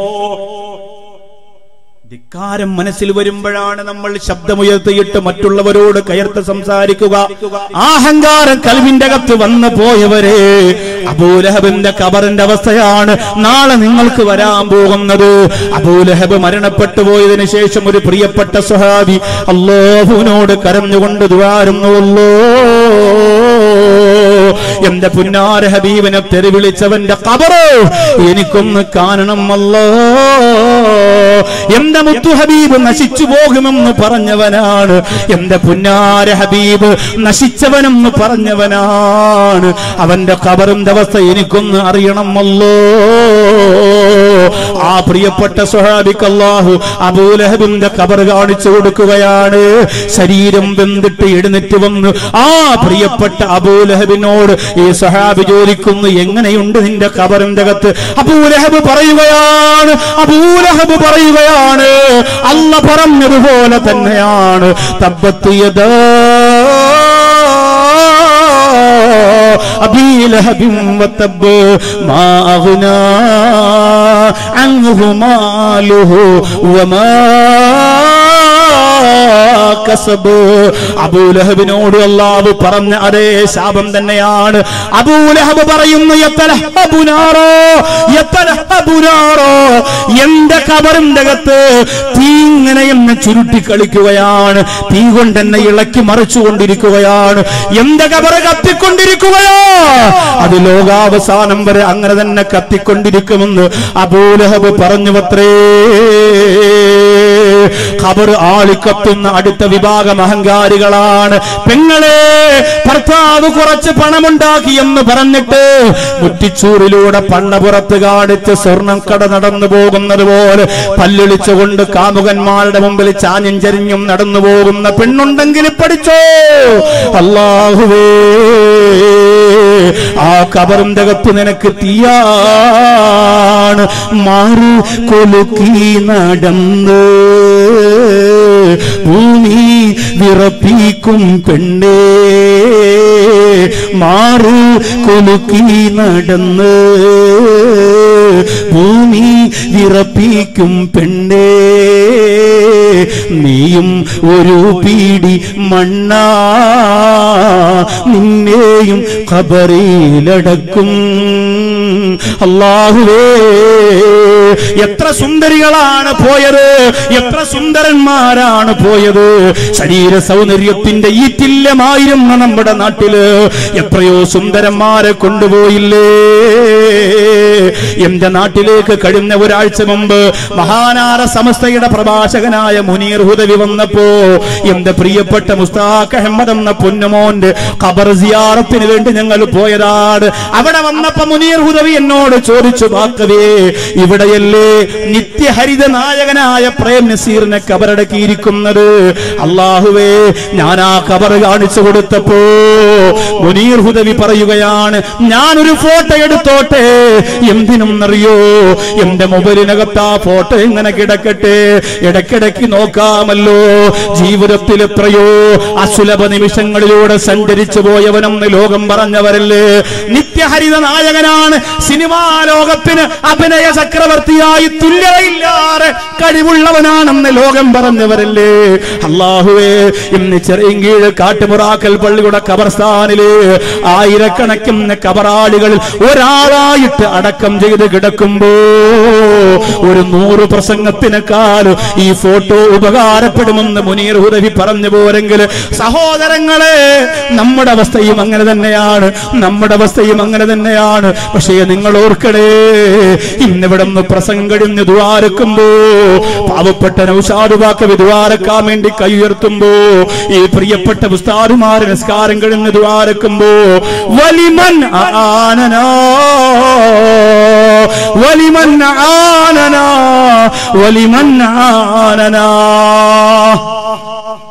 ധിക്കാരം മനസ്സിൽ വരുമ്പോഴാണ് നമ്മൾ ശബ്ദമുയർത്തിയിട്ട് മറ്റുള്ളവരോട് കയർത്ത് സംസാരിക്കുക അഹങ്കാരം കൽവിന്റെ അകത്ത് വന്നു പോയവരെ അബൂലഹബിന്റെ കബറിന്റെ അവസ്ഥയാണ് നാളെ നിങ്ങൾക്ക് വരാൻ പോകുന്നത് അബൂലഹബ് മരണപ്പെട്ടു പോയതിനു ശേഷം ഒരു പ്രിയപ്പെട്ട സ്വഹാബി അള്ളാഹുവിനോട് കരഞ്ഞുകൊണ്ട് ദ്വാരുന്നുവല്ലോ എന്റെ പുന്നാര ഹബീബിനെ തെരുവിളിച്ചവന്റെ കബറ് എനിക്കൊന്ന് കാണണമല്ലോ എന്റെ മുത്തു ഹബീബ് നശിച്ചു പോകുമെന്ന് പറഞ്ഞവനാണ് എന്റെ പുന്നാര ഹബീബ് നശിച്ചവനെന്ന് പറഞ്ഞവനാണ് അവന്റെ കബറിന്റെ അവസ്ഥ എനിക്കൊന്ന് അറിയണമല്ലോ ആ പ്രിയപ്പെട്ട സ്വഹാബിക്ക് അല്ലാഹു അബൂലഹബിന്റെ കബർ കാണിച്ചു കൊടുക്കുകയാണ് ശരീരം വെന്തിട്ട് എഴുന്നേറ്റ് വന്ന് ആ പ്രിയപ്പെട്ട അബൂലഹബിനോട് ഈ സഹാബി ചോദിക്കുന്നു എങ്ങനെയുണ്ട് നിന്റെ കബറിന്റെ അകത്ത് അബൂലഹബ് പറയുകയാണ് അബൂലഹബ് പറയുകയാണ് അല്ല പറഞ്ഞതുപോലെ തന്നെയാണ് തബ്ബത്തിയത് أبي لهب وتب ما أغنى عنه ماله وما കസബ് അബൂലഹബിനോട് അള്ളാഹു പറഞ്ഞ അതേ ശാപം തന്നെയാണ് അബൂലഹബ് പറയുന്നു യത്തലഹബുനാറോ യത്തലഹബുനാറോ എന്റെ കബറിന്റെ അകത്ത് തീ ഇങ്ങനെ എന്നെ ചുരുട്ടി കളിക്കുകയാണ് തീ കൊണ്ട് എന്നെ ഇളക്കി മറിച്ചുകൊണ്ടിരിക്കുകയാണ് എന്റെ കബറ് കത്തിക്കൊണ്ടിരിക്കുകയോ അത് ലോകാവസാനം വരെ അങ്ങനെ തന്നെ കത്തിക്കൊണ്ടിരിക്കുമെന്ന് അബൂലഹബ് പറഞ്ഞു അത്രേ ഖബർ ആളിക്കത്തുന്ന അടുത്ത വിഭാഗം അഹങ്കാരികളാണ് പെങ്ങളെ ഭർത്താവ് കുറച്ച് പണമുണ്ടാക്കി എന്ന് പറഞ്ഞിട്ട് മുറ്റിച്ചൂറിലൂടെ പണ്ണപുറത്ത് കാണിച്ച് സ്വർണം കട നടന്നു പോകുന്നത് പോലെ പല്ലിളിച്ചുകൊണ്ട് കാമുകന്മാരുടെ മുമ്പിൽ ചാഞ്ഞും ചരിഞ്ഞും നടന്നു പോകുന്ന പെണ്ണുണ്ടെങ്കിൽ പഠിച്ചോ അള്ളാഹുവേ ആ കബറിന്റെ അകത്ത് നിനക്ക് തീയാണ് മാറി കൊലുക്കി നടന്ന് ഭൂമി വിറപ്പിക്കും പെണ്ണേ മാറ് കൊലുക്കി നടന്ന് ഭൂമി വിറപ്പിക്കും പെണ്ണേ നീയും ഒരു പീടി മണ്ണാ നിന്നെയും ഖബറിലടക്കും അള്ളാഹുവേ എത്ര സുന്ദരികളാണ് പോയത് എത്ര സുന്ദരന്മാരാണ് പോയത് ശരീര സൗന്ദര്യത്തിന്റെ ഈറ്റില്യമായിരുന്ന നമ്മുടെ നാട്ടില് എത്രയോ സുന്ദരന്മാരെ കൊണ്ടുപോയില്ലേ എന്റെ നാട്ടിലേക്ക് കഴിഞ്ഞ ഒരാഴ്ച മുമ്പ് മഹാനാര സമസ്തയുടെ പ്രഭാഷകനായ മുനീർ ഹുദവി വന്നപ്പോ എന്റെ പ്രിയപ്പെട്ട മുസ്താഖ് അഹമ്മദ് എന്ന പൊന്നുമോന്റെ ഖബർ സിയാറത്തിന് വേണ്ടി ഞങ്ങൾ പോയതാണ് അവിടെ വന്നപ്പോ മുനീർ ഹുദവി എന്നോട് ചോദിച്ചു ബാക്കവേ ഇവിടെയല്ലേ നിത്യഹരിത നായകനായ പ്രേം നസീറിനെ കബറടക്കിയിരിക്കുന്നത് അള്ളാഹുവേ ഞാൻ ആ കബർ കാണിച്ചു കൊടുത്തപ്പോ മുനീർ ഹുദവി പറയുകയാണ് ഞാനൊരു ഫോട്ടോ എടുത്തോട്ടെ എന്തിനും അറിയോ എന്റെ മൊബൈലിനകത്ത് ആ ഫോട്ടോ ഇങ്ങനെ കിടക്കട്ടെ ഇടയ്ക്കിടയ്ക്ക് നോക്കാമല്ലോ ജീവിതത്തിൽ എത്രയോ അസുലഭ നിമിഷങ്ങളിലൂടെ സഞ്ചരിച്ചു പോയവനെന്ന് ലോകം പറഞ്ഞവരല്ലേ നിത്യഹരിത നായകനാണ് സിനിമാ ലോകത്തിന് അഭിനയ ചക്രവർത്തിയായി തുല്യതയില്ലാതെ കഴിവുള്ളവനാണെന്ന് ലോകം പറഞ്ഞവരല്ലേ അള്ളാഹുവേ ഇന്ന് ചെറിയങ്കീഴ് കാട്ടുമുറാക്കൽ പള്ളിയുടെ കബർസ്ഥാനില് ആയിരക്കണക്കിന് കബറാളികളിൽ ഒരാളായിട്ട് അടക്കം ചെയ്ത് കിടക്കുമ്പോ ഒരു നൂറ് പ്രസംഗത്തിനേക്കാൾ ഈ ഫോട്ടോ ഉപകാരപ്പെടുമെന്ന് മുനീർ ഹുദവി പറഞ്ഞു പോരെങ്കിൽ സഹോദരങ്ങളെ നമ്മുടെ അവസ്ഥയും അങ്ങനെ തന്നെയാണ് നമ്മുടെ അവസ്ഥയും അങ്ങനെ തന്നെയാണ് പക്ഷേ നിങ്ങൾ ഓർക്കണേ ഇന്നിവിടെ നിന്ന് പ്രസംഗം കഴിഞ്ഞ് ദ്വാരക്കുമ്പോ പാവപ്പെട്ട നൗഷാദുവാക്ക് വിദ്വാരക്കാൻ വേണ്ടി കൈ ഉയർത്തുമ്പോ ഈ പ്രിയപ്പെട്ട ഉസ്താദുമാര് നിസ്കാരം കഴിഞ്ഞ് ദ്വാരക്കുമ്പോ വലിമൻ ആനനാ വലിമൻ ആനനാ വലിമൻ ആനനാ